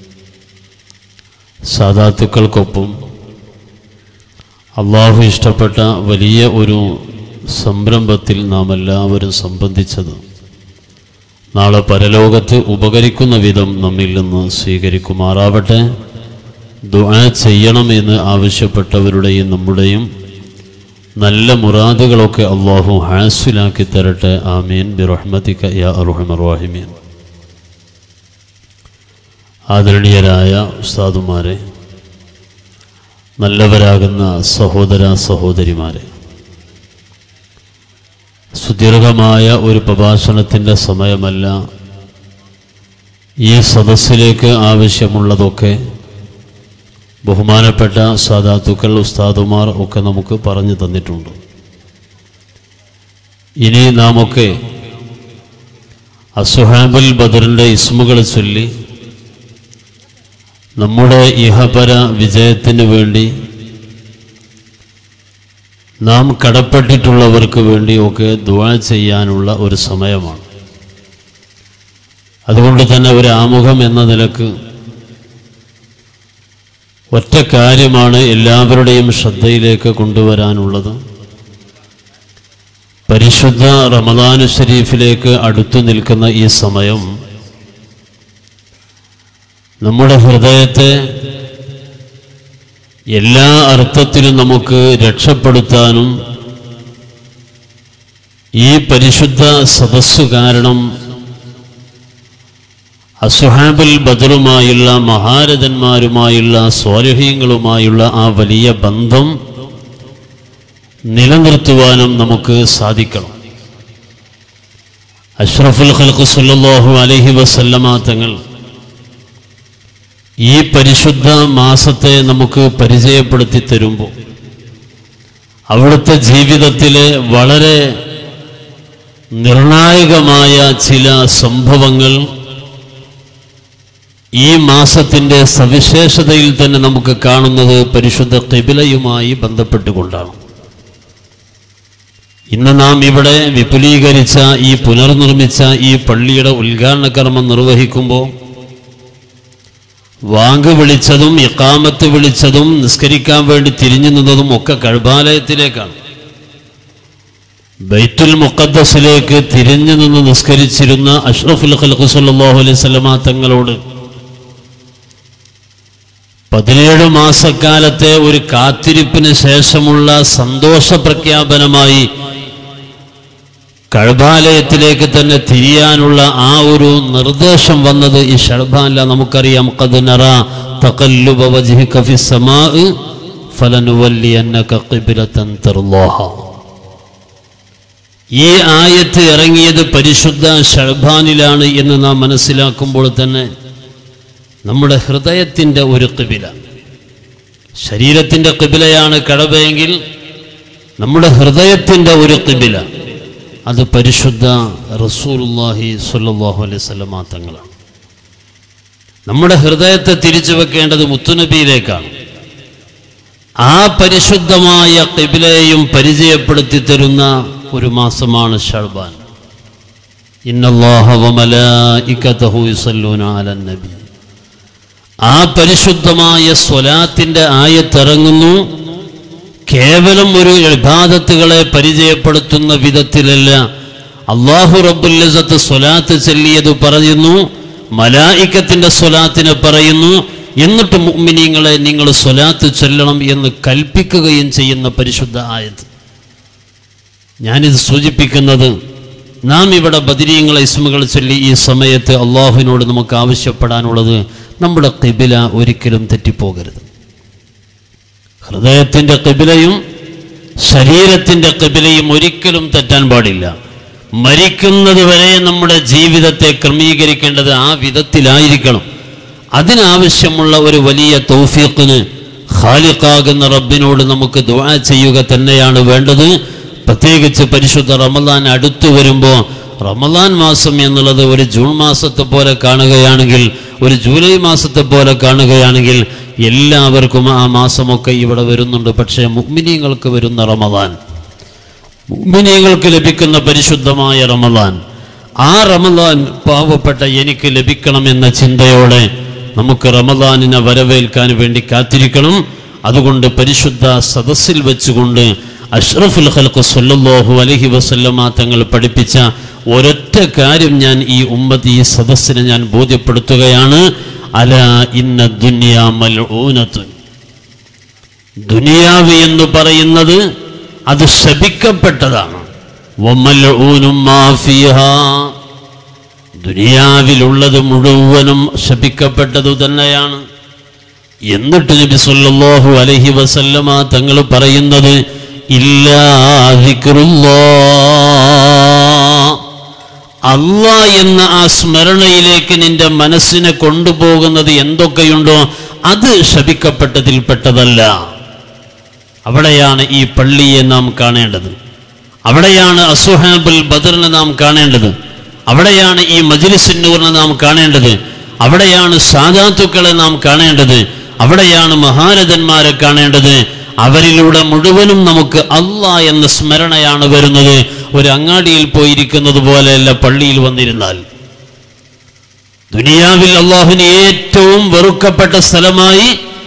സാധാത്തുക്കൾക്കൊപ്പം അള്ളാഹു ഇഷ്ടപ്പെട്ട വലിയ ഒരു സംരംഭത്തിൽ നാം എല്ലാവരും സംബന്ധിച്ചത് നാളെ പരലോകത്ത് ഉപകരിക്കുന്ന വിധം നമ്മിൽ നിന്ന് സ്വീകരിക്കുമാറാവട്ടെ ദുആ ചെയ്യണമെന്ന് ആവശ്യപ്പെട്ടവരുടെയും നമ്മുടെയും നല്ല മുറാദുകളൊക്കെ അള്ളാഹു ഹാസിലാക്കി തരട്ടെ ആമീൻ ബിറഹ്മതിക യാ അറുഹമറാഹിമീൻ ആദരണീയരായ ഉസ്താദുമാരെ നല്ലവരാകുന്ന സഹോദര സഹോദരിമാരെ സുദീർഘമായ ഒരു പ്രഭാഷണത്തിൻ്റെ സമയമല്ല ഈ സദസ്സിലേക്ക് ആവശ്യമുള്ളതൊക്കെ ബഹുമാനപ്പെട്ട സാദാത്തുക്കൾ ഉസ്താദുമാർ ഒക്കെ നമുക്ക് പറഞ്ഞു തന്നിട്ടുണ്ട് ഇനി നാമൊക്കെ അസുഹാബുൽ ബദറിൻ്റെ ഇസ്മുകൾ ചൊല്ലി നമ്മുടെ ഇഹപര വിജയത്തിന് വേണ്ടി നാം കടപ്പെട്ടിട്ടുള്ളവർക്ക് വേണ്ടിയൊക്കെ ദുആ ചെയ്യാനുള്ള ഒരു സമയമാണ് അതുകൊണ്ട് തന്നെ ഒരു ആമുഖം എന്ന നിലക്ക് ഒറ്റ കാര്യമാണ് എല്ലാവരുടെയും ശ്രദ്ധയിലേക്ക് കൊണ്ടുവരാനുള്ളത് പരിശുദ്ധ റമദാനു ഷരീഫിലേക്ക് അടുത്തു നിൽക്കുന്ന ഈ സമയം നമ്മുടെ ഹൃദയത്തെ എല്ലാ അർത്ഥത്തിലും നമുക്ക് രക്ഷപ്പെടുത്താനും ഈ പരിശുദ്ധ സദസ്സു കാരണം അസുഹാബുൽ ബദറുമായുള്ള മഹാരഥന്മാരുമായുള്ള സ്വാരഹ്യങ്ങളുമായുള്ള ആ വലിയ ബന്ധം നിലനിർത്തുവാനും നമുക്ക് സാധിക്കണം അഷ്റഫുൽ ഖൽഖ് സല്ലല്ലാഹു അലൈഹി വസല്ലമ തങ്ങൾ ഈ പരിശുദ്ധ മാസത്തെ നമുക്ക് പരിചയപ്പെടുത്തി തരുമ്പോൾ അവിടുത്തെ ജീവിതത്തിലെ വളരെ നിർണായകമായ ചില സംഭവങ്ങൾ ഈ മാസത്തിൻ്റെ സവിശേഷതയിൽ തന്നെ നമുക്ക് കാണുന്നത് പരിശുദ്ധ കിബിലയുമായി ബന്ധപ്പെട്ടുകൊണ്ടാണ് ഇന്ന് നാം ഇവിടെ വിപുലീകരിച്ച ഈ പുനർനിർമ്മിച്ച ഈ പള്ളിയുടെ ഉദ്ഘാടന കർമ്മം നിർവഹിക്കുമ്പോൾ വാങ്ക് വിളിച്ചതും ഇക്കാമത്ത് വിളിച്ചതും നിസ്കരിക്കാൻ വേണ്ടി തിരിഞ്ഞു നിന്നതും ഒക്കെ കഴുബാലയത്തിലേക്കാണ് ബൈത്തുൽ മുഖദ്ദസിലേക്ക് തിരിഞ്ഞു നിന്ന് നിസ്കരിച്ചിരുന്ന അഷ്റഫുൽ ഖൽഖ് സല്ലല്ലാഹു അലൈഹി വസല്ലമ തങ്ങളോട് പതിനേഴ് മാസക്കാലത്തെ ഒരു കാത്തിരിപ്പിന് ശേഷമുള്ള സന്തോഷ പ്രഖ്യാപനമായി കഴബാലയത്തിലേക്ക് തന്നെ തിരിയാനുള്ള ആ ഒരു നിർദ്ദേശം വന്നത് ഈ ഷർബാല നമുക്കറിയാം കദ്നറ തഖല്ലുബ വജ്ഹിക ഫിസ് സമാഇ ഫലനുവല്ലിയന്നക ഖിബ്ലതൻ തർലാഹ ഈ ആയത്ത് ഇറങ്ങിയത് പരിശുദ്ധ ഷഹബാനിലാണ് എന്ന് നാം മനസ്സിലാക്കുമ്പോൾ തന്നെ നമ്മുടെ ഹൃദയത്തിൻ്റെ ഒരു കിബില ശരീരത്തിൻ്റെ കിബിലയാണ് കടവയെങ്കിൽ നമ്മുടെ ഹൃദയത്തിൻ്റെ ഒരു കിബില അത് പരിശുദ്ധ റസൂലുല്ലാഹി സ്വല്ലല്ലാഹു അലൈഹി സ്വലമാ തങ്ങളാണ് നമ്മുടെ ഹൃദയത്തെ തിരിച്ചു വെക്കേണ്ടത് മുത്തുനബിയിലേക്കാണ് ആ പരിശുദ്ധമായ കിബിലയെയും പരിചയപ്പെടുത്തി തരുന്ന ഒരു മാസമാണ് ഷർബാൻ ഇന്നല്ലാഹ വമലായികതഹു യുസല്ലൂന അലൻ നബി ആ പരിശുദ്ധമായ സ്വലാത്തിൻ്റെ ആയത്തിറങ്ങുന്നു കേവലം ഒരു ഇബാദത്തുകളെ പരിചയപ്പെടുത്തുന്ന വിധത്തിലല്ല അള്ളാഹു റബ്ബുല്ലസത്ത് സ്വലാത്ത് ചൊല്ലിയത് പറയുന്നു മലായിക്കത്തിൻ്റെ സ്വലാത്തിനെ പറയുന്നു എന്നിട്ട് മുഅ്മിനീങ്ങളെ നിങ്ങൾ സ്വലാത്ത് ചൊല്ലണം എന്ന് കൽപ്പിക്കുകയും ചെയ്യുന്ന പരിശുദ്ധ ആയത് ഞാനിത് സൂചിപ്പിക്കുന്നത് നാം ഇവിടെ ബദിരീങ്ങളെ ഇസ്മുകൾ ചൊല്ലി ഈ സമയത്ത് അള്ളാഹുവിനോട് നമുക്ക് ആവശ്യപ്പെടാനുള്ളത് നമ്മുടെ കിബില ഒരിക്കലും തെറ്റിപ്പോകരുത് ഹൃദയത്തിൻ്റെ കിബിലയും ശരീരത്തിൻ്റെ കിബിലയും ഒരിക്കലും തെറ്റാൻ പാടില്ല മരിക്കുന്നത് വരെ നമ്മുടെ ജീവിതത്തെ ക്രമീകരിക്കേണ്ടത് ആ വിധത്തിലായിരിക്കണം അതിനാവശ്യമുള്ള ഒരു വലിയ തൗഫീഖിന് ഖാലിഖാകുന്ന റബ്ബിനോട് നമുക്ക് ദുആ ചെയ്യുക തന്നെയാണ് വേണ്ടത് പ്രത്യേകിച്ച് പരിശുദ്ധ റമദാൻ അടുത്തു വരുമ്പോൾ റമദാൻ മാസം എന്നുള്ളത് ഒരു ജൂൺ മാസത്തെ പോലെ കാണുകയാണെങ്കിൽ ഒരു ജൂലൈ മാസത്തെ പോലെ കാണുകയാണെങ്കിൽ എല്ലാവർക്കും ആ മാസമൊക്കെ ഇവിടെ വരുന്നുണ്ട് പക്ഷേ മുഗ്മിനീങ്ങൾക്ക് വരുന്ന റമദാൻ മുഗ്മിനീങ്ങൾക്ക് ലഭിക്കുന്ന പരിശുദ്ധമായ റമദാൻ ആ റമദാൻ പാവപ്പെട്ട എനിക്ക് ലഭിക്കണമെന്ന ചിന്തയോടെ നമുക്ക് റമദാനിനെ വരവേൽക്കാൻ വേണ്ടി കാത്തിരിക്കണം അതുകൊണ്ട് പരിശുദ്ധ സദസ്സിൽ വെച്ചുകൊണ്ട് അഷ്റഫുൽ ഖൽഖ് സല്ലല്ലാഹു അലൈഹി വസല്ലമ തങ്ങൾ പഠിപ്പിച്ച ഒരൊറ്റ കാര്യം ഞാൻ ഈ ഉമ്മത്ത് ഈ സദസ്സിനെ ഞാൻ ബോധ്യപ്പെടുത്തുകയാണ് അല ഇന്ന ദുനിയാ മൽഊനത്തുൻ ദുനിയാവ് എന്ന് പറയുന്നത് അത് ശപിക്കപ്പെട്ടതാണ് വമൽഊനും മാ ഫീഹാ. ദുനിയാവിലുള്ളത് മുഴുവനും ശപിക്കപ്പെട്ടതു തന്നെയാണ് എന്നിട്ട് നബി സല്ലല്ലാഹു അലൈഹി വസല്ലമ തങ്ങൾ പറയുന്നത് ഇല്ലാ ദിക്റുല്ലാ അള്ളാ എന്ന ആ സ്മരണയിലേക്ക് നിന്റെ മനസ്സിനെ കൊണ്ടുപോകുന്നത് എന്തൊക്കെയുണ്ടോ അത് ശപിക്കപ്പെട്ടതിൽപ്പെട്ടതല്ല അവിടെയാണ് ഈ പള്ളിയെ നാം കാണേണ്ടത് അവിടെയാണ് അസുഹാബുൽ ബദറിനെ നാം കാണേണ്ടത് അവിടെയാണ് ഈ മജ്ലിസിന്നൂറിനെ നാം കാണേണ്ടത് അവിടെയാണ് സാദാത്തുക്കളെ നാം കാണേണ്ടത് അവിടെയാണ് മഹാരഥന്മാരെ കാണേണ്ടത് അവരിലൂടെ മുഴുവനും നമുക്ക് അള്ളാ എന്ന സ്മരണയാണ് വരുന്നത് ഒരു അങ്ങാടിയിൽ പോയിരിക്കുന്നത് പോലെയല്ല പള്ളിയിൽ വന്നിരുന്നാൽ ദുനിയാവിൽ അള്ളാഹുവിന് ഏറ്റവും വെറുക്കപ്പെട്ട സ്ഥലമായി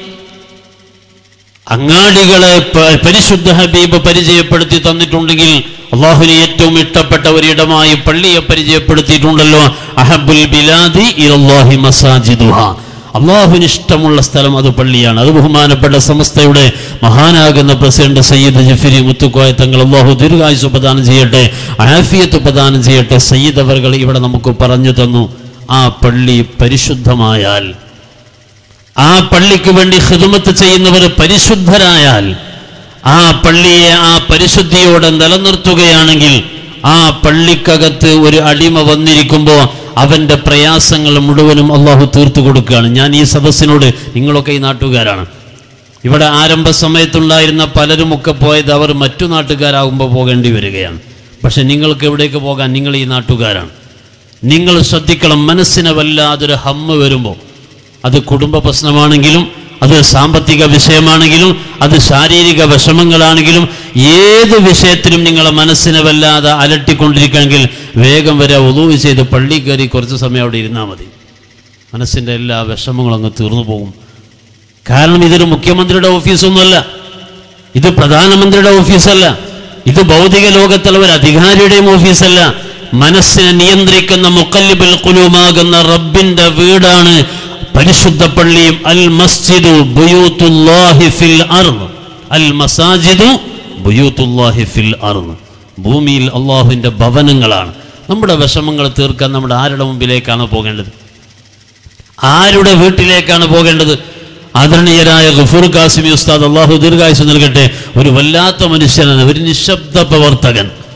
അങ്ങാടികളെ പ- പരിശുദ്ധ ഹബീബ് പരിചയപ്പെടുത്തി തന്നിട്ടുണ്ടെങ്കിൽ അള്ളാഹുവിന് ഏറ്റവും ഇഷ്ടപ്പെട്ട ഒരിടമായി പള്ളിയെ പരിചയപ്പെടുത്തിയിട്ടുണ്ടല്ലോ അഹബുൽ ബിലാദി ഇലല്ലാഹി മസാജിദുഹ അള്ളാഹുവിന് ഇഷ്ടമുള്ള സ്ഥലം അത് പള്ളിയാണ് അത് ബഹുമാനപ്പെട്ട സംസ്ഥയുടെ മഹാനാകുന്ന പ്രസിഡന്റ് സയ്യിദ് ജഫരി മുത്തുക്കോയ തങ്ങൾ അള്ളാഹു ദീർഘായുസ് പ്രദാനം ചെയ്യട്ടെ ആഫിയത്ത് പ്രദാനം ചെയ്യട്ടെ സയ്യിദ് അവർകൾ ഇവിടെ നമുക്ക് പറഞ്ഞു തന്നു ആ പള്ളി പരിശുദ്ധമായാൽ ആ പള്ളിക്ക് വേണ്ടി ഹിദമത്ത് ചെയ്യുന്നവർ പരിശുദ്ധരായാൽ ആ പള്ളിയെ ആ പരിശുദ്ധിയോടെ നിലനിർത്തുകയാണെങ്കിൽ ആ പള്ളിക്കകത്ത് ഒരു അടിമ വന്നിരിക്കുമ്പോൾ അവന്റെ പ്രയാസങ്ങൾ മുഴുവനും അള്ളാഹു തീർത്തു കൊടുക്കുകയാണ് ഞാൻ ഈ സദസ്സിനോട് നിങ്ങളൊക്കെ ഈ നാട്ടുകാരാണ് ഇവിടെ ആരംഭ സമയത്തുണ്ടായിരുന്ന പലരുമൊക്കെ പോയത് അവർ മറ്റു നാട്ടുകാരാകുമ്പോൾ പോകേണ്ടി വരികയാണ് പക്ഷെ നിങ്ങൾക്ക് എവിടേക്ക് പോകാൻ നിങ്ങൾ ഈ നാട്ടുകാരാണ് നിങ്ങൾ ശ്രദ്ധിക്കണം മനസ്സിന് വല്ലാതൊരു ഹമ്മ വരുമ്പോൾ അത് കുടുംബ പ്രശ്നമാണെങ്കിലും അത് സാമ്പത്തിക വിഷയമാണെങ്കിലും അത് ശാരീരിക വിഷമങ്ങളാണെങ്കിലും ഏത് വിഷയത്തിലും നിങ്ങളെ മനസ്സിനെ വല്ലാതെ അലട്ടിക്കൊണ്ടിരിക്കുകയാണെങ്കിൽ വേഗം വരെ ഒതുവ് ചെയ്ത് പള്ളി കയറി കുറച്ച് സമയം അവിടെ ഇരുന്നാൽ മതി മനസ്സിൻ്റെ എല്ലാ വിഷമങ്ങളും അങ്ങ് തീർന്നു പോകും കാരണം ഇതൊരു മുഖ്യമന്ത്രിയുടെ ഓഫീസൊന്നുമല്ല ഇത് പ്രധാനമന്ത്രിയുടെ ഓഫീസല്ല ഇത് ഭൗതിക ലോകത്തുള്ള ഒരു അധികാരിയുടെയും ഓഫീസല്ല മനസ്സിനെ നിയന്ത്രിക്കുന്ന മുക്കല്ലിബുൽ കുലൂമാകുന്ന റബ്ബിന്റെ വീടാണ് പരിശുദ്ധ പള്ളിയും അൽ മസ്ജിദു ബുയൂത്തുല്ലാഹി ഫിൽ അർദ് അൽ മസാജിദു ബുയൂത്തുല്ലാഹി ഫിൽ അർദ് ഭൂമിയിൽ അള്ളാഹുവിൻ്റെ ഭവനങ്ങളാണ് നമ്മുടെ വിഷമങ്ങൾ തീർക്കാൻ നമ്മുടെ ആരുടെ മുമ്പിലേക്കാണ് പോകേണ്ടത് ആരുടെ വീട്ടിലേക്കാണ് പോകേണ്ടത് ആദരണീയരായ ഗഫൂർ കാസിമി ഉസ്താദ് അള്ളാഹു ദീർഘായുസ് നൽകട്ടെ ഒരു വല്ലാത്ത മനുഷ്യനാണ് ഒരു നിശബ്ദ പ്രവർത്തകൻ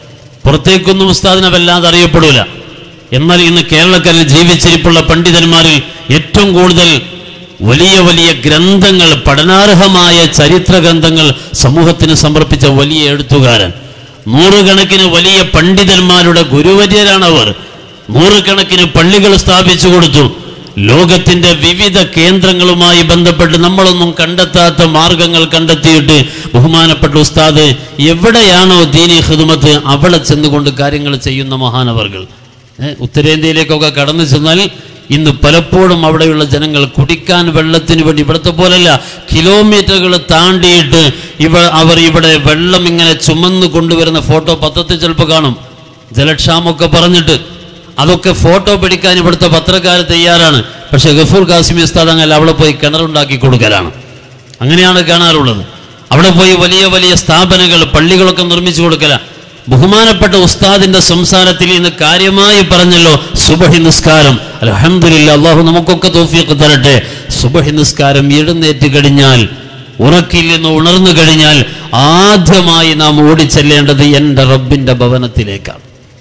പുറത്തേക്കൊന്നും ഉസ്താദിനെ വല്ലാതെ അറിയപ്പെടൂല എന്നാൽ ഇന്ന് കേരളക്കരയിൽ ജീവിച്ചിരിപ്പുള്ള പണ്ഡിതന്മാരിൽ ഏറ്റവും കൂടുതൽ വലിയ വലിയ ഗ്രന്ഥങ്ങൾ പഠനാർഹമായ ചരിത്ര ഗ്രന്ഥങ്ങൾ സമൂഹത്തിന് സമർപ്പിച്ച വലിയ എഴുത്തുകാരൻ നൂറുകണക്കിന് വലിയ പണ്ഡിതന്മാരുടെ ഗുരുവര്യരാണവർ നൂറുകണക്കിന് പള്ളികൾ സ്ഥാപിച്ചു കൊടുത്തു ലോകത്തിന്റെ വിവിധ കേന്ദ്രങ്ങളുമായി ബന്ധപ്പെട്ട് നമ്മളൊന്നും കണ്ടെത്താത്ത മാർഗങ്ങൾ കണ്ടെത്തിയിട്ട് ബഹുമാനപ്പെട്ട ഉസ്താദ് എവിടെയാണോ ദീനി ഹിദ്മത്ത് അവിടെ ചെന്നുകൊണ്ട് കാര്യങ്ങൾ ചെയ്യുന്ന മഹാനവർകൾ ഏ, ഉത്തരേന്ത്യയിലേക്കൊക്കെ കടന്നു ചെന്നാൽ ഇന്ന് പലപ്പോഴും അവിടെയുള്ള ജനങ്ങൾ കുടിക്കാൻ വെള്ളത്തിന് വേണ്ടി ഇവിടുത്തെ പോലല്ല കിലോമീറ്ററുകൾ താണ്ടിയിട്ട് ഇവ അവർ ഇവിടെ വെള്ളം ഇങ്ങനെ ചുമന്ന് കൊണ്ടുവരുന്ന ഫോട്ടോ പത്രത്തിൽ ചിലപ്പോൾ കാണും ജലക്ഷാമൊക്കെ പറഞ്ഞിട്ട് അതൊക്കെ ഫോട്ടോ പിടിക്കാൻ ഇവിടുത്തെ പത്രക്കാർ തയ്യാറാണ് പക്ഷെ ഗഫൂർ കാസിമി ഉസ്താദ് അങ്ങനെ അവിടെ പോയി കിണറുണ്ടാക്കി കൊടുക്കലാണ് അങ്ങനെയാണ് കാണാറുള്ളത് അവിടെ പോയി വലിയ വലിയ സ്ഥാപനങ്ങൾ പള്ളികളൊക്കെ നിർമ്മിച്ചു കൊടുക്കല ബഹുമാനപ്പെട്ട ഉസ്താദിന്റെ സംസാരത്തിൽ ഇന്ന് കാര്യമായി പറഞ്ഞല്ലോ സുബഹി നിസ്കാരം അലഹമില്ല അള്ളാഹു നമുക്കൊക്കെ തോഫിയൊക്കെ തരട്ടെ സുബഹി നിസ്കാരം എഴുന്നേറ്റ് കഴിഞ്ഞാൽ ഉറക്കിൽ നിന്ന് ഉണർന്നു കഴിഞ്ഞാൽ ആദ്യമായി നാം ഓടിച്ചെല്ലേണ്ടത് എൻ്റെ റബ്ബിന്റെ ഭവനത്തിലേക്കാണ്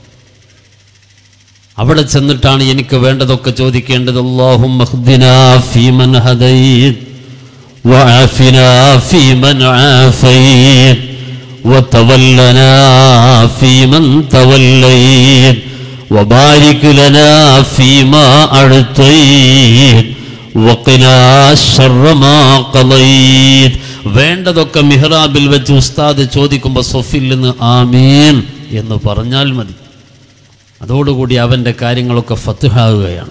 അവിടെ ചെന്നിട്ടാണ് എനിക്ക് വേണ്ടതൊക്കെ ചോദിക്കേണ്ടത് അല്ലാഹുമ്മ ഹ്ദിനാ ഫീമൻ ഹദൈത് وعافنا فيمن عافيت وتولنا فيمن توليت وبارك لنا فيما أعطيت وقنا شر ما قضيت വേണ്ടതൊക്കെ മിഹ്റാബിൽ വെച്ച് ഉസ്താദ് ചോദിക്കുമ്പോൾ സൊഫിൽ നിന്ന് ആമീൻ എന്ന് പറഞ്ഞാൽ മതി അതോടുകൂടി അവൻ്റെ കാര്യങ്ങളൊക്കെ ഫത്തുഹാകുകയാണ്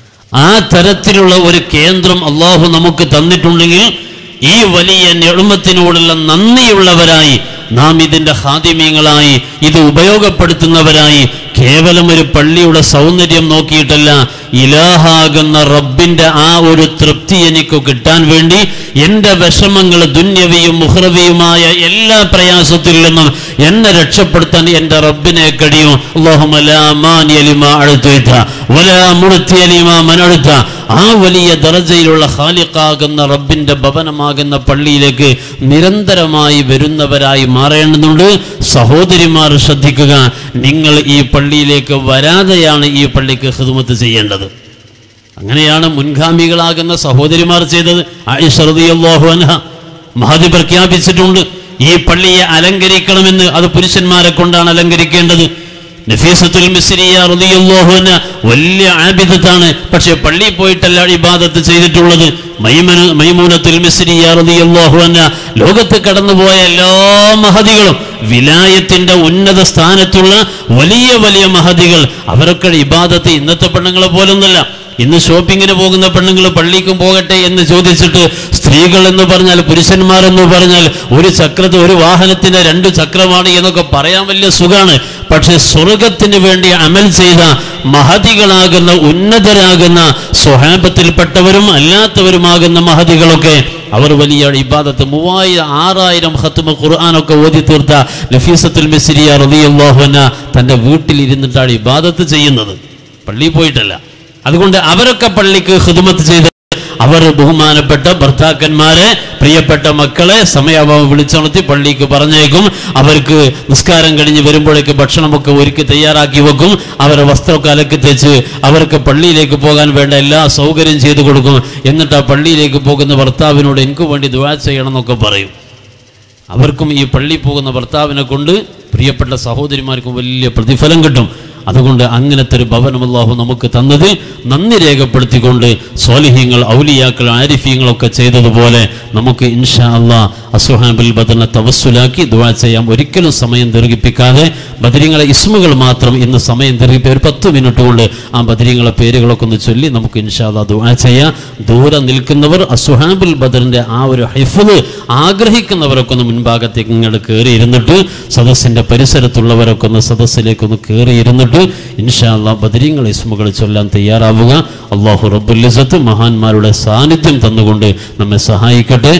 ആ തരത്തിലുള്ള ഒരു കേന്ദ്രം അള്ളാഹു നമുക്ക് തന്നിട്ടുണ്ടെങ്കിൽ ഈ വലിയ ഞെളുമത്തിനോടുള്ള നന്ദിയുള്ളവരായി നാം ഇതിൻ്റെ ഹാദിമ്യങ്ങളായി ഇത് ഉപയോഗപ്പെടുത്തുന്നവരായി കേവലം ഒരു പള്ളിയുടെ സൗന്ദര്യം നോക്കിയിട്ടല്ല ഇലാഹാകുന്ന റബ്ബിന്റെ ആ ഒരു തൃപ്തി എനിക്ക് കിട്ടാൻ വേണ്ടി എൻ്റെ വിഷമങ്ങൾ ദുന്യവിയും മുഹ്റവിയുമായ എല്ലാ പ്രയാസത്തിൽ നിന്നും എന്നെ രക്ഷപ്പെടുത്താൻ എൻ്റെ റബ്ബിനെ കഴിയും അല്ലാഹുമ്മ ലാ മാനിയ ലിമാ അഅ്തൈത വലാ മുഅ്തിയ ലിമാ മനഅ്ത ആ വലിയ ദറജയിലുള്ള ഖാലിഖാകുന്ന റബ്ബിന്റെ ഭവനമാകുന്ന പള്ളിയിലേക്ക് നിരന്തരമായി വരുന്നവരായി മാറേണ്ടതുണ്ട് സഹോദരിമാർ ശ്രദ്ധിക്കുക നിങ്ങൾ ഈ പള്ളിയിലേക്ക് വരാതെയാണ് ഈ പള്ളിക്ക് ഹിദ്മത്ത് ചെയ്യേണ്ടത് അങ്ങനെയാണ് മുൻഗാമികളാകുന്ന സഹോദരിമാർ ചെയ്തത് ആയിഷറിയാഹു അൻഹ മഹതി പ്രഖ്യാപിച്ചിട്ടുണ്ട് ഈ പള്ളിയെ അലങ്കരിക്കണമെന്ന് അത് പുരുഷന്മാരെ കൊണ്ടാണ് അലങ്കരിക്കേണ്ടത് നഫീസത്തുൽ മിസ്രിയ റളിയല്ലാഹു അൻഹ വലിയ ആബിദത്താണ് പക്ഷെ പള്ളിയിൽ പോയിട്ടല്ല ഇബാദത്ത് ചെയ്തിട്ടുള്ളത് മൈമന മൈമൂനത്തുൽ മിസ്രിയ റളിയല്ലാഹു അൻഹ ലോകത്ത് കടന്നുപോയ എല്ലാ മഹദികളും വിലായത്തിന്റെ ഉന്നത സ്ഥാനത്തുള്ള വലിയ വലിയ മഹദികൾ അവരൊക്കെ ഇബാദത്ത് ഇന്നത്തെ പെണ്ണുങ്ങളെ പോലൊന്നല്ല ഇന്ന് ഷോപ്പിങ്ങിന് പോകുന്ന പെണ്ണുങ്ങൾ പള്ളിക്കും പോകട്ടെ എന്ന് ചോദിച്ചിട്ട് സ്ത്രീകൾ എന്ന് പറഞ്ഞാൽ പുരുഷന്മാരെന്ന് പറഞ്ഞാൽ ഒരു ചക്രത്ത് ഒരു വാഹനത്തിന് രണ്ട് ചക്രമാണ് എന്നൊക്കെ പറയാൻ വലിയ സുഖാണ് പക്ഷെ സ്വർഗത്തിന് വേണ്ടി അമൽ ചെയ്ത മഹതികളാകുന്ന ഉന്നതരാകുന്ന സ്വഹാബത്തിൽപ്പെട്ടവരും അല്ലാത്തവരുമാകുന്ന മഹതികളൊക്കെ അവർ വലിയ ഇബാദത്ത് മൂവായിരം ആറായിരം ഹത്തുമ ഖുർആാനൊക്കെ ഓതി തീർത്ത ലഫീസത്തുൽ മിസ്രിയ റളിയല്ലാഹുന തൻ്റെ വീട്ടിലിരുന്നിട്ടാണ് ഇബാദത്ത് ചെയ്യുന്നത് പള്ളിയിൽ പോയിട്ടല്ല അതുകൊണ്ട് അവരൊക്കെ പള്ളിക്ക് ഹിദ്മത്ത് ചെയ്ത് അവർ ബഹുമാനപ്പെട്ട ഭർത്താക്കന്മാരെ പ്രിയപ്പെട്ട മക്കളെ സമയാഭാവം വിളിച്ചുണർത്തി പള്ളിക്ക് പറഞ്ഞേക്കും അവർക്ക് നിസ്കാരം കഴിഞ്ഞ് വരുമ്പോഴേക്ക് ഭക്ഷണമൊക്കെ ഒരുക്കി തയ്യാറാക്കി വെക്കും അവരെ വസ്ത്രമൊക്കെ അലക്കി തേച്ച് അവർക്ക് പള്ളിയിലേക്ക് പോകാൻ വേണ്ട എല്ലാ സൗകര്യം ചെയ്തു കൊടുക്കും എന്നിട്ട് ആ പള്ളിയിലേക്ക് പോകുന്ന ഭർത്താവിനോട് എനിക്ക് വേണ്ടി ദുവാ ചെയ്യണം എന്നൊക്കെ പറയും അവർക്കും ഈ പള്ളി പോകുന്ന ഭർത്താവിനെ കൊണ്ട് പ്രിയപ്പെട്ട സഹോദരിമാർക്കും വലിയ പ്രതിഫലം കിട്ടും അതുകൊണ്ട് അങ്ങനത്തെ ഒരു ഭവനം അല്ലാഹു നമുക്ക് തന്നതിൽ നന്ദി രേഖപ്പെടുത്തിക്കൊണ്ട് സ്വാലിഹ്യങ്ങൾ ഔലിയാക്കൾ ആരിഫ്യങ്ങളൊക്കെ ചെയ്തതുപോലെ നമുക്ക് ഇൻഷാ അള്ളാ അസുഹാബുൽ ബദറിനെ തവസ്സുലാക്കി ദുവാ ചെയ്യാം ഒരിക്കലും സമയം ദീർഘിപ്പിക്കാതെ ബദരിങ്ങളെ ഇസ്മുകൾ മാത്രം ഇന്ന് സമയം ദീർഘിപ്പി ഒരു പത്ത് മിനിറ്റ് കൊണ്ട് ആ ബദരിങ്ങളെ പേരുകളൊക്കെ ഒന്ന് ചൊല്ലി നമുക്ക് ഇൻഷാ അള്ളാ ദുവാ ചെയ്യാം ദൂരെ നിൽക്കുന്നവർ അസുഹാബുൽ ബദറിന്റെ ആ ഒരു ഹൈഫുദ് ആഗ്രഹിക്കുന്നവരൊക്കെ ഒന്ന് മുൻഭാഗത്തേക്ക് ഇങ്ങോട്ട് കയറി ഇരുന്നിട്ട് സദസ്സിന്റെ പരിസരത്തുള്ളവരൊക്കെ ഒന്ന് സദസ്സിലേക്കൊന്ന് കയറി ഇരുന്നിട്ട് ഇൻഷാ അള്ളാ ബദരീങ്ങൾ ഇസ്മുകൾ ചൊല്ലാൻ തയ്യാറാവുക അള്ളാഹു റബ്ബുലിസത്ത് മഹാന്മാരുടെ സാന്നിധ്യം തന്നുകൊണ്ട് നമ്മെ സഹായിക്കട്ടെ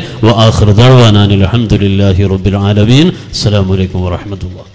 അലഹമുല്ലാഹി റബ്ബിൽ ആലമീൻ അസ്സലാമു അലൈക്കും വറഹമത്തുള്ള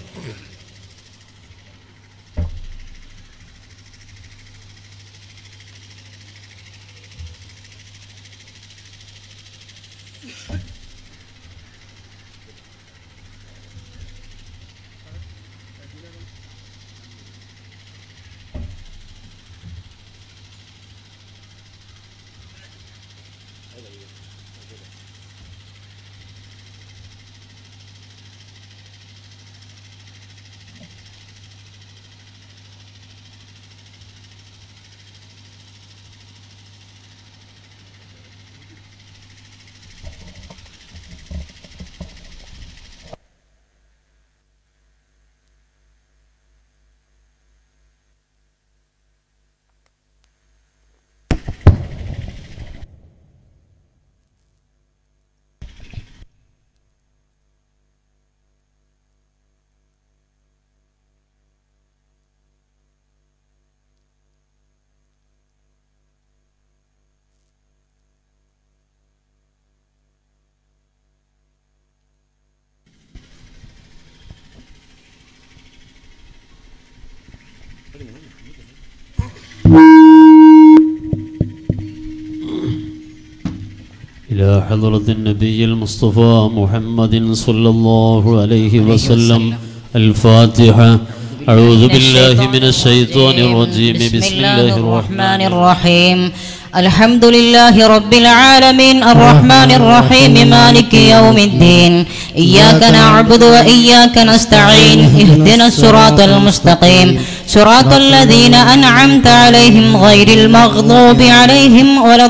إلى حضرة النبي المصطفى محمد صلى الله عليه وسلم الفاتحة أعوذ بالله من الشيطان الرجيم بسم الله الرحمن الرحيم الحمد لله رب العالمين الرحمن الرحيم مالك يوم الدين إياك نعبد وإياك نستعين اهدنا الصراط المستقيم صراط الذين أنعمت عليهم غير المغضوب عليهم ولا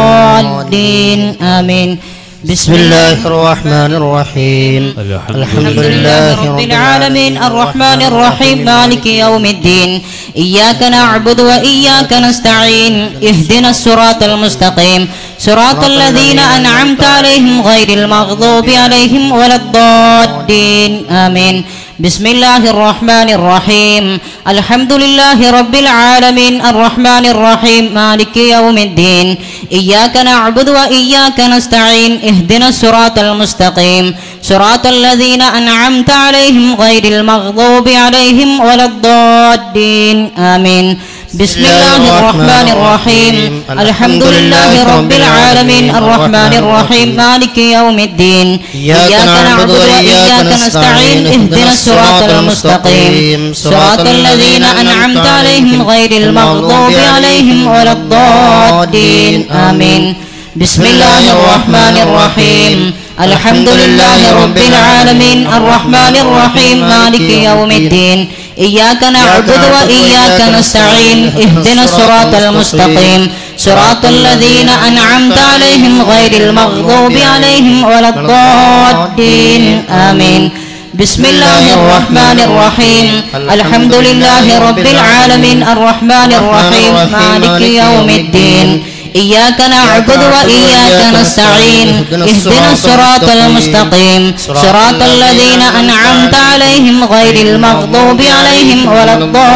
الضالين آمين بسم الله الرحمن الرحيم الحمد لله رب العالمين الرحمن الرحيم مالك يوم الدين إياك نعبد وإياك نستعين اهدنا الصراط المستقيم صراط الذين أنعمت عليهم غير المغضوب عليهم ولا الضالين آمين بسم الله الرحمن الرحيم الحمد لله رب العالمين الرحمن الرحيم مالك يوم الدين إياك نعبد وإياك نستعين اهدنا الصراط المستقيم صراط الذين أنعمت عليهم غير المغضوب عليهم ولا الضالين آمين بسم الله الرحمن الرحيم الحمد لله رب العالمين الرحمن الرحيم مالك يوم الدين إياك نعبد وإياك نستعين اهدنا الصراط المستقيم صراط الذين أنعمت عليهم غير المغضوب عليهم ولا الضالين آمين بسم الله الرحمن الرحيم الحمد لله رب العالمين الرحمن الرحيم مالك يوم الدين إياك نعبد وإياك نستعين اهدنا الصراط المستقيم صراط الذين أنعمت عليهم غير المغضوب عليهم ولا الضالين آمين بسم الله الرحمن الرحيم الحمد لله رب العالمين الرحمن الرحيم مالك يوم الدين إياك نعبد وإياك نستعين اهدنا الصراط المستقيم صراط الذين أنعمت عليهم غير المغضوب عليهم ولا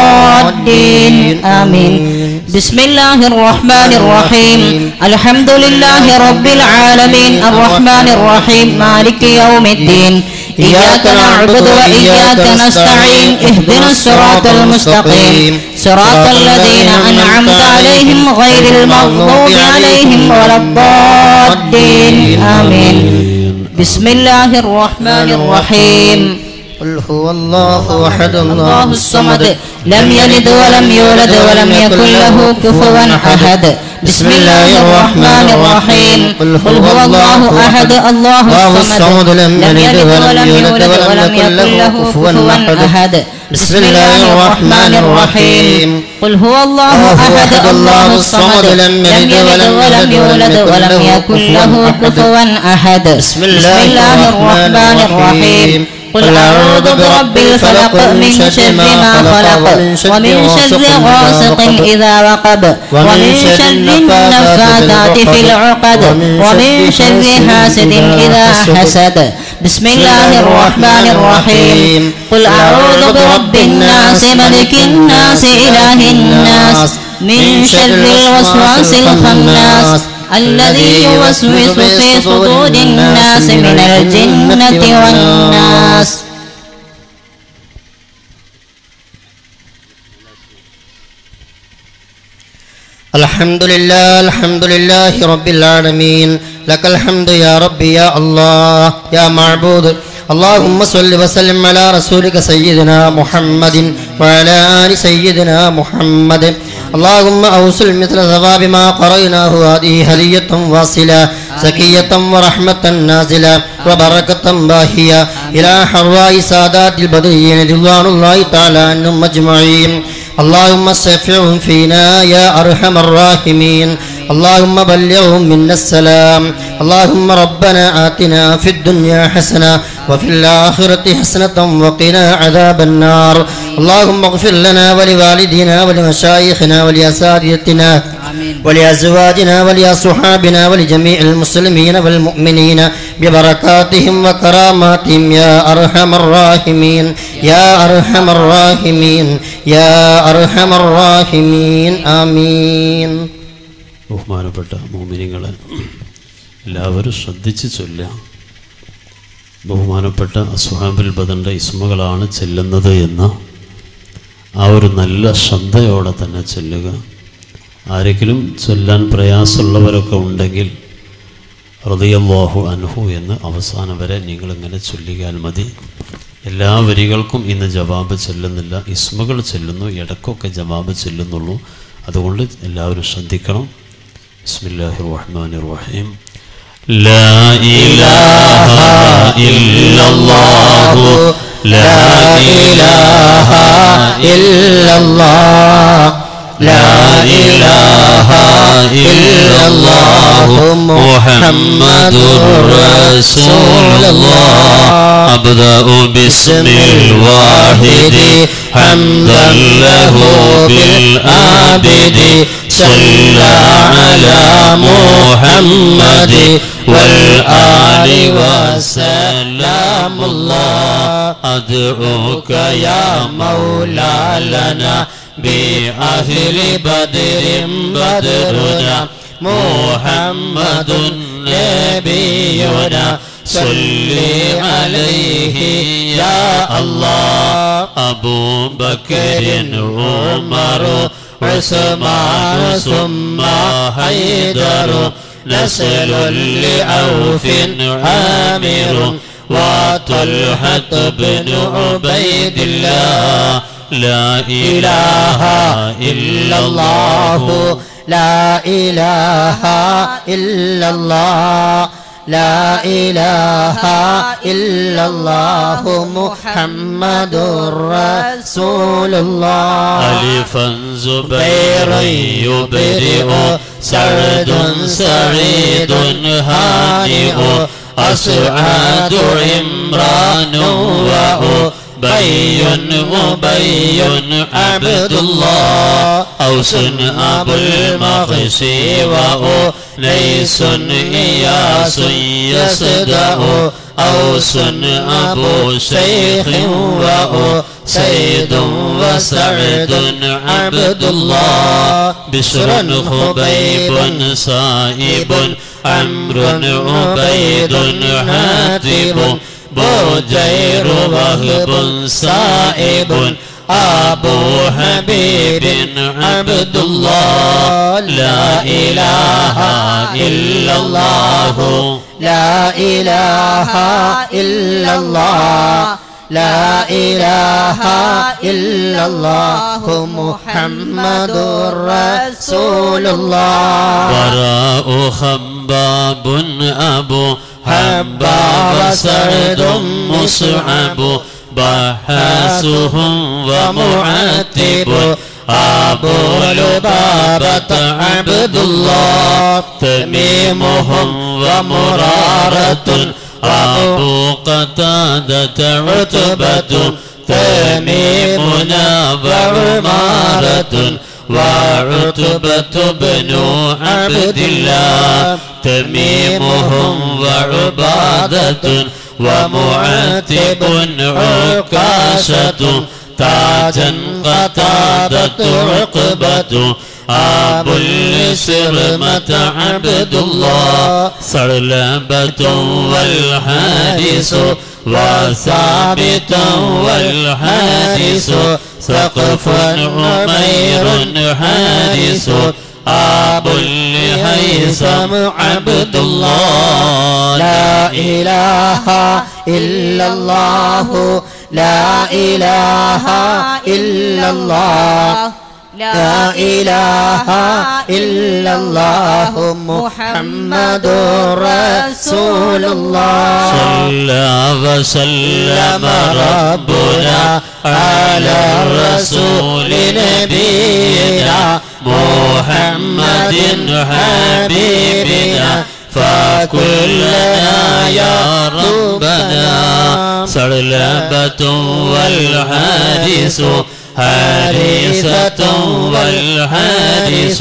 الضالين آمين بسم الله الرحمن الرحيم الحمد لله رب العالمين الرحمن الرحيم مالك يوم الدين إياك نعبد وإياك نستعين اهدنا الصراط المستقيم صراط الذين أنعمت عليهم غير المغضوب عليهم ولا الضالين آمين بسم الله الرحمن الرحيم قل هو الله أحد الله الله الصمد لم يلد ولم يولد ولم يكن له كفوا أحد بسم الله الرحمن الرحيم قل هو الله أحد الله الصمد لم يلد ولم يولد ولم يكن له كفوا أحد بسم الله الرحمن الرحيم قل هو الله أحد الله الصمد لم يلد ولم يولد ولم يكن له كفوا أحد بسم الله الرحمن الرحيم قل أعوذ برب الفلق من شر ما خلق ومن شر غاسق إذا وقب ومن شر النفاثات في العقد ومن شر حاسد إذا حسد بسم الله الرحمن الرحيم قل أعوذ برب الناس ملك الناس إله الناس من شر الوسواس الخناس الذي يوسوس في صدور الناس من الجنة والناس الحمد لله الحمد لله رب العالمين لك الحمد يا ربي يا الله يا معبود اللهم صل وسلم على رسولك سيدنا محمد وعلى آل سيدنا محمد اللهم أوصل مثل ثواب ما قريناه هذه هدية واصلة زكية ورحمة نازلة وبركة باهية إلى حرواء سادات البدريين رضوان الله تعالى عنهم أجمعين اللهم شفعهم فينا يا أرحم الراحمين اللهم بلغهم منا السلام اللهم ربنا آتنا في الدنيا حسنة وفي الآخرة حسنة وقنا عذاب النار اللهم اغفر لنا ولوالدينا ولمشايخنا ولأساتذتنا ولأزواجنا ولأصحابنا ولجميع المسلمين والمؤمنين ببركاتهم وكراماتهم يا أرحم الراحمين يا أرحم الراحمين يا أرحم الراحمين آمين ബഹുമാനപ്പെട്ട മോമിനികളെ എല്ലാവരും ശ്രദ്ധിച്ച് ചൊല്ലുക ബഹുമാനപ്പെട്ട അസുഹാബുൽ ബദൻ്റെ ഇസ്മകളാണ് ചെല്ലുന്നത് എന്ന ആ ഒരു നല്ല ശ്രദ്ധയോടെ തന്നെ ചെല്ലുക ആരെങ്കിലും ചൊല്ലാൻ പ്രയാസമുള്ളവരൊക്കെ ഉണ്ടെങ്കിൽ റളിയല്ലാഹു അൻഹു എന്ന് അവസാനം വരെ നിങ്ങളിങ്ങനെ ചൊല്ലിയാൽ മതി എല്ലാ വരികൾക്കും ഇന്ന് ജവാബ് ചെല്ലുന്നില്ല ഇസ്മുകൾ ചെല്ലുന്നു ഇടയ്ക്കൊക്കെ ജവാബ് ചെല്ലുന്നുള്ളൂ അതുകൊണ്ട് എല്ലാവരും ശ്രദ്ധിക്കണം ബിസ്മില്ലാഹി റഹ്മാൻ റഹീം لا إله إلا الله لا إله إلا الله لا إله إلا الله محمد رسول الله أبدأ باسم الواحد حمدا له بالآبد صلى على محمد والآل وسلام الله أدعوك يا مولا لنا بأهل بدر بدرنا محمد نبينا صل عليه يا الله أبو بكر عمر عثمان ثم حيدر نسل لعوف عامر وطلحة بن عبيد الله لا إله إلا الله لا إله إلا الله لا إله إلا الله محمد رسول الله ألفا زبيرا يبرئ سعد سعيد هانئ أسعد عمران وأبي أبي عبد الله أوس أبو المغسي وأنيس إياس يصدأ أوس أبو شيخ وأسيد وسعد عبد الله بشر خبيب سائب عمرو عبيد حاتب بوجير وهب سائب أبو حبيب عبد الله لا إله إلا الله لا إله إلا الله لا إله إلا الله محمد رسول الله وراء خباب أبو حباب سعد مصعب بحاسهم ومعتب أبو لبابة عبد الله تميمهم ومرارة أبو قتادة عتبة تميمنا وعمارة وعتبة بن عبد الله تميمهم وعبادة ومعتب عكاشة تاجا قتادة عقبة أبو السرمة عبد الله صلبة والحادث وثابت والحادث سقف عمير حادث أبو الهيثم عبد الله لا إله إلا الله لا إله إلا الله لا إله إلا الله محمد رسول الله صلى وسلم ربنا على الرسول نبينا محمد حبيبنا فكلنا يا ربنا سلبة والحادث حارثة والحادث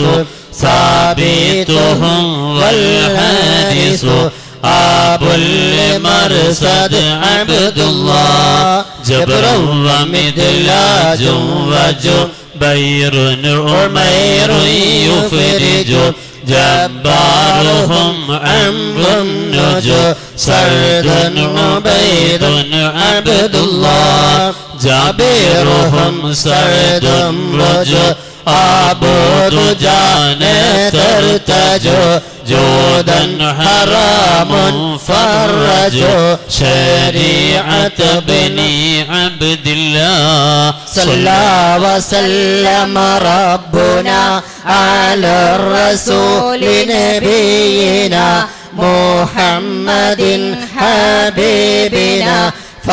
ثابتهم والحادث أبو المرصد عبد الله جبر ومدلاج وجبير عمير يفرج جبارهم عمرو النجو سعد عبيد عبد الله جابرهم سعد رجو أبو دجان ترتجو جودا حرام فرجوا شريعة بني عبد الله صلى وسلم ربنا على الرسول نبينا محمد حبيبنا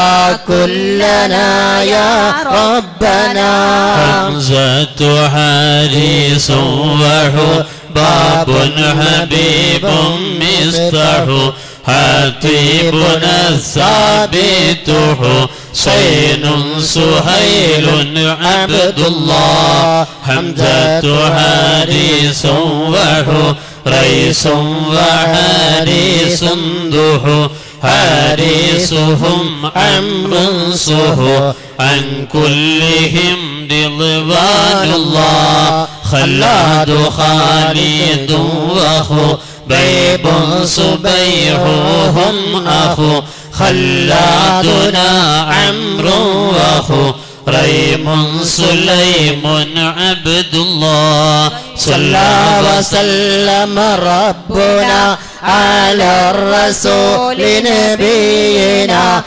فكلنا يا ربنا حمزة حارس وحباب حبيب مصطح حتيبنا الثابت حسين سهيل عبد الله حمزة حارس وحو ريس وحارس ضح حارسهم عمرو صه عن كلهم رضوان الله خلاد خالد واخو بيب صبيحهم اخو خلادنا عمرو واخو ريم سليم عبد الله صلى وسلم ربنا على الرسول نبينا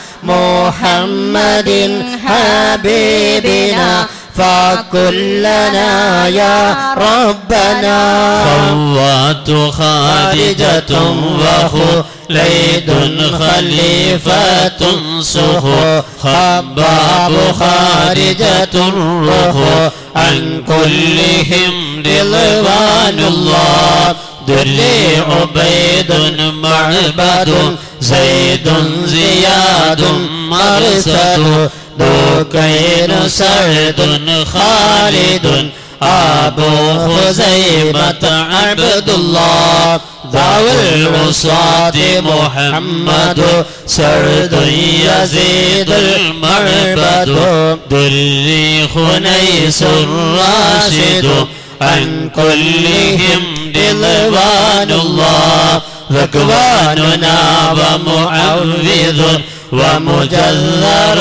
محمد حبيبنا فكلنا يا ربنا خوات خارجة وخو ليد خليفة سخو خباب خارجة رخو عن كلهم رضوان الله دري عبيد معبد زيد زياد مرسد دوكين سعد خالد أبو خزيمة عبد الله ذوي الوصاة محمد سعد يزيد المعبد دري خنيس الراشد عن كلهم رضوان الله ذكواننا ومعوذ ومجذر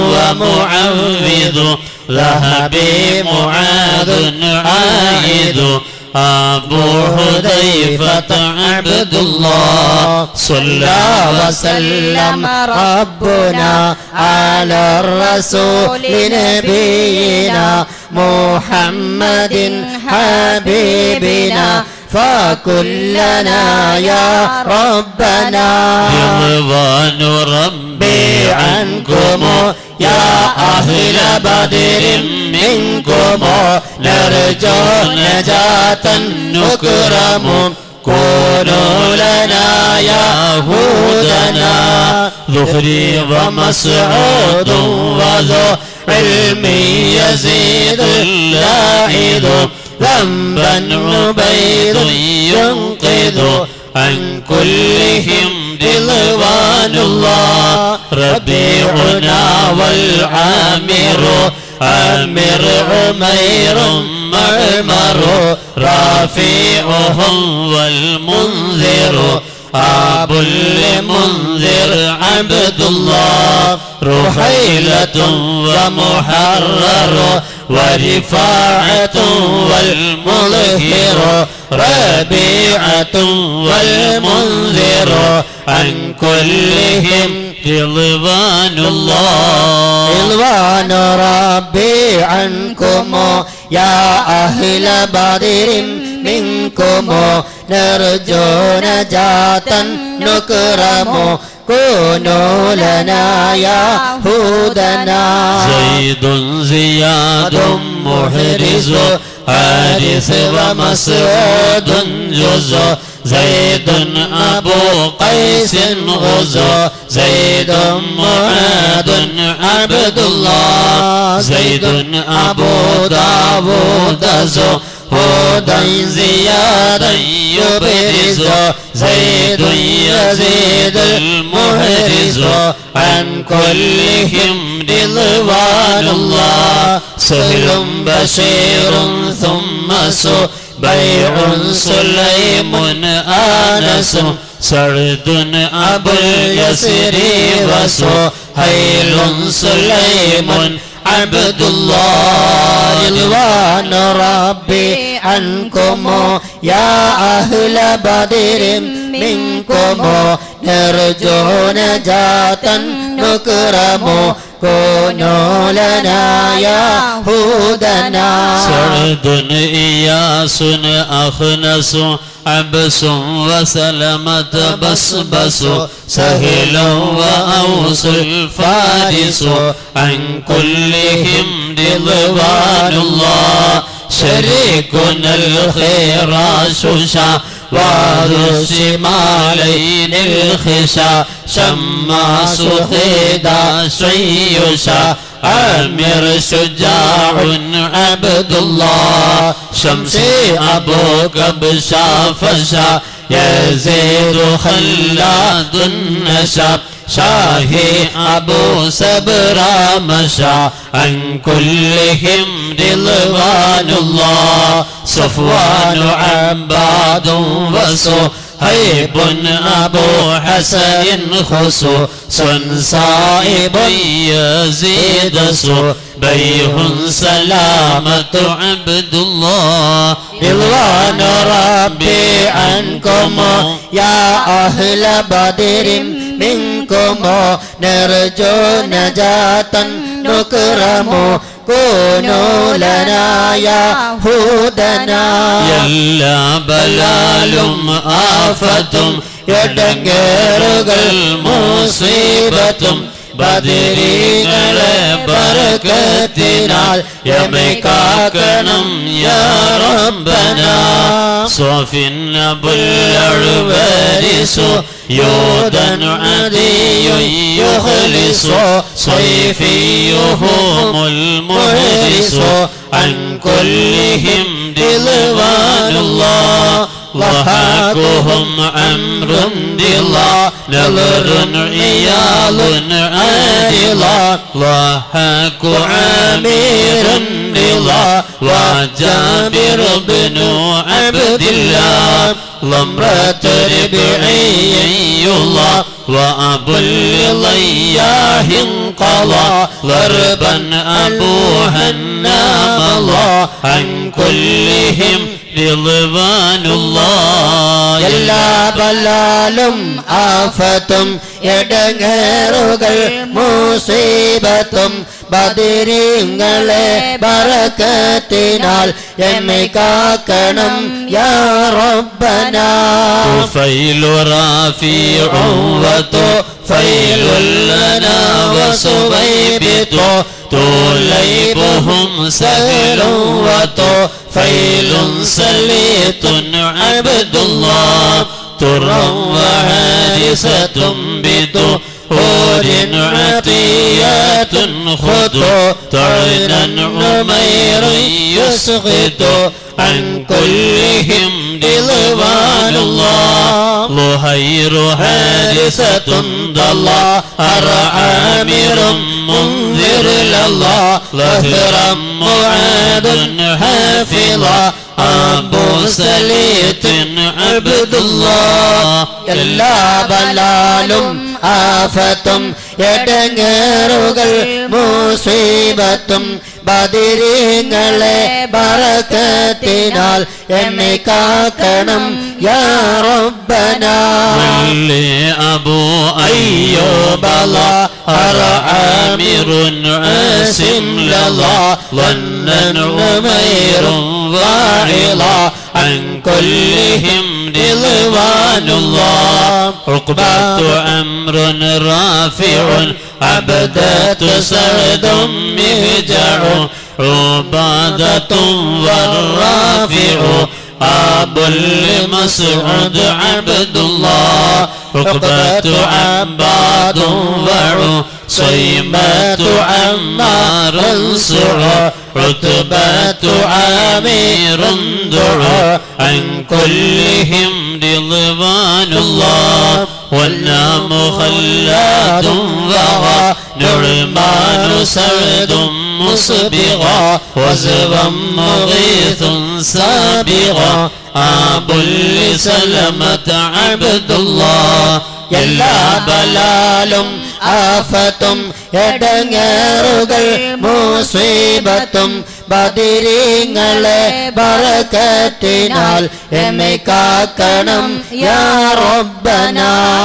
ومعوذ ذهبي معاذ عائد أبو حذيفة عبد الله صلى وسلم ربنا على الرسول نبينا محمد حبيبنا فكلنا يا ربنا رضوان ربي عنكم يا أهل بدر منكم نرجو نجاة نكرم كونوا لنا يهودنا ذخري ومسعود وذو علم يزيد اللاعد ذنبا عبيد ينقذ عن كلهم رضوان الله ربيعنا والعامر عامر عمير معمر رافعهم والمنذر أبو المنذر عبد الله رحيلة ومحرر ورفاعة والمظهر ربيعة والمنذر عن كلهم رضوان الله رضوان ربي عنكم يا أهل بدر منكم نرجو نجاة نكرم كونوا لنا يا هودنا زيد زياد محرز حارث ومسعود جزء زيد أبو قيس غزو زيد معاذ عبد الله زيد أبو داود زو هودا زيادا يبرز زيد يزيد المحرز عن كلهم رضوان الله سهل بشير ثم سو بيع سليم آنس سرد أبو اليسر وسهيل سليم عبد الله رضوان ربي عنكم يا أهل بدر منكم نرجو نجاة نكرم كونوا لنا يهودنا سعد إياس أخنس عبس وسلمة بسبس سهل وأوس الفارس عن كلهم رضوان الله شريكنا الخراش وذو الشمالين الخشا شماس خيدا شيشا عامر شجاع عبد الله شمسي أبوك بشا فشا يزيد خلاد النشا شاهي أبو سبرا مشى عن كلهم رضوان الله صفوان عباد وسو هيب أبو حسن خسو سن صائب يزيد سو بيه سلامة عبد الله رضوان ربي عنكم يا أهل بدر منكم نرجو نجاة نكرم كونوا لنا يهودنا എല്ലാ ബലാലും ആഫത്തും എടങ്ങേറുകൾ മുസീബത്തും ബദരീകളെ ബർക്കത്തിനാൽ യമെ കാക്കണം യാ റബ്ബന صافن بالعوارس يودن عدي يخلص صيفيهم المهرس عن كلهم رضوان الله ضحكهم أمر دلا نظر عيال عادلا ضحك عامر دلا وجابر بن عبد الله ضمرة ربعي الله وأبو اللياه انقضى ضربا أبوها النام الله عن كلهم رضوان الله എല്ലാ ബലാലും ആഫത്തും എടങ്ങേറുകൾ മുസീബത്തും ബദിരിങ്ങളെ ബറക്കത്തിനാൽ എമ്മെ കാക്കണം യാ റബ്ബന طفيل رافع وطفيل لنا وصبيبط توليبهم سهل وطفيل سليط عبد الله ترى وعارسة بطهور عطيات خطو طعنا عمير يسقط عن كلهم رضوان الله ظهير حادثة ضلا عامر منذر لله ظهرا معاد حافظا أبو سليط عبد الله എല്ലാ ബലാലും ആഫത്തും എടങ്ങേറുകൾ മുസീബത്തും ബദിരിങ്ങളെ ബറക്കത്തിനാൽ എന്നെ കാക്കണം യാ റബ്ബന ولي أبو أيوب لا أرى عامر عاسم للا ظنا عمير واعظا عن كلهم رضوان الله عقبة أمر رافع عبدة سعد مهجع عبادة والرافع أبو المسعود عبد الله عقبة عباد وعو صيمة عمار سعى عتبة عامر دعا عن كلهم رضوان الله والنام خلاد وغى نعمان سعد مصبغا وزبا مغيث سابغا أبو لسلمة عبد الله എല്ലാ ബലാലും ആഫത്തും എടങ്ങേറുകൾ മുസീബത്തും ബദിരിങ്ങളെ ബറക്കത്തിനാൽ എന്നെ കാക്കണം യാ റബ്ബന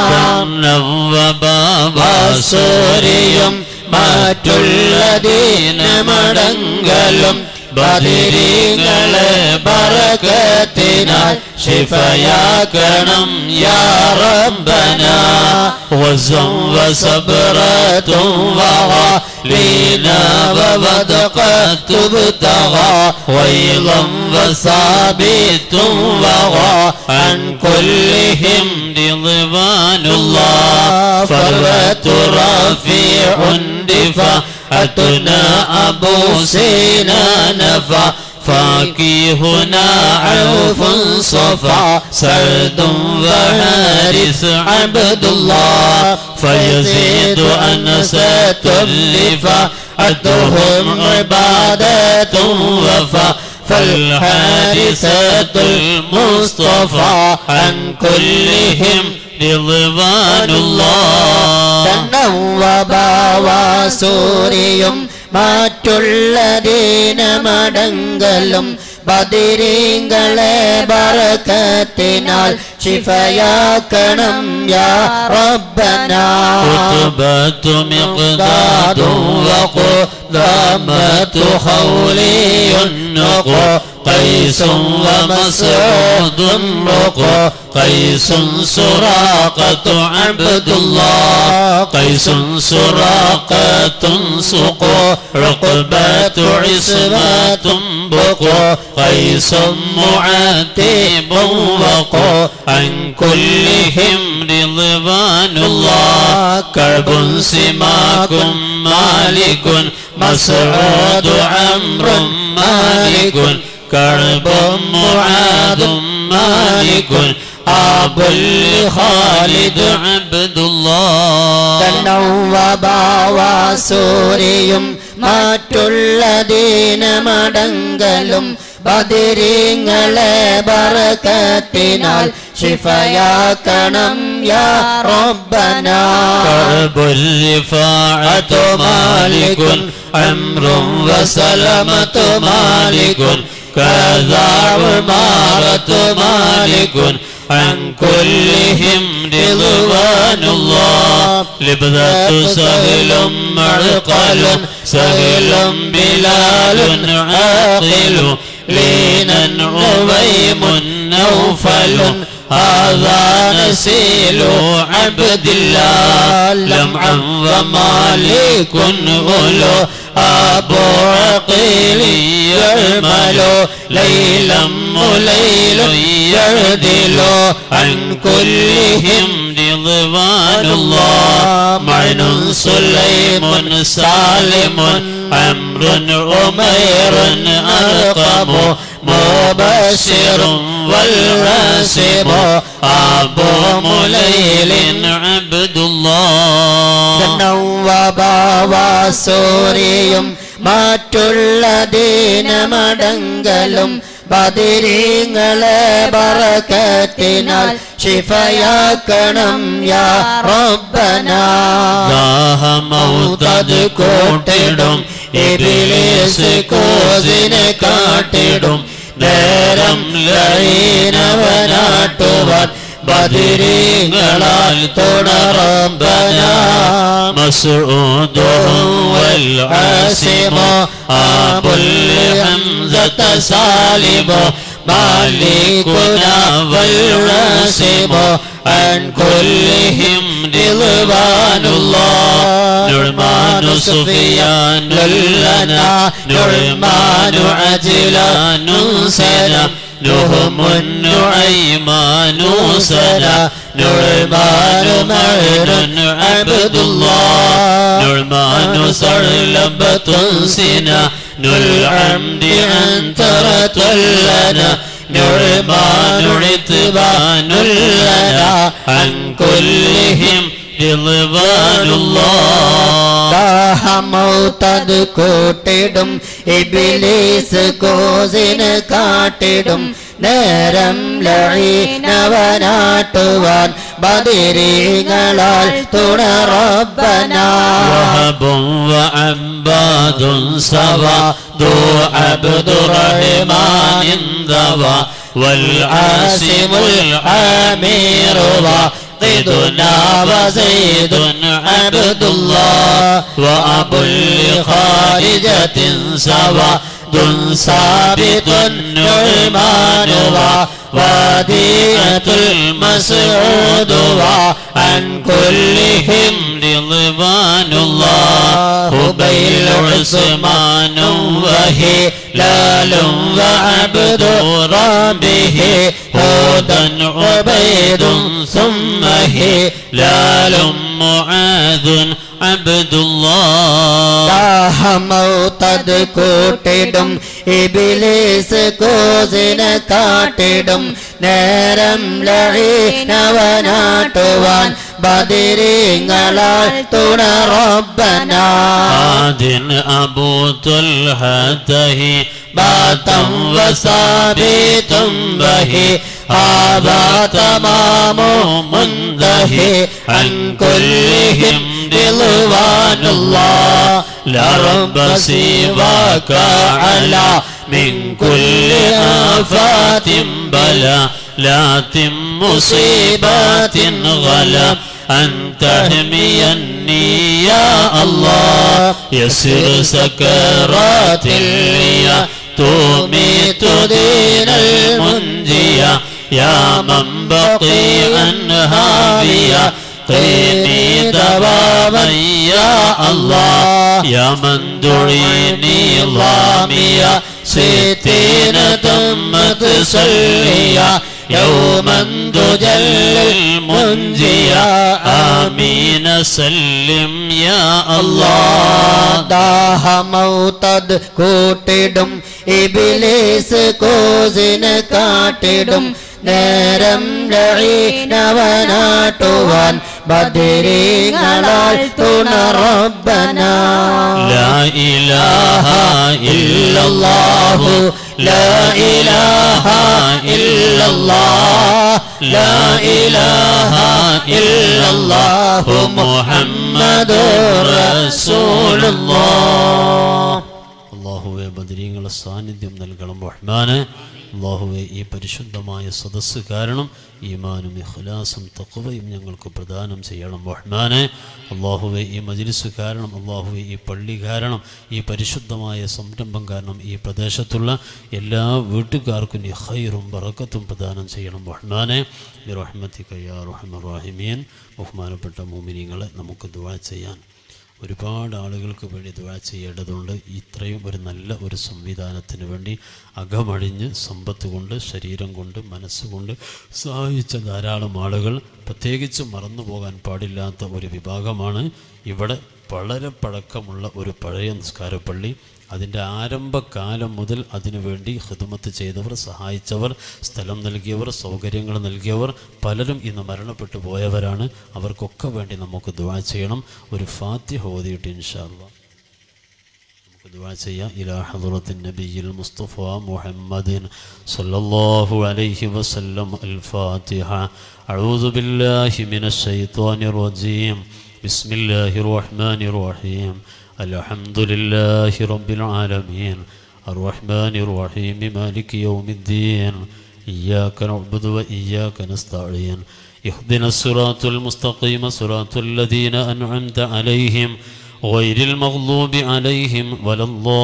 സൂര്യയും മറ്റുള്ള ദീനമടങ്കലും ബദിരിങ്ങളെ ബറക്കത്തിനാൽ ശിഫയാക്കണം യാ റബ്ബന وزن وصبرة وغالينا وبدقة تبتغى ويلا وثابت وغى عن كلهم رضوان الله فروة رفيع دفاعتنا أبو سينا نفى فاكيهنا عوف صفا سعد وحارث عبد الله فيزيد أنسة لفاعتهم عبادة وفا فالحارثة المصطفى عن كلهم رضوان الله സൂര്യയും മറ്റുള്ള ദീനമടങ്കലും ബദിരീങ്ങളെ ബറക്കത്തിനാൽ ശിഫയാക്കണം യാ റബ്ബന خطبة مقداد وقدامة خولي النقو قيس ومسعود رقو قيس سراقة عبد الله قيس سراقة سقو عقبة عصمة بقو قيس معتب وقو عن كلهم رضوان الله كعب سماك مالك مسعود عمرو مالك كعب معاذ مالك أبو خالد عبد الله സൂര്യയും മറ്റുള്ള ദീനമടങ്കലും ബദിരീങ്ങളെ ബറക്കത്തിനാൽ ശിഫയാക്കണം യാ റബ്ബന كعب الرفاعة مالك عمرو وسلمة مالك كذا عمارة مالك عن كلهم رضوان الله لبذة سهل معقل سهل بلال عاقل لينا عظيم نوفل هذا نسيل عبد الله لمعا ومالك غلو أبو عقيل يعمل ليلا وليل يعدل عن كلهم رضوان الله معن سليم سالم عمرو عمير أرقم مبشر والراسب أبو مليل عبد الله സൂര്യയും മറ്റുള്ള ദീനമടങ്കലും ബദിരീങ്ങളെ ബറക്കത്തിനാൽ ശിഫയാക്കണം യാ റബ്ബന ദാഹമൗതത് കോട്ടിടും ഇബിലിസ് കോസിനെ കാട്ടിടും നേരം ലൈനവനാട്ടുവാൻ ബദിരീങ്ങളാൽ തുടറബന مسعود والعاصم أبو الحمزة سالم مالكنا والراسم عن كلهم رضوان الله نعمان سفيان لنا نعمان عجلان سنا نهم النعيمان سنا نعمان معن عبد الله نعمان سرلبة سنا نلعمد عنترة لنا نعمان عتبان لنا عن كلهم رضوان الله ദാഹമൗത്തത് കൂട്ടിടും ഇബിലീസ് കോസിന് കാട്ടിടും നേരം ലഴീനവനാട്ടുവാൻ ബദിരീങ്ങളാൽ തുണറബന وهب وعباد سوى ذو عبد الرحمن ذوى والعاصم العامر وقدنا وزيد عبد الله وأبو لخارجة سوى دن ثابت النعمان وديعة المسعود وعن كلهم رضوان الله بيل عثمان وهلال وعبد ربه هودا عبيد ثم هلال معاذ عبد الله ദാഹമൗത്തത് കൂട്ടിടും ഇബിലീസ് കോസിനെ കാട്ടിടും നേരം ലഹീനവനാട്ടുവാൻ ബദിരീങ്ങളാൽ തുണറബന عاد أبو طلحته باتا وثابت به هذا تمام منتهي عن كلهم رضوان الله لا رب سواك على من كل آفات بلا لا تم مصيبات غلا أن تحميني يا الله يسر سكرات الليا تميت دين المنجية يا من بقي عنها بيا قيني دواما يا الله يا من دعيني ضاميا ستين تمت سليا يوما تجلي المنجيا آمين سلم يا الله ദാഹമൗത്തത് കൂട്ടിടും ഇബിലീസ് കോസിനെ കാട്ടിടും നേരം ലഹീനവനാട്ടുവാൻ ബദിരീങ്ങളാൽ തുണറബന لا إله إلا الله لا إله إلا الله لا إله إلا الله محمد رسول الله അള്ളാഹുവെ ബദരീങ്ങളെ സാന്നിധ്യം നൽകണം റഹ്മാന് അള്ളാഹുവെ ഈ പരിശുദ്ധമായ സദസ്സ് കാരണം ഈമാനും ഇഖ്ലാസും തഖ്വയും ഞങ്ങൾക്ക് പ്രദാനം ചെയ്യണം റഹ്മാനെ അള്ളാഹുവെ ഈ മജ്ലിസ് കാരണം അള്ളാഹുവെ ഈ പള്ളി കാരണം ഈ പരിശുദ്ധമായ സംരംഭം കാരണം ഈ പ്രദേശത്തുള്ള എല്ലാ വീട്ടുകാർക്കും നീ ഖൈറും ബറക്കത്തും പ്രദാനം ചെയ്യണം റഹ്മാനെ റഹ്മത്തിക യാ റഹ്മർ റാഹിമീൻ ബഹുമാനപ്പെട്ട മോമിനിങ്ങളെ നമുക്ക് ദുആ ചെയ്യാൻ ഒരുപാട് ആളുകൾക്ക് വേണ്ടി ദുആ ചെയ്യേണ്ടതുണ്ട് ഇത്രയും ഒരു നല്ല ഒരു സംവിധാനത്തിന് വേണ്ടി അകമഴിഞ്ഞ് സമ്പത്ത് കൊണ്ട് ശരീരം കൊണ്ട് മനസ്സുകൊണ്ട് സഹായിച്ച ധാരാളം ആളുകൾ പ്രത്യേകിച്ച് മറന്നു പോകാൻ പാടില്ലാത്ത ഒരു വിഭാഗമാണ് ഇവിടെ വളരെ പഴക്കമുള്ള ഒരു പഴയ നിസ്കാരപ്പള്ളി അതിൻ്റെ ആരംഭകാലം മുതൽ അതിനുവേണ്ടി ഹിദമത്ത് ചെയ്തവർ സഹായിച്ചവർ സ്ഥലം നൽകിയവർ സൗകര്യങ്ങൾ നൽകിയവർ പലരും ഇന്ന് മരണപ്പെട്ടു പോയവരാണ് അവർക്കൊക്കെ വേണ്ടി നമുക്ക് ദുആ ചെയ്യണം ഒരു ഫാത്തിഹ ഓതിയിട്ട് ഇൻഷാല്ല നമുക്ക് ദുആ ചെയ്യാം ഇലാ ഹദ്റത്തിൻ നബിയിൽ മുസ്തഫ മുഹമ്മദിൻ സല്ലല്ലാഹു അലൈഹി വസല്ലം അൽ ഫാത്തിഹ അഊദു ബില്ലാഹി മിനശ് ശൈത്വാനിർ റജീം ബിസ്മില്ലാഹിർ റഹ്മാനിർ റഹീം الحمد لله رب العالمين الرحمن الرحيم مالك يوم الدين إياك نعبد وإياك نستعين اهدنا الصراط المستقيم صراط الذين أنعمت عليهم غير المغضوب عليهم ولا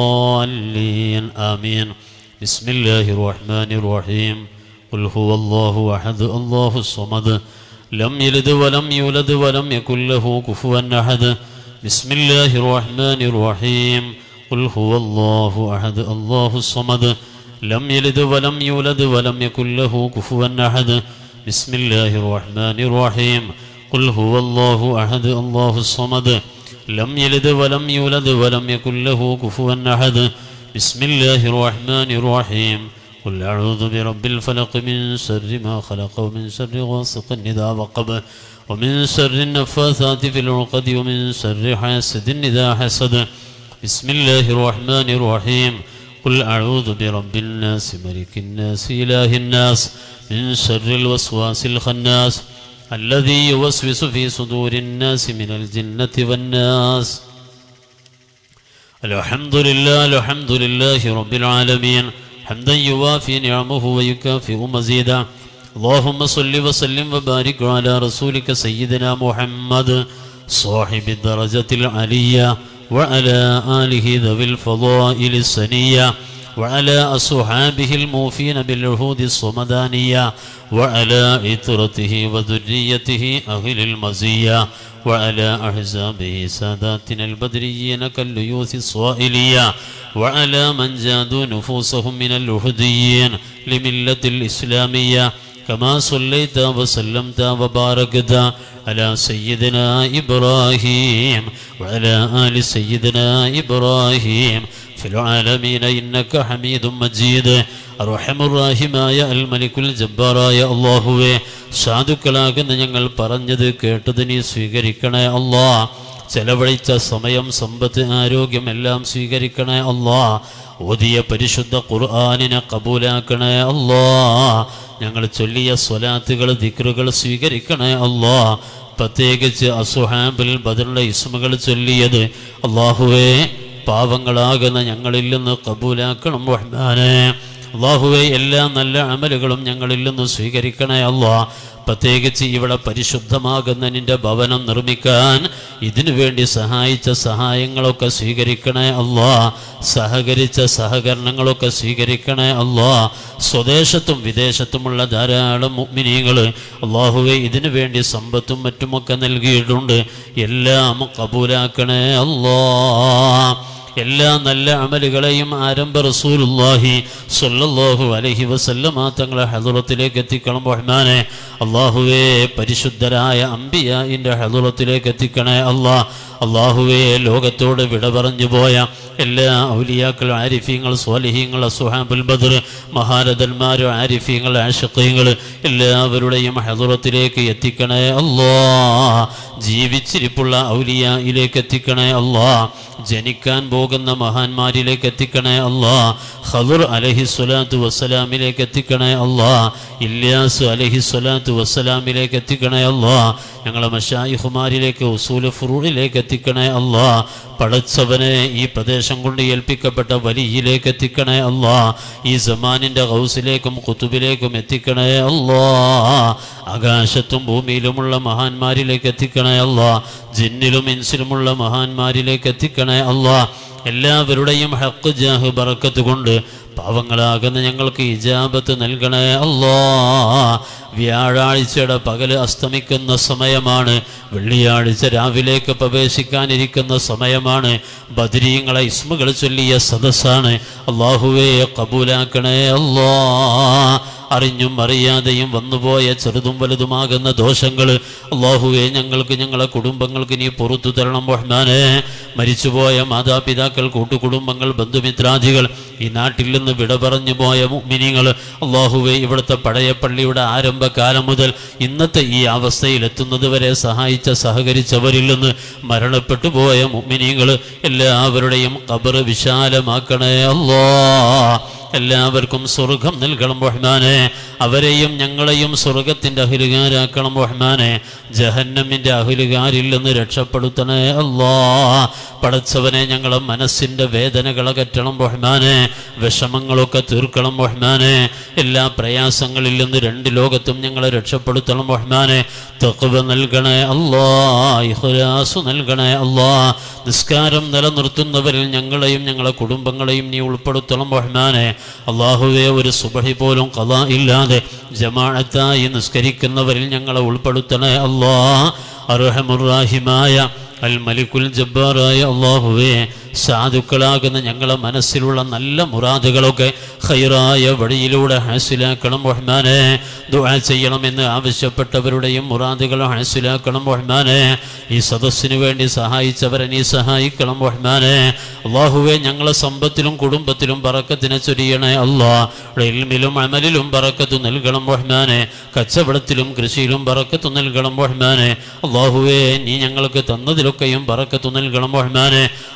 الضالين آمين بسم الله الرحمن الرحيم قل هو الله أحد الله الصمد لم يلد ولم يولد ولم يكن له كفوا أحد بسم الله الرحمن الرحيم قل هو الله أحد الله الصمد لم يلد ولم يولد ولم يكن له كفوا أحد بسم الله الرحمن الرحيم قل هو الله أحد الله الصمد لم يلد ولم يولد ولم يكن له كفوا أحد بسم الله الرحمن الرحيم قل أعوذ برب الفلق من شر ما خلق ومن شر غاسق إذا وقب ومن شر النفاثات في العقد ومن شر حاسد إذا حسد بسم الله الرحمن الرحيم قل أعوذ برب الناس ملك الناس إله الناس من شر الوسواس الخناس الذي يوسوس في صدور الناس من الجنة والناس الحمد لله الحمد لله رب العالمين حمدا يوافي نعمه ويكافئ مزيدا اللهم صل وسلم وبارك على رسولك سيدنا محمد صاحب الدرجة العلية وعلى آله ذوي الفضائل السنية وعلى أصحابه الموفين بالعهود الصمدانية وعلى إطرته وذريته أهل المزية وعلى أحزابه ساداتنا البدريين كالليوث الصائلية وعلى من جادوا نفوسهم من الوحديين لملة الإسلامية كما صليت وسلمت وباركت على سيدنا إبراهيم وعلى آل سيدنا إبراهيم في العالمين إنك حميد مجيد അർഹം റാഹിമായ അൽ മലിക്കുൽ ജബ്ബാറായ അള്ളാഹുവെ സാധുക്കളാകുന്ന ഞങ്ങൾ പറഞ്ഞത് കേട്ടത് നീ സ്വീകരിക്കണേ അള്ളാ ചെലവഴിച്ച സമയം സമ്പത്ത് ആരോഗ്യം എല്ലാം സ്വീകരിക്കണേ അള്ളാ ഓതിയ പരിശുദ്ധ ഖുർആാനിനെ കബൂലാക്കണേ അള്ളാ ഞങ്ങൾ ചൊല്ലിയ സ്വലാത്തുകൾ ദിക്റുകൾ സ്വീകരിക്കണേ അള്ളാ പ്രത്യേകിച്ച് അസുഹാബിൽ ബദറിലെ ഇസ്മുകൾ ചൊല്ലിയത് അള്ളാഹുവേ പാവങ്ങളാകുന്ന ഞങ്ങളിൽ നിന്ന് കബൂലാക്കണം റഹ്മാനെ അള്ളാഹുവെ എല്ലാ നല്ല അമലുകളും ഞങ്ങളിൽ നിന്ന് സ്വീകരിക്കണേ അള്ളാ പ്രത്യേകിച്ച് ഇവിടെ പരിശുദ്ധമാകുന്ന നിന്റെ ഭവനം നിർമ്മിക്കാൻ ഇതിനു വേണ്ടി സഹായിച്ച സഹായങ്ങളൊക്കെ സ്വീകരിക്കണേ അള്ളാ സഹകരിച്ച സഹകരണങ്ങളൊക്കെ സ്വീകരിക്കണേ അള്ളാ സ്വദേശത്തും വിദേശത്തുമുള്ള ധാരാളം മുഗ്മിനീകൾ അള്ളാഹുവെ ഇതിനു വേണ്ടി സമ്പത്തും മറ്റുമൊക്കെ നൽകിയിട്ടുണ്ട് എല്ലാം കബൂലാക്കണേ അള്ളാ എല്ലാ നല്ല അമലുകളെയും ആരംഭ റസൂലുല്ലാഹി സ്വല്ലല്ലാഹു അലൈഹി വസല്ലമ തങ്ങളെ ഹദറത്തിലേക്ക് എത്തിക്കണം റഹ്മാനെ അള്ളാഹുവേ പരിശുദ്ധരായ അംബിയായിൻ്റെ ഹദറത്തിലേക്ക് എത്തിക്കണേ അള്ളാ അള്ളാഹുവേ ലോകത്തോട് വിട പറഞ്ഞു പോയ എല്ലാ ഔലിയാക്കൾ ആരിഫീങ്ങൾ സ്വാലിഹീങ്ങൾ അസുഹാബുൽ ബദർ മഹാരഥന്മാർ ആരിഫീങ്ങൾ ആഷക്കീങ്ങൾ എല്ലാവരുടെയും ഹദറത്തിലേക്ക് എത്തിക്കണേ അള്ളാ ജീവിച്ചിരിപ്പുള്ള ഔലിയയിലേക്ക് എത്തിക്കണേ അള്ളാ ജനിക്കാൻ പോകുന്ന മഹാന്മാരിലേക്ക് എത്തിക്കണേ അള്ളാ ഖദർ അലഹി സ്വലാത്തു വസ്സലാമിലേക്ക് എത്തിക്കണേ അള്ളാ ഇല്യാസ് അലഹി സ്വലാത്തു വസ്സലാമിലേക്ക് എത്തിക്കണേ അള്ളാ ഞങ്ങളെ മഷായിഹുമാരിലേക്ക് ഉസൂൽ ഫുറൂണിലേക്ക് എത്തിക്കണേ അള്ളാ പടച്ചവനെ ഈ പ്രദേശം കൊണ്ട് ഏൽപ്പിക്കപ്പെട്ട വലിയിലേക്ക് എത്തിക്കണേ അള്ളാ ഈ സമാനിൻ്റെ ഹൗസിലേക്കും കുത്തുബിലേക്കും എത്തിക്കണേ അള്ളാ ആകാശത്തും ഭൂമിയിലുമുള്ള മഹാന്മാരിലേക്ക് എത്തിക്കണേ അള്ളാ ജിന്നിലും ഇൻസിലുമുള്ള മഹാന്മാരിലേക്ക് എത്തിക്കണേ അള്ളാ എല്ലാവരുടെയും ഹക്ക് ജാഹ് ബറക്കത്ത് കൊണ്ട് പാവങ്ങളാകുന്ന ഞങ്ങൾക്ക് ഇജാബത്ത് നൽകണേ അല്ലാ വ്യാഴാഴ്ചയുടെ പകല് അസ്തമിക്കുന്ന സമയമാണ് വെള്ളിയാഴ്ച രാവിലേക്ക് പ്രവേശിക്കാനിരിക്കുന്ന സമയമാണ് ബദരീങ്ങളെ ഇസ്മുകൾ ചൊല്ലിയ സദസ്സാണ് അള്ളാഹുവേ കബൂലാക്കണേ അല്ലാ അറിഞ്ഞും അറിയാതെയും വന്നുപോയ ചെറുതും വലുതുമാകുന്ന ദോഷങ്ങൾ അള്ളാഹുവെ ഞങ്ങൾക്ക് ഞങ്ങളെ കുടുംബങ്ങൾക്ക് നീ പുറത്തു തരണം റഹ്മാനെ മരിച്ചുപോയ മാതാപിതാക്കൾ കൂട്ടുകുടുംബങ്ങൾ ബന്ധുമിത്രാദികൾ ഈ നാട്ടിൽ നിന്ന് വിട പറഞ്ഞു പോയ മുഗ്മിനികൾ അള്ളാഹുവെ ഇവിടുത്തെ പഴയ പള്ളിയുടെ ആരംഭകാലം മുതൽ ഇന്നത്തെ ഈ അവസ്ഥയിൽ എത്തുന്നത് വരെ സഹായിച്ച സഹകരിച്ചവരിൽ നിന്ന് മരണപ്പെട്ടു പോയ മുഗ്മിനികൾ എല്ലാവരുടെയും കബറ് വിശാലമാക്കണേ അല്ലാ എല്ലാവർക്കും സ്വർഗം നൽകണം റഹ്മാനെ അവരെയും ഞങ്ങളെയും സ്വർഗത്തിൻ്റെ അഹിലുകാരാക്കണം റഹ്മാനെ ജഹന്നമിൻ്റെ അഹിലുകാരിൽ നിന്ന് രക്ഷപ്പെടുത്തണേ അല്ലാ പടച്ചവനെ ഞങ്ങളെ മനസ്സിൻ്റെ വേദനകൾ അകറ്റണം റഹ്മാനെ വിഷമങ്ങളൊക്കെ തീർക്കണം റഹ്മാനെ എല്ലാ പ്രയാസങ്ങളിൽ നിന്ന് രണ്ട് ലോകത്തും ഞങ്ങളെ രക്ഷപ്പെടുത്തണം റഹ്മാനെ തഖ്വ നൽകണേ അല്ലാ ഇഖ്ലാസ് നൽകണേ അല്ലാ നിസ്കാരം നിലനിർത്തുന്നവരിൽ ഞങ്ങളെയും ഞങ്ങളെ കുടുംബങ്ങളെയും നീ ഉൾപ്പെടുത്തണം റഹ്മാനെ അള്ളാഹുവെ ഒരു സുബഹി പോലും കഥ ഇല്ലാതെ ജമാഅത്തായി നിസ്കരിക്കുന്നവരിൽ ഞങ്ങളെ ഉൾപ്പെടുത്തണേ അല്ലാ അർഹമുറാഹിമായ അൽ മലിക്കുൽ ജബ്ബാറായ അള്ളാഹുവേ സാധുക്കളാകുന്ന ഞങ്ങളെ മനസ്സിലുള്ള നല്ല മുറാദുകളൊക്കെ ഖൈറായ വഴിയിലൂടെ ഹാസിലാക്കണം റഹ്മാനെ ദുആ ചെയ്യണമെന്ന് ആവശ്യപ്പെട്ടവരുടെയും മുറാദുകൾ ഹാസിലാക്കണം റഹ്മാനെ ഈ സദസ്സിനു വേണ്ടി സഹായിച്ചവരെ നീ സഹായിക്കണം റഹ്മാനെ അള്ളാഹുവെ ഞങ്ങളെ സമ്പത്തിലും കുടുംബത്തിലും പറക്കത്തിനെ ചൊരിയണേ അല്ലാ ഇൽമിലും അമലിലും പറക്കത്ത് നൽകണം റഹ്മാനെ കച്ചവടത്തിലും കൃഷിയിലും പറക്കത്ത് നൽകണം റഹ്മാനെ അള്ളാഹുവെ നീ ഞങ്ങൾക്ക് തന്നതിലൊക്കെയും പറക്കത്ത് നൽകണം റഹ്മാനെ അള്ളാഹുവെ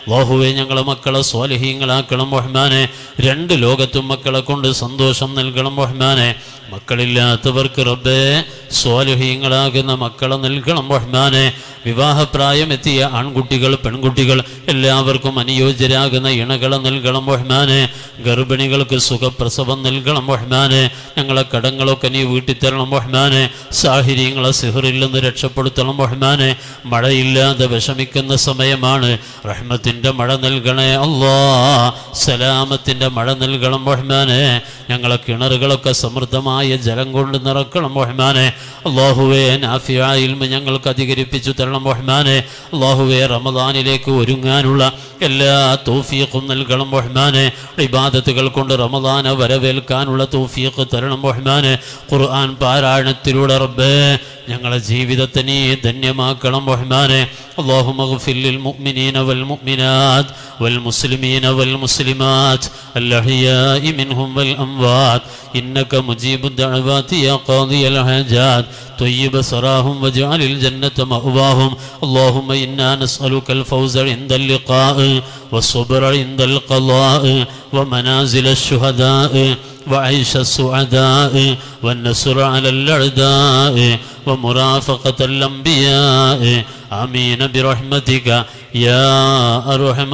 അള്ളാഹുവെ ഞങ്ങളെ മക്കളെ സ്വാലഹീങ്ങളാക്കണം റഹ്മാനെ രണ്ട് ലോകത്തും മക്കളെ കൊണ്ട് സന്തോഷം നൽകണം റഹ്മാനെ മക്കളില്ലാത്തവർക്ക് റബ്ബേ സ്വാലഹീങ്ങളാകുന്ന മക്കളെ നൽകണം റഹ്മാനെ വിവാഹപ്രായമെത്തിയ ആൺകുട്ടികൾ പെൺകുട്ടികൾ എല്ലാവർക്കും അനുയോജ്യരാകുന്ന ഇണകളെ നൽകണം റഹ്മാനെ ഗർഭിണികൾക്ക് സുഖപ്രസവം നൽകണം റഹ്മാനെ ഞങ്ങളെ കടങ്ങളൊക്കെ നീ വീട്ടിത്തരണം റഹ്മാനെ സാഹചര്യങ്ങളെ സിഹറിൽ നിന്ന് രക്ഷപ്പെടുത്തണം റഹ്മാനെ മഴയില്ലാതെ വിഷമിക്കുന്ന സമയമാണ് റഹ്മത്തിൻ്റെ മഴ നൽകണേ അല്ലാ സലാമത്തിൻ്റെ മഴ നൽകണം റഹ്മാനെ ഞങ്ങളെ കിണറുകളൊക്കെ സമൃദ്ധമായ ജലം കൊണ്ട് നിറക്കണം റഹ്മാനെ അള്ളാഹുവേ നാഫിയായ ഇൽമ ഞങ്ങൾക്ക് അധികരിപ്പിച്ചു തരണം റഹ്മാനെ അള്ളാഹുവേ റമദാനിലേക്ക് ഒരുങ്ങാനുള്ള എല്ലാ തൗഫീഖും നൽകണം റഹ്മാനെ ഇബാദത്തുകൾ കൊണ്ട് റമദാനെ വരവേൽക്കാനുള്ള തൗഫീഖ് തരണം റഹ്മാനെ ഖുർആൻ പാരായണത്തിലൂടെ റബ്ബേ ഞങ്ങളെ ജീവിതത്തെ നീ ധന്യമാക്കണം റഹ്മാനെ اللهم اغفر للمؤمنين والمؤمنات والمسلمين والمسلمات الأحياء منهم والأموات إنك مجيب الدعوات يا قاضي الحاجات طيب سراهم واجعل الجنة مأواهم اللهم إنا نسألك الفوز عند اللقاء والصبر عند القضاء ومنازل الشهداء وعيش السعداء والنصر على الأعداء ومرافقة الأنبياء آمين برحمتك يا أرحم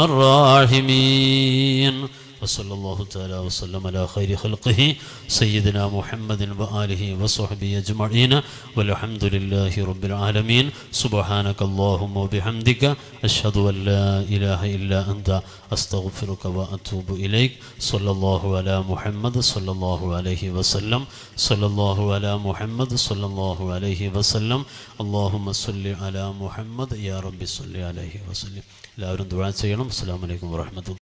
الراحمين وصلى الله تعالى وسلم على خير خلقه سيدنا محمد وآله وصحبه أجمعين والحمد لله رب العالمين سبحانك اللهم وبحمدك أشهد أن لا إله إلا أنت أستغفرك وأتوب إليك صلى الله على محمد صلى الله عليه وسلم صلى الله على محمد صلى الله عليه وسلم اللهم صل على محمد يا رب صل عليه وسلم എല്ലാവരും ദുആ ചെയ്യണം അസ്സലാമു അലൈക്കും വറഹ്മത്തുള്ളാഹി